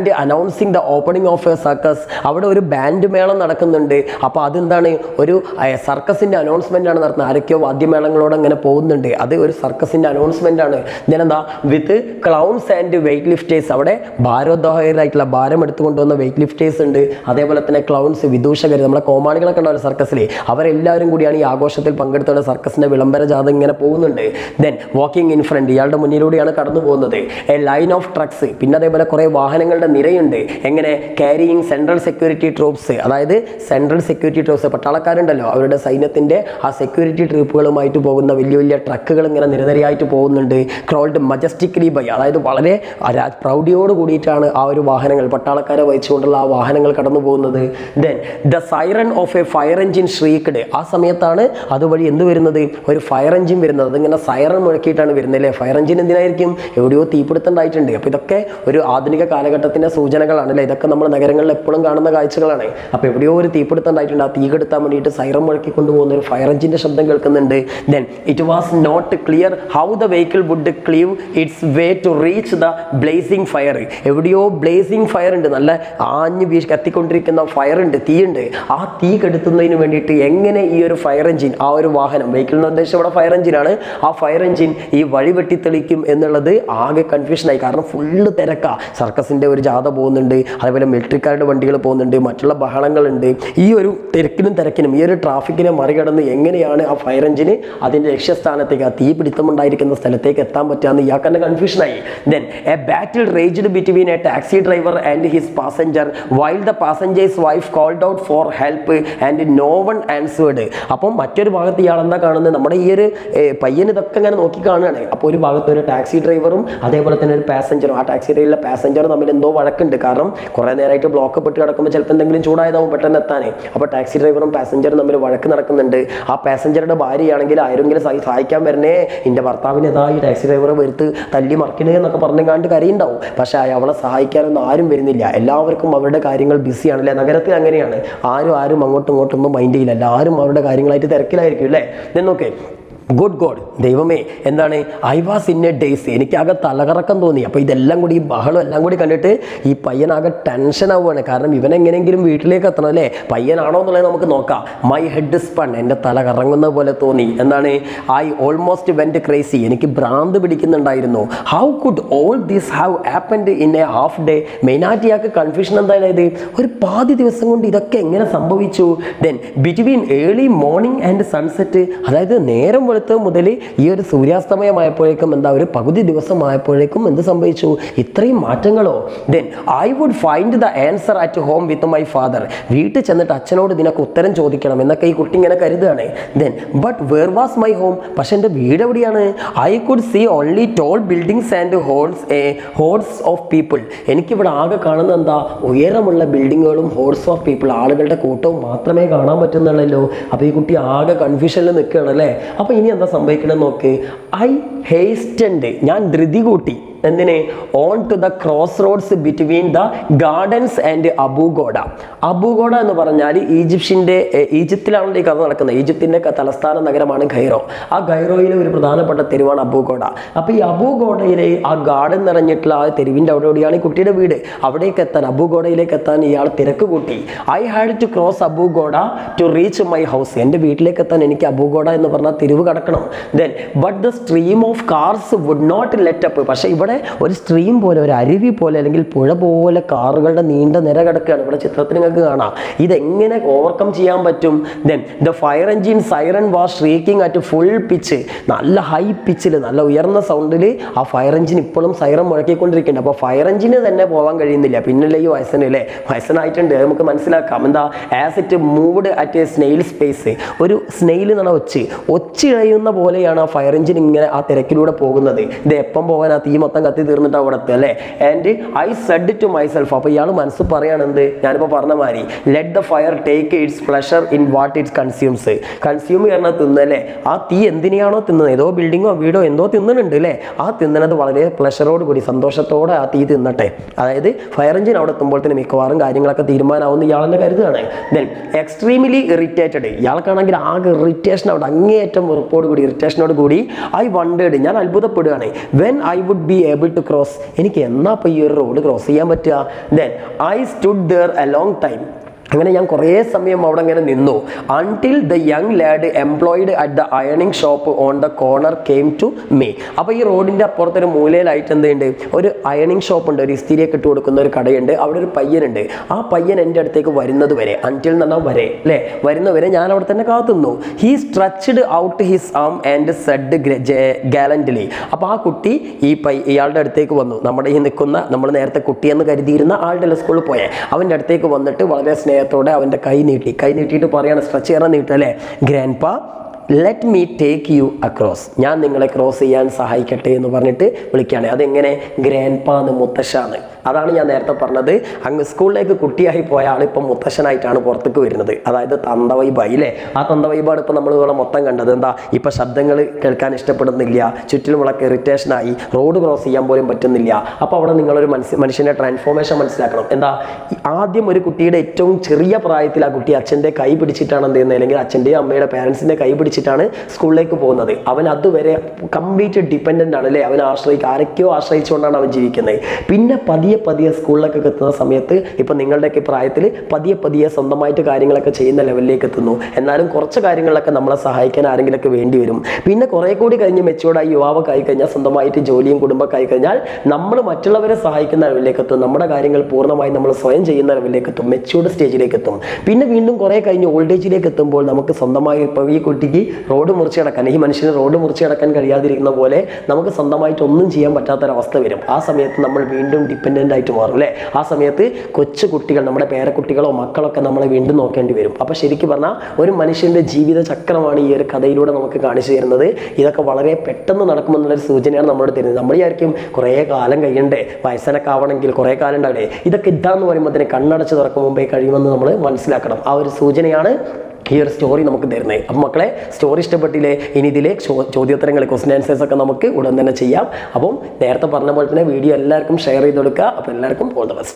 band announcing the opening of a circus അവിടെ ഒരു ബാൻഡ് മേളം നടക്കുന്നുണ്ട് അപ്പോൾ അതെന്താണ് ഒരു സർക്കസിൻ്റെ അനൗൺസ്മെൻ്റ് ആണ് നടത്തുന്നത് ആരൊക്കെയോ വാദ്യമേളങ്ങളോട് അങ്ങനെ പോകുന്നുണ്ട് അത് ഒരു സർക്കസിൻ്റെ അനൗൺസ്മെൻ്റ് ആണ് ഞാൻ എന്താ with clowns and weight lifters അവിടെ ഭാരോദ്വഹകരായിട്ടുള്ള ഭാരം എടുത്തുകൊണ്ടുവന്ന വെയിറ്റ് ലിഫ്റ്റേഴ്സ് ഉണ്ട് അതേപോലെ തന്നെ ക്ലൗൺസ് വിദൂഷകർ നമ്മുടെ കോമാളികളൊക്കെ ഉണ്ടാവില്ല സർക്കസിൽ അവരെല്ലാവരും കൂടിയാണ് ഈ ആഘോഷത്തിൽ പങ്കെടുത്തുള്ള സർക്കസിൻ്റെ വിളംബര ജാഥ ഇങ്ങനെ പോകുന്നുണ്ട് ദെൻ വാക്കിംഗ് ഇൻ ഫ്രണ്ട് ഇയാളുടെ മുന്നിലൂടെയാണ് കടന്നു പോകുന്നത് എ ലൈൻ ഓഫ് ട്രക്സ് പിന്നെ അതേപോലെ കുറേ വാഹനങ്ങളുടെ നിരയുണ്ട് എങ്ങനെ ക്യാരിയിങ് സെൻട്രൽ സെക്യൂരിറ്റി ട്രൂപ്സ് അതായത് സെൻട്രൽ സെക്യൂരിറ്റി ട്രൂപ്സ് പട്ടാളക്കാരുണ്ടല്ലോ അവരുടെ സൈന്യത്തിൻ്റെ ആ സെക്യൂരിറ്റി ട്രൂപ്പുകളുമായിട്ട് പോകുന്ന വലിയ വലിയ ട്രക്കുകൾ ഇങ്ങനെ നിരനിരയായിട്ട് പോകുന്നുണ്ട് ക്രോൾഡ് മജസ്റ്റിക്കലി ബൈ അതായത് വളരെ പ്രൗഢിയോട് കൂടിയിട്ടാണ് ആ ഒരു വാഹനങ്ങൾ പട്ടാളക്കാരെ വഹിച്ചുകൊണ്ടുള്ള ആ വാഹനങ്ങൾ കടന്നു പോകുന്നത് then the siren of a fire engine shrieked ആ സമയത്താണ് അതുവഴി എന്ത് വരുന്നത് ഒരു ഫയർ എഞ്ചിൻ വരുന്നത് അതിങ്ങനെ സൈറൺ മുഴക്കിയിട്ടാണ് വരുന്നത് അല്ലേ ഫയർ എഞ്ചിൻ എന്തിനായിരിക്കും എവിടെയോ തീപിടുത്തം ഉണ്ടായിട്ടുണ്ട് അപ്പോൾ ഇതൊക്കെ ഒരു ആധുനിക കാലഘട്ടത്തിൻ്റെ സൂചനകളാണ് അല്ലേ ഇതൊക്കെ നമ്മൾ നഗരങ്ങളിൽ എപ്പോഴും കാണുന്ന കാഴ്ചകളാണ് അപ്പോൾ എവിടെയോ ഒരു തീപിടുത്തം ഉണ്ടായിട്ടുണ്ട് ആ തീ കെടുത്താൻ വേണ്ടിയിട്ട് സൈറൺ മുഴക്കി കൊണ്ടുപോകുന്ന ഒരു ഫയർ എഞ്ചിൻ്റെ ശബ്ദം കേൾക്കുന്നുണ്ട് then it was not clear how the vehicle would cleave its way to reach the blazing fire എവിടെയോ ബ്ലേസിംഗ് ഫയർ ഉണ്ട് നല്ല ആഞ്ഞ് വീശ് കത്തിക്കൊണ്ടിരിക്കുന്ന ഫയർ ഉണ്ട് തീയുണ്ട് ആ തീ കെടുത്തുന്നതിന് വേണ്ടിയിട്ട് എങ്ങനെ ഈ ഒരു ഫയർ എഞ്ചിൻ ആ ഒരു വാഹനം വെഹിക്കിൾ എന്ന് ഉദ്ദേശിച്ച ഇവിടെ ഫയർ എഞ്ചിനാണ് ആ ഫയർ എഞ്ചിൻ ഈ വഴി വെട്ടിത്തെളിക്കും എന്നുള്ളത് ആകെ കൺഫ്യൂഷനായി കാരണം ഫുള്ള് തിരക്കാ സർക്കസിൻ്റെ ഒരു ജാഥ പോകുന്നുണ്ട് അതേപോലെ മിലിറ്ററിക്കാരുടെ വണ്ടികൾ പോകുന്നുണ്ട് മറ്റുള്ള ബഹളങ്ങളുണ്ട് ഈ ഒരു തിരക്കിനും തിരക്കിനും ഈ ഒരു ട്രാഫിക്കിനെ മറികടന്ന് എങ്ങനെയാണ് ആ ഫയർ എഞ്ചിന് അതിൻ്റെ ലക്ഷ്യസ്ഥാനത്തേക്ക് ആ തീ പിടുത്തമുണ്ടായിരിക്കുന്ന സ്ഥലത്തേക്ക് എത്താൻ പറ്റുകയെന്ന് ഇയാൾക്ക് തന്നെ കൺഫ്യൂഷനായി then a battle raged between a taxi driver and his passenger while the passenger's wife called out for help and no one answered അപ്പം മറ്റൊരു ഭാഗത്ത് ഇയാൾ എന്താ കാണുന്നത് നമ്മുടെ ഈ ഒരു ഏ, പയ്യൻ ഇതൊക്കെ ഇങ്ങനെ നോക്കി കാണുകയാണ് അപ്പോൾ ഒരു ഭാഗത്ത് ഒരു ടാക്സി ഡ്രൈവറും അതേപോലെ തന്നെ ഒരു പാസഞ്ചറും ആ ടാക്സി ഡ്രൈവറിലെ പാസഞ്ചറും തമ്മിൽ എന്തോ വഴക്കുണ്ട് കാരണം കുറേ നേരമായിട്ട് ബ്ലോക്ക് പെട്ട് കിടക്കുമ്പോൾ ചിലപ്പോൾ എന്തെങ്കിലും ചൂടായതാവും പെട്ടെന്ന് എത്താനേ അപ്പോൾ ടാക്സി ഡ്രൈവറും പാസഞ്ചറും തമ്മിൽ വഴക്ക് നടക്കുന്നുണ്ട് ആ പാസഞ്ചറുടെ ഭാര്യയാണെങ്കിൽ ആരെങ്കിലും സഹി- സഹായിക്കാൻ വരണേ എൻ്റെ ഭർത്താവിന് ഇതാ ഈ ടാക്സി ഡ്രൈവറെ വെറുത്ത് തല്ലി മറിക്കണേ എന്നൊക്കെ പറഞ്ഞുകാണ്ട് കരയുണ്ടാവും പക്ഷേ അവളെ സഹായിക്കാനൊന്നും ആരും വരുന്നില്ല എല്ലാവർക്കും അവരുടെ കാര്യങ്ങൾ ബിസിയാണ് അല്ലേ നഗരത്തിൽ അങ്ങനെയാണ് ആരും ആരും അങ്ങോട്ടും ഇങ്ങോട്ടും ഒന്നും മൈൻഡ് ചെയ്യില്ല എല്ലാവരും അവരുടെ കാര്യങ്ങളായിട്ട് തിരക്കിലായിരിക്കും അല്ലേ എന്നൊക്കെ ഗുഡ് ഗോഡ് ദൈവമേ എന്താണ് I was in a daze എനിക്കാകെ തലകറക്കം തോന്നി അപ്പോൾ ഇതെല്ലാം കൂടി ഈ ബഹളം എല്ലാം കൂടി കണ്ടിട്ട് ഈ പയ്യനാകെ ടെൻഷൻ ആവുകയാണ് കാരണം ഇവൻ എങ്ങനെയെങ്കിലും വീട്ടിലേക്ക് എത്തണം അല്ലേ പയ്യനാണോ എന്നുള്ളത് നമുക്ക് നോക്കാം മൈ ഹെഡ് സ്പൺ എൻ്റെ തല കറങ്ങുന്ന പോലെ തോന്നി എന്താണ് ഐ ഓൾമോസ്റ്റ് വെൻറ്റ് ക്രേസി എനിക്ക് ഭ്രാന്ത് പിടിക്കുന്നുണ്ടായിരുന്നു how could all this have happened in a half day മെയിനായിട്ട് ഇയാൾക്ക് കൺഫ്യൂഷൻ എന്താണ് ഇത് ഒരു പാതി ദിവസം കൊണ്ട് ഇതൊക്കെ എങ്ങനെ സംഭവിച്ചു then between early morning and sunset അതായത് നേരം വെളുത്തത് മുതൽ ഈ ഒരു സൂര്യാസ്തമയമായപ്പോഴേക്കും എന്താ ഒരു പകുതി ദിവസമായപ്പോഴേക്കും എന്ത് സംഭവിച്ചു ഇത്രയും മാറ്റങ്ങളോ then I would find the answer at home with my father വീട്ടിൽ ചെന്നിട്ട് അച്ഛനോട് ഇതിനൊക്കെ ഉത്തരം ചോദിക്കണം എന്നൊക്കെ ഈ കുട്ടി ഇങ്ങനെ കരുതുകയാണ് then but where was my home പക്ഷെ എൻ്റെ വീട് എവിടെയാണ് I could see only tall buildings and holes a hordes of people എനിക്കിവിടെ ആകെ കാണുന്നത് എന്താ ഉയരമുള്ള ബിൽഡിങ്ങുകളും ഹോർഡ്സ് ഓഫ് പീപ്പിൾ ആളുകളുടെ കൂട്ടവും മാത്രമേ കാണാൻ പറ്റുന്നുള്ളല്ലോ അപ്പോൾ ഈ കുട്ടി ആകെ കൺഫ്യൂഷനിൽ നിൽക്കുകയാണ് അല്ലേ അപ്പോൾ ഇനി എന്താ സംഭവിക്കണമെന്ന് നോക്ക് ഐ ഹേസ്റ്റൻഡ് ഞാൻ ധൃതി കൂട്ടി എന്തിന് on to the cross roads between the gardens and Abu Goda Abu Goda എന്ന് പറഞ്ഞാൽ ഈജിപ്ഷ്യൻ്റെ ഈജിപ്തിലാണല്ലോ ഈ കഥ നടക്കുന്നത് ഈജിപ്തിൻ്റെ ക- തലസ്ഥാന നഗരമാണ് ഖൈറോ ആ ഖൈറോയിലെ ഒരു പ്രധാനപ്പെട്ട തെരുവാണ് അബുഗോഡ അപ്പോൾ ഈ അബുഗോഡയിലെ ആ ഗാർഡൻ നിറഞ്ഞിട്ടുള്ള ആ തെരുവിൻ്റെ അവിടെ എവിടെയാണ് ഈ കുട്ടിയുടെ വീട് അവിടേക്ക് എത്താൻ അബുഗോഡയിലേക്ക് എത്താൻ ഇയാൾ തിരക്ക് കൂട്ടി I had to cross Abu Goda to reach my house എൻ്റെ വീട്ടിലേക്ക് എത്താൻ എനിക്ക് അബുഗോഡ എന്ന് പറഞ്ഞാൽ തെരുവ് കടക്കണം then but the stream of cars would not let up പക്ഷേ ഇവിടെ ഒരു സ്ട്രീം പോലെ ഒരു അരുവി പോലെ അല്ലെങ്കിൽ പുഴ പോലെ കാറുകളുടെ നീണ്ട നിര കിടക്കുകയാണ് ഇവിടെ ചിത്രത്തിൽ നിങ്ങൾക്ക് കാണാം ഇതെങ്ങനെ ഓവർകം ചെയ്യാൻ പറ്റും then the fire engine siren was shrieking at full pitch നല്ല ഹൈ പിച്ചിൽ നല്ല ഉയർന്ന സൗണ്ടിൽ ആ ഫയർ എഞ്ചിൻ ഇപ്പോഴും സൈറൺ മുഴക്കിക്കൊണ്ടിരിക്കുന്നുണ്ട് അപ്പോൾ ഫയർ എഞ്ചിന് തന്നെ പോകാൻ കഴിയുന്നില്ല പിന്നല്ലേ ഈ വയസ്സന് അല്ലേ വയസ്സനായിട്ടുണ്ട് അത് നമുക്ക് മനസ്സിലാക്കാം എന്താ as it moved at a snail space ഒരു സ്നെയിൽ എന്നാണ് ഒച്ച് ഒച്ചിഴയുന്ന പോലെയാണ് ആ ഫയർ എഞ്ചിൻ ഇങ്ങനെ ആ തിരക്കിലൂടെ പോകുന്നത് ഇത് എപ്പം പോകാൻ ആ തീ മൊത്തം കത്തി തീർന്നിട്ട് അവിടെ എത്തുക അല്ലേ and I said to myself അപ്പോൾ ഇയാൾ മനസ്സ് പറയാണ് എന്ത് ഞാനിപ്പോൾ പറഞ്ഞ മാതിരി let the fire take its pleasure in what its consumes consume ചെയ്യണ തിന്നല്ലേ ആ തീ എന്തിനെയാണോ തിന്നുന്നത് ഏതോ ബിൽഡിങ്ങോ വീടോ എന്തോ തിന്നുന്നുണ്ട് അല്ലേ ആ തിന്നണത് വളരെ പ്ലഷറോട് കൂടി സന്തോഷത്തോടെ ആ തീ തിന്നട്ടെ അതായത് ഫയർ എഞ്ചിൻ അവിടെ എത്തുമ്പോഴത്തേന് മിക്കവാറും കാര്യങ്ങളൊക്കെ തീരുമാനമാവുന്ന ഇയാളെന്നെ കരുതുകയാണ് ദെൻ എക്സ്ട്രീംലി ഇറിറ്റേറ്റഡ് ഇയാൾക്കാണെങ്കിൽ ആകെ ഇറിറ്റേഷൻ അവിടെ അങ്ങേയറ്റം വെറുപ്പോട് കൂടി ഇറിറ്റേഷനോട് കൂടി ഐ വണ്ടേഡ് ഞാൻ അത്ഭുതപ്പെടുകയാണ് when I would be able to cross എനിക്ക് എന്നാ ഇപ്പോൾ ഈ ഒരു റോഡ് ക്രോസ് ചെയ്യാൻ പറ്റുക then I stood there a long time അങ്ങനെ ഞാൻ കുറേ സമയം അവിടെ അങ്ങനെ നിന്നു until the young lad employed at the അയണിങ് shop on the corner came to me അപ്പോൾ ഈ റോഡിൻ്റെ അപ്പുറത്തൊരു മൂലയിലായിട്ട് എന്തുണ്ട് ഒരു അയണിങ് ഷോപ്പ് ഉണ്ട് ഒരു ഇസ്തിരിയൊക്കെ ഇട്ട് കൊടുക്കുന്ന ഒരു കടയുണ്ട് അവിടെ ഒരു പയ്യനുണ്ട് ആ പയ്യൻ എൻ്റെ അടുത്തേക്ക് വരുന്നത് വരെ അൺടിൽ എന്ന് പറഞ്ഞാൽ വരെ അല്ലേ വരുന്നവരെ ഞാൻ അവിടെ തന്നെ കാത്തുന്നു he stretched out his arm and said gallantly അപ്പോൾ ആ കുട്ടി ഈ പൈ ഇയാളുടെ അടുത്തേക്ക് വന്നു നമ്മുടെ ഈ നിൽക്കുന്ന നമ്മൾ നേരത്തെ കുട്ടിയെന്ന് കരുതിയിരുന്ന ആളുടെ സ്കൂളിൽ പോയേ അവൻ്റെ അടുത്തേക്ക് വന്നിട്ട് വളരെ സ്നേഹത്തോടെ അവൻ്റെ കൈ നീട്ടി കൈ നീട്ടിയിട്ട് പറയാണ് സ്ട്രെച്ച് ചെയ്യാൻ നീട്ടല്ലേ grandpa let me take you across ഞാൻ നിങ്ങളെ ക്രോസ് ചെയ്യാൻ സഹായിക്കട്ടെ എന്ന് പറഞ്ഞിട്ട് വിളിക്കുകയാണ് അതെങ്ങനെ ഗ്രാൻഡ് പാ എന്ന് മുത്തശ്ശാണ് അതാണ് ഞാൻ നേരത്തെ പറഞ്ഞത് അങ്ങ് സ്കൂളിലേക്ക് കുട്ടിയായി പോയ ആൾ ഇപ്പം മുത്തശ്ശനായിട്ടാണ് പുറത്തേക്ക് വരുന്നത് അതായത് തന്ത വൈബായി അല്ലേ ആ തന്ത വൈബാണ് ഇപ്പം നമ്മൾ ഇവിടെ മൊത്തം കണ്ടത് എന്താ ഇപ്പം ശബ്ദങ്ങൾ കേൾക്കാൻ ഇഷ്ടപ്പെടുന്നില്ല ചുറ്റിലുമുള്ളൊക്കെ ഇറിറ്റേഷനായി റോഡ് ക്രോസ് ചെയ്യാൻ പോലും പറ്റുന്നില്ല അപ്പോൾ അവിടെ നിങ്ങളൊരു മനസ്സ് മനുഷ്യൻ്റെ ട്രാൻസ്ഫോർമേഷൻ മനസ്സിലാക്കണം എന്താ ഈ ആദ്യം ഒരു കുട്ടിയുടെ ഏറ്റവും ചെറിയ പ്രായത്തിൽ ആ കുട്ടി അച്ഛൻ്റെ കൈ പിടിച്ചിട്ടാണ് എന്ത് ചെയ്യുന്നത് അല്ലെങ്കിൽ അച്ഛൻ്റെയും അമ്മയുടെ പാരൻസിൻ്റെ കൈ പിടിച്ചിട്ടാണ് സ്കൂളിലേക്ക് പോകുന്നത് അവൻ അതുവരെ കംപ്ലീറ്റ് ഡിപ്പെൻഡൻ്റ് ആണ് അല്ലേ അവൻ ആശ്രയിക്കുക ആരൊക്കെയോ ആശ്രയിച്ചുകൊണ്ടാണ് അവൻ ജീവിക്കുന്നത് പിന്നെ പതിയെ പതിയെ സ്കൂളിലൊക്കെ എത്തുന്ന സമയത്ത് ഇപ്പം നിങ്ങളുടെയൊക്കെ പ്രായത്തിൽ പതിയെ പതിയെ സ്വന്തമായിട്ട് കാര്യങ്ങളൊക്കെ ചെയ്യുന്ന ലെവലിലേക്ക് എത്തുന്നു എന്നാലും കുറച്ച് കാര്യങ്ങളിലൊക്കെ നമ്മളെ സഹായിക്കാൻ ആരെങ്കിലുമൊക്കെ വേണ്ടി വരും പിന്നെ കുറേ കൂടി കഴിഞ്ഞ് മെച്ചൂർഡായി യുവാവൊക്കെ ആയി കഴിഞ്ഞാൽ സ്വന്തമായിട്ട് ജോലിയും കുടുംബമൊക്കെ ആയി കഴിഞ്ഞാൽ നമ്മൾ മറ്റുള്ളവരെ സഹായിക്കുന്ന ലെവലിലേക്ക് എത്തും നമ്മുടെ കാര്യങ്ങൾ പൂർണ്ണമായി നമ്മൾ സ്വയം ചെയ്യുന്ന ലെവലിലേക്ക് എത്തും മെച്ചൂർഡ് സ്റ്റേജിലേക്ക് എത്തും പിന്നെ വീണ്ടും കുറേ കഴിഞ്ഞ് ഓൾഡ് ഏജിലേക്ക് എത്തുമ്പോൾ നമുക്ക് സ്വന്തമായി ഇപ്പോൾ ഈ കുട്ടിക്ക് റോഡ് മുറിച്ച് കിടക്കാൻ ഈ മനുഷ്യന് റോഡ് മുറിച്ച് കിടക്കാൻ കഴിയാതിരിക്കുന്ന പോലെ നമുക്ക് സ്വന്തമായിട്ട് ഒന്നും ചെയ്യാൻ പറ്റാത്തൊരവസ്ഥ വരും ആ സമയത്ത് നമ്മൾ വീണ്ടും ഡിപ്പെൻഡൻ്റ് ആയിട്ട് മാറും അല്ലേ ആ സമയത്ത് കൊച്ചു കുട്ടികൾ നമ്മുടെ പേരക്കുട്ടികളോ മക്കളൊക്കെ നമ്മളെ വീണ്ടും നോക്കേണ്ടി വരും അപ്പോൾ ശരിക്കും പറഞ്ഞാൽ ഒരു മനുഷ്യൻ്റെ ജീവിത ചക്രമാണ് ഈ ഒരു കഥയിലൂടെ നമുക്ക് കാണിച്ചു തരുന്നത് ഇതൊക്കെ വളരെ പെട്ടെന്ന് നടക്കുമെന്നുള്ളൊരു സൂചനയാണ് നമ്മളോട് തരുന്നത് നമ്മൾ വിചാരിക്കും കുറേ കാലം കഴിയണ്ടേ വയസ്സനൊക്കെ ആവണമെങ്കിൽ കുറേ കാലം ഉണ്ടാവില്ലേ ഇതൊക്കെ ഇതാന്ന് പറയുമ്പോൾ തന്നെ കണ്ണടച്ച് തുറക്കും മുമ്പേ കഴിയുമെന്ന് നമ്മൾ മനസ്സിലാക്കണം ആ ഒരു സൂചനയാണ് ഈ ഒരു സ്റ്റോറി നമുക്ക് തരുന്നത് അപ്പം മക്കളെ സ്റ്റോറി ഇഷ്ടപ്പെട്ടില്ലേ ഇനി ഇതിലെ ചോ- ചോദ്യോത്തരങ്ങൾ ക്വസ്റ്റൻ ആൻസേഴ്സ് ഒക്കെ നമുക്ക് ഉടൻ തന്നെ ചെയ്യാം അപ്പം നേരത്തെ പറഞ്ഞ പോലെ തന്നെ വീഡിയോ എല്ലാവർക്കും ഷെയർ ചെയ്ത് കൊടുക്കുക അപ്പോൾ എല്ലാവർക്കും ഓൾ ദ ബെസ്റ്റ്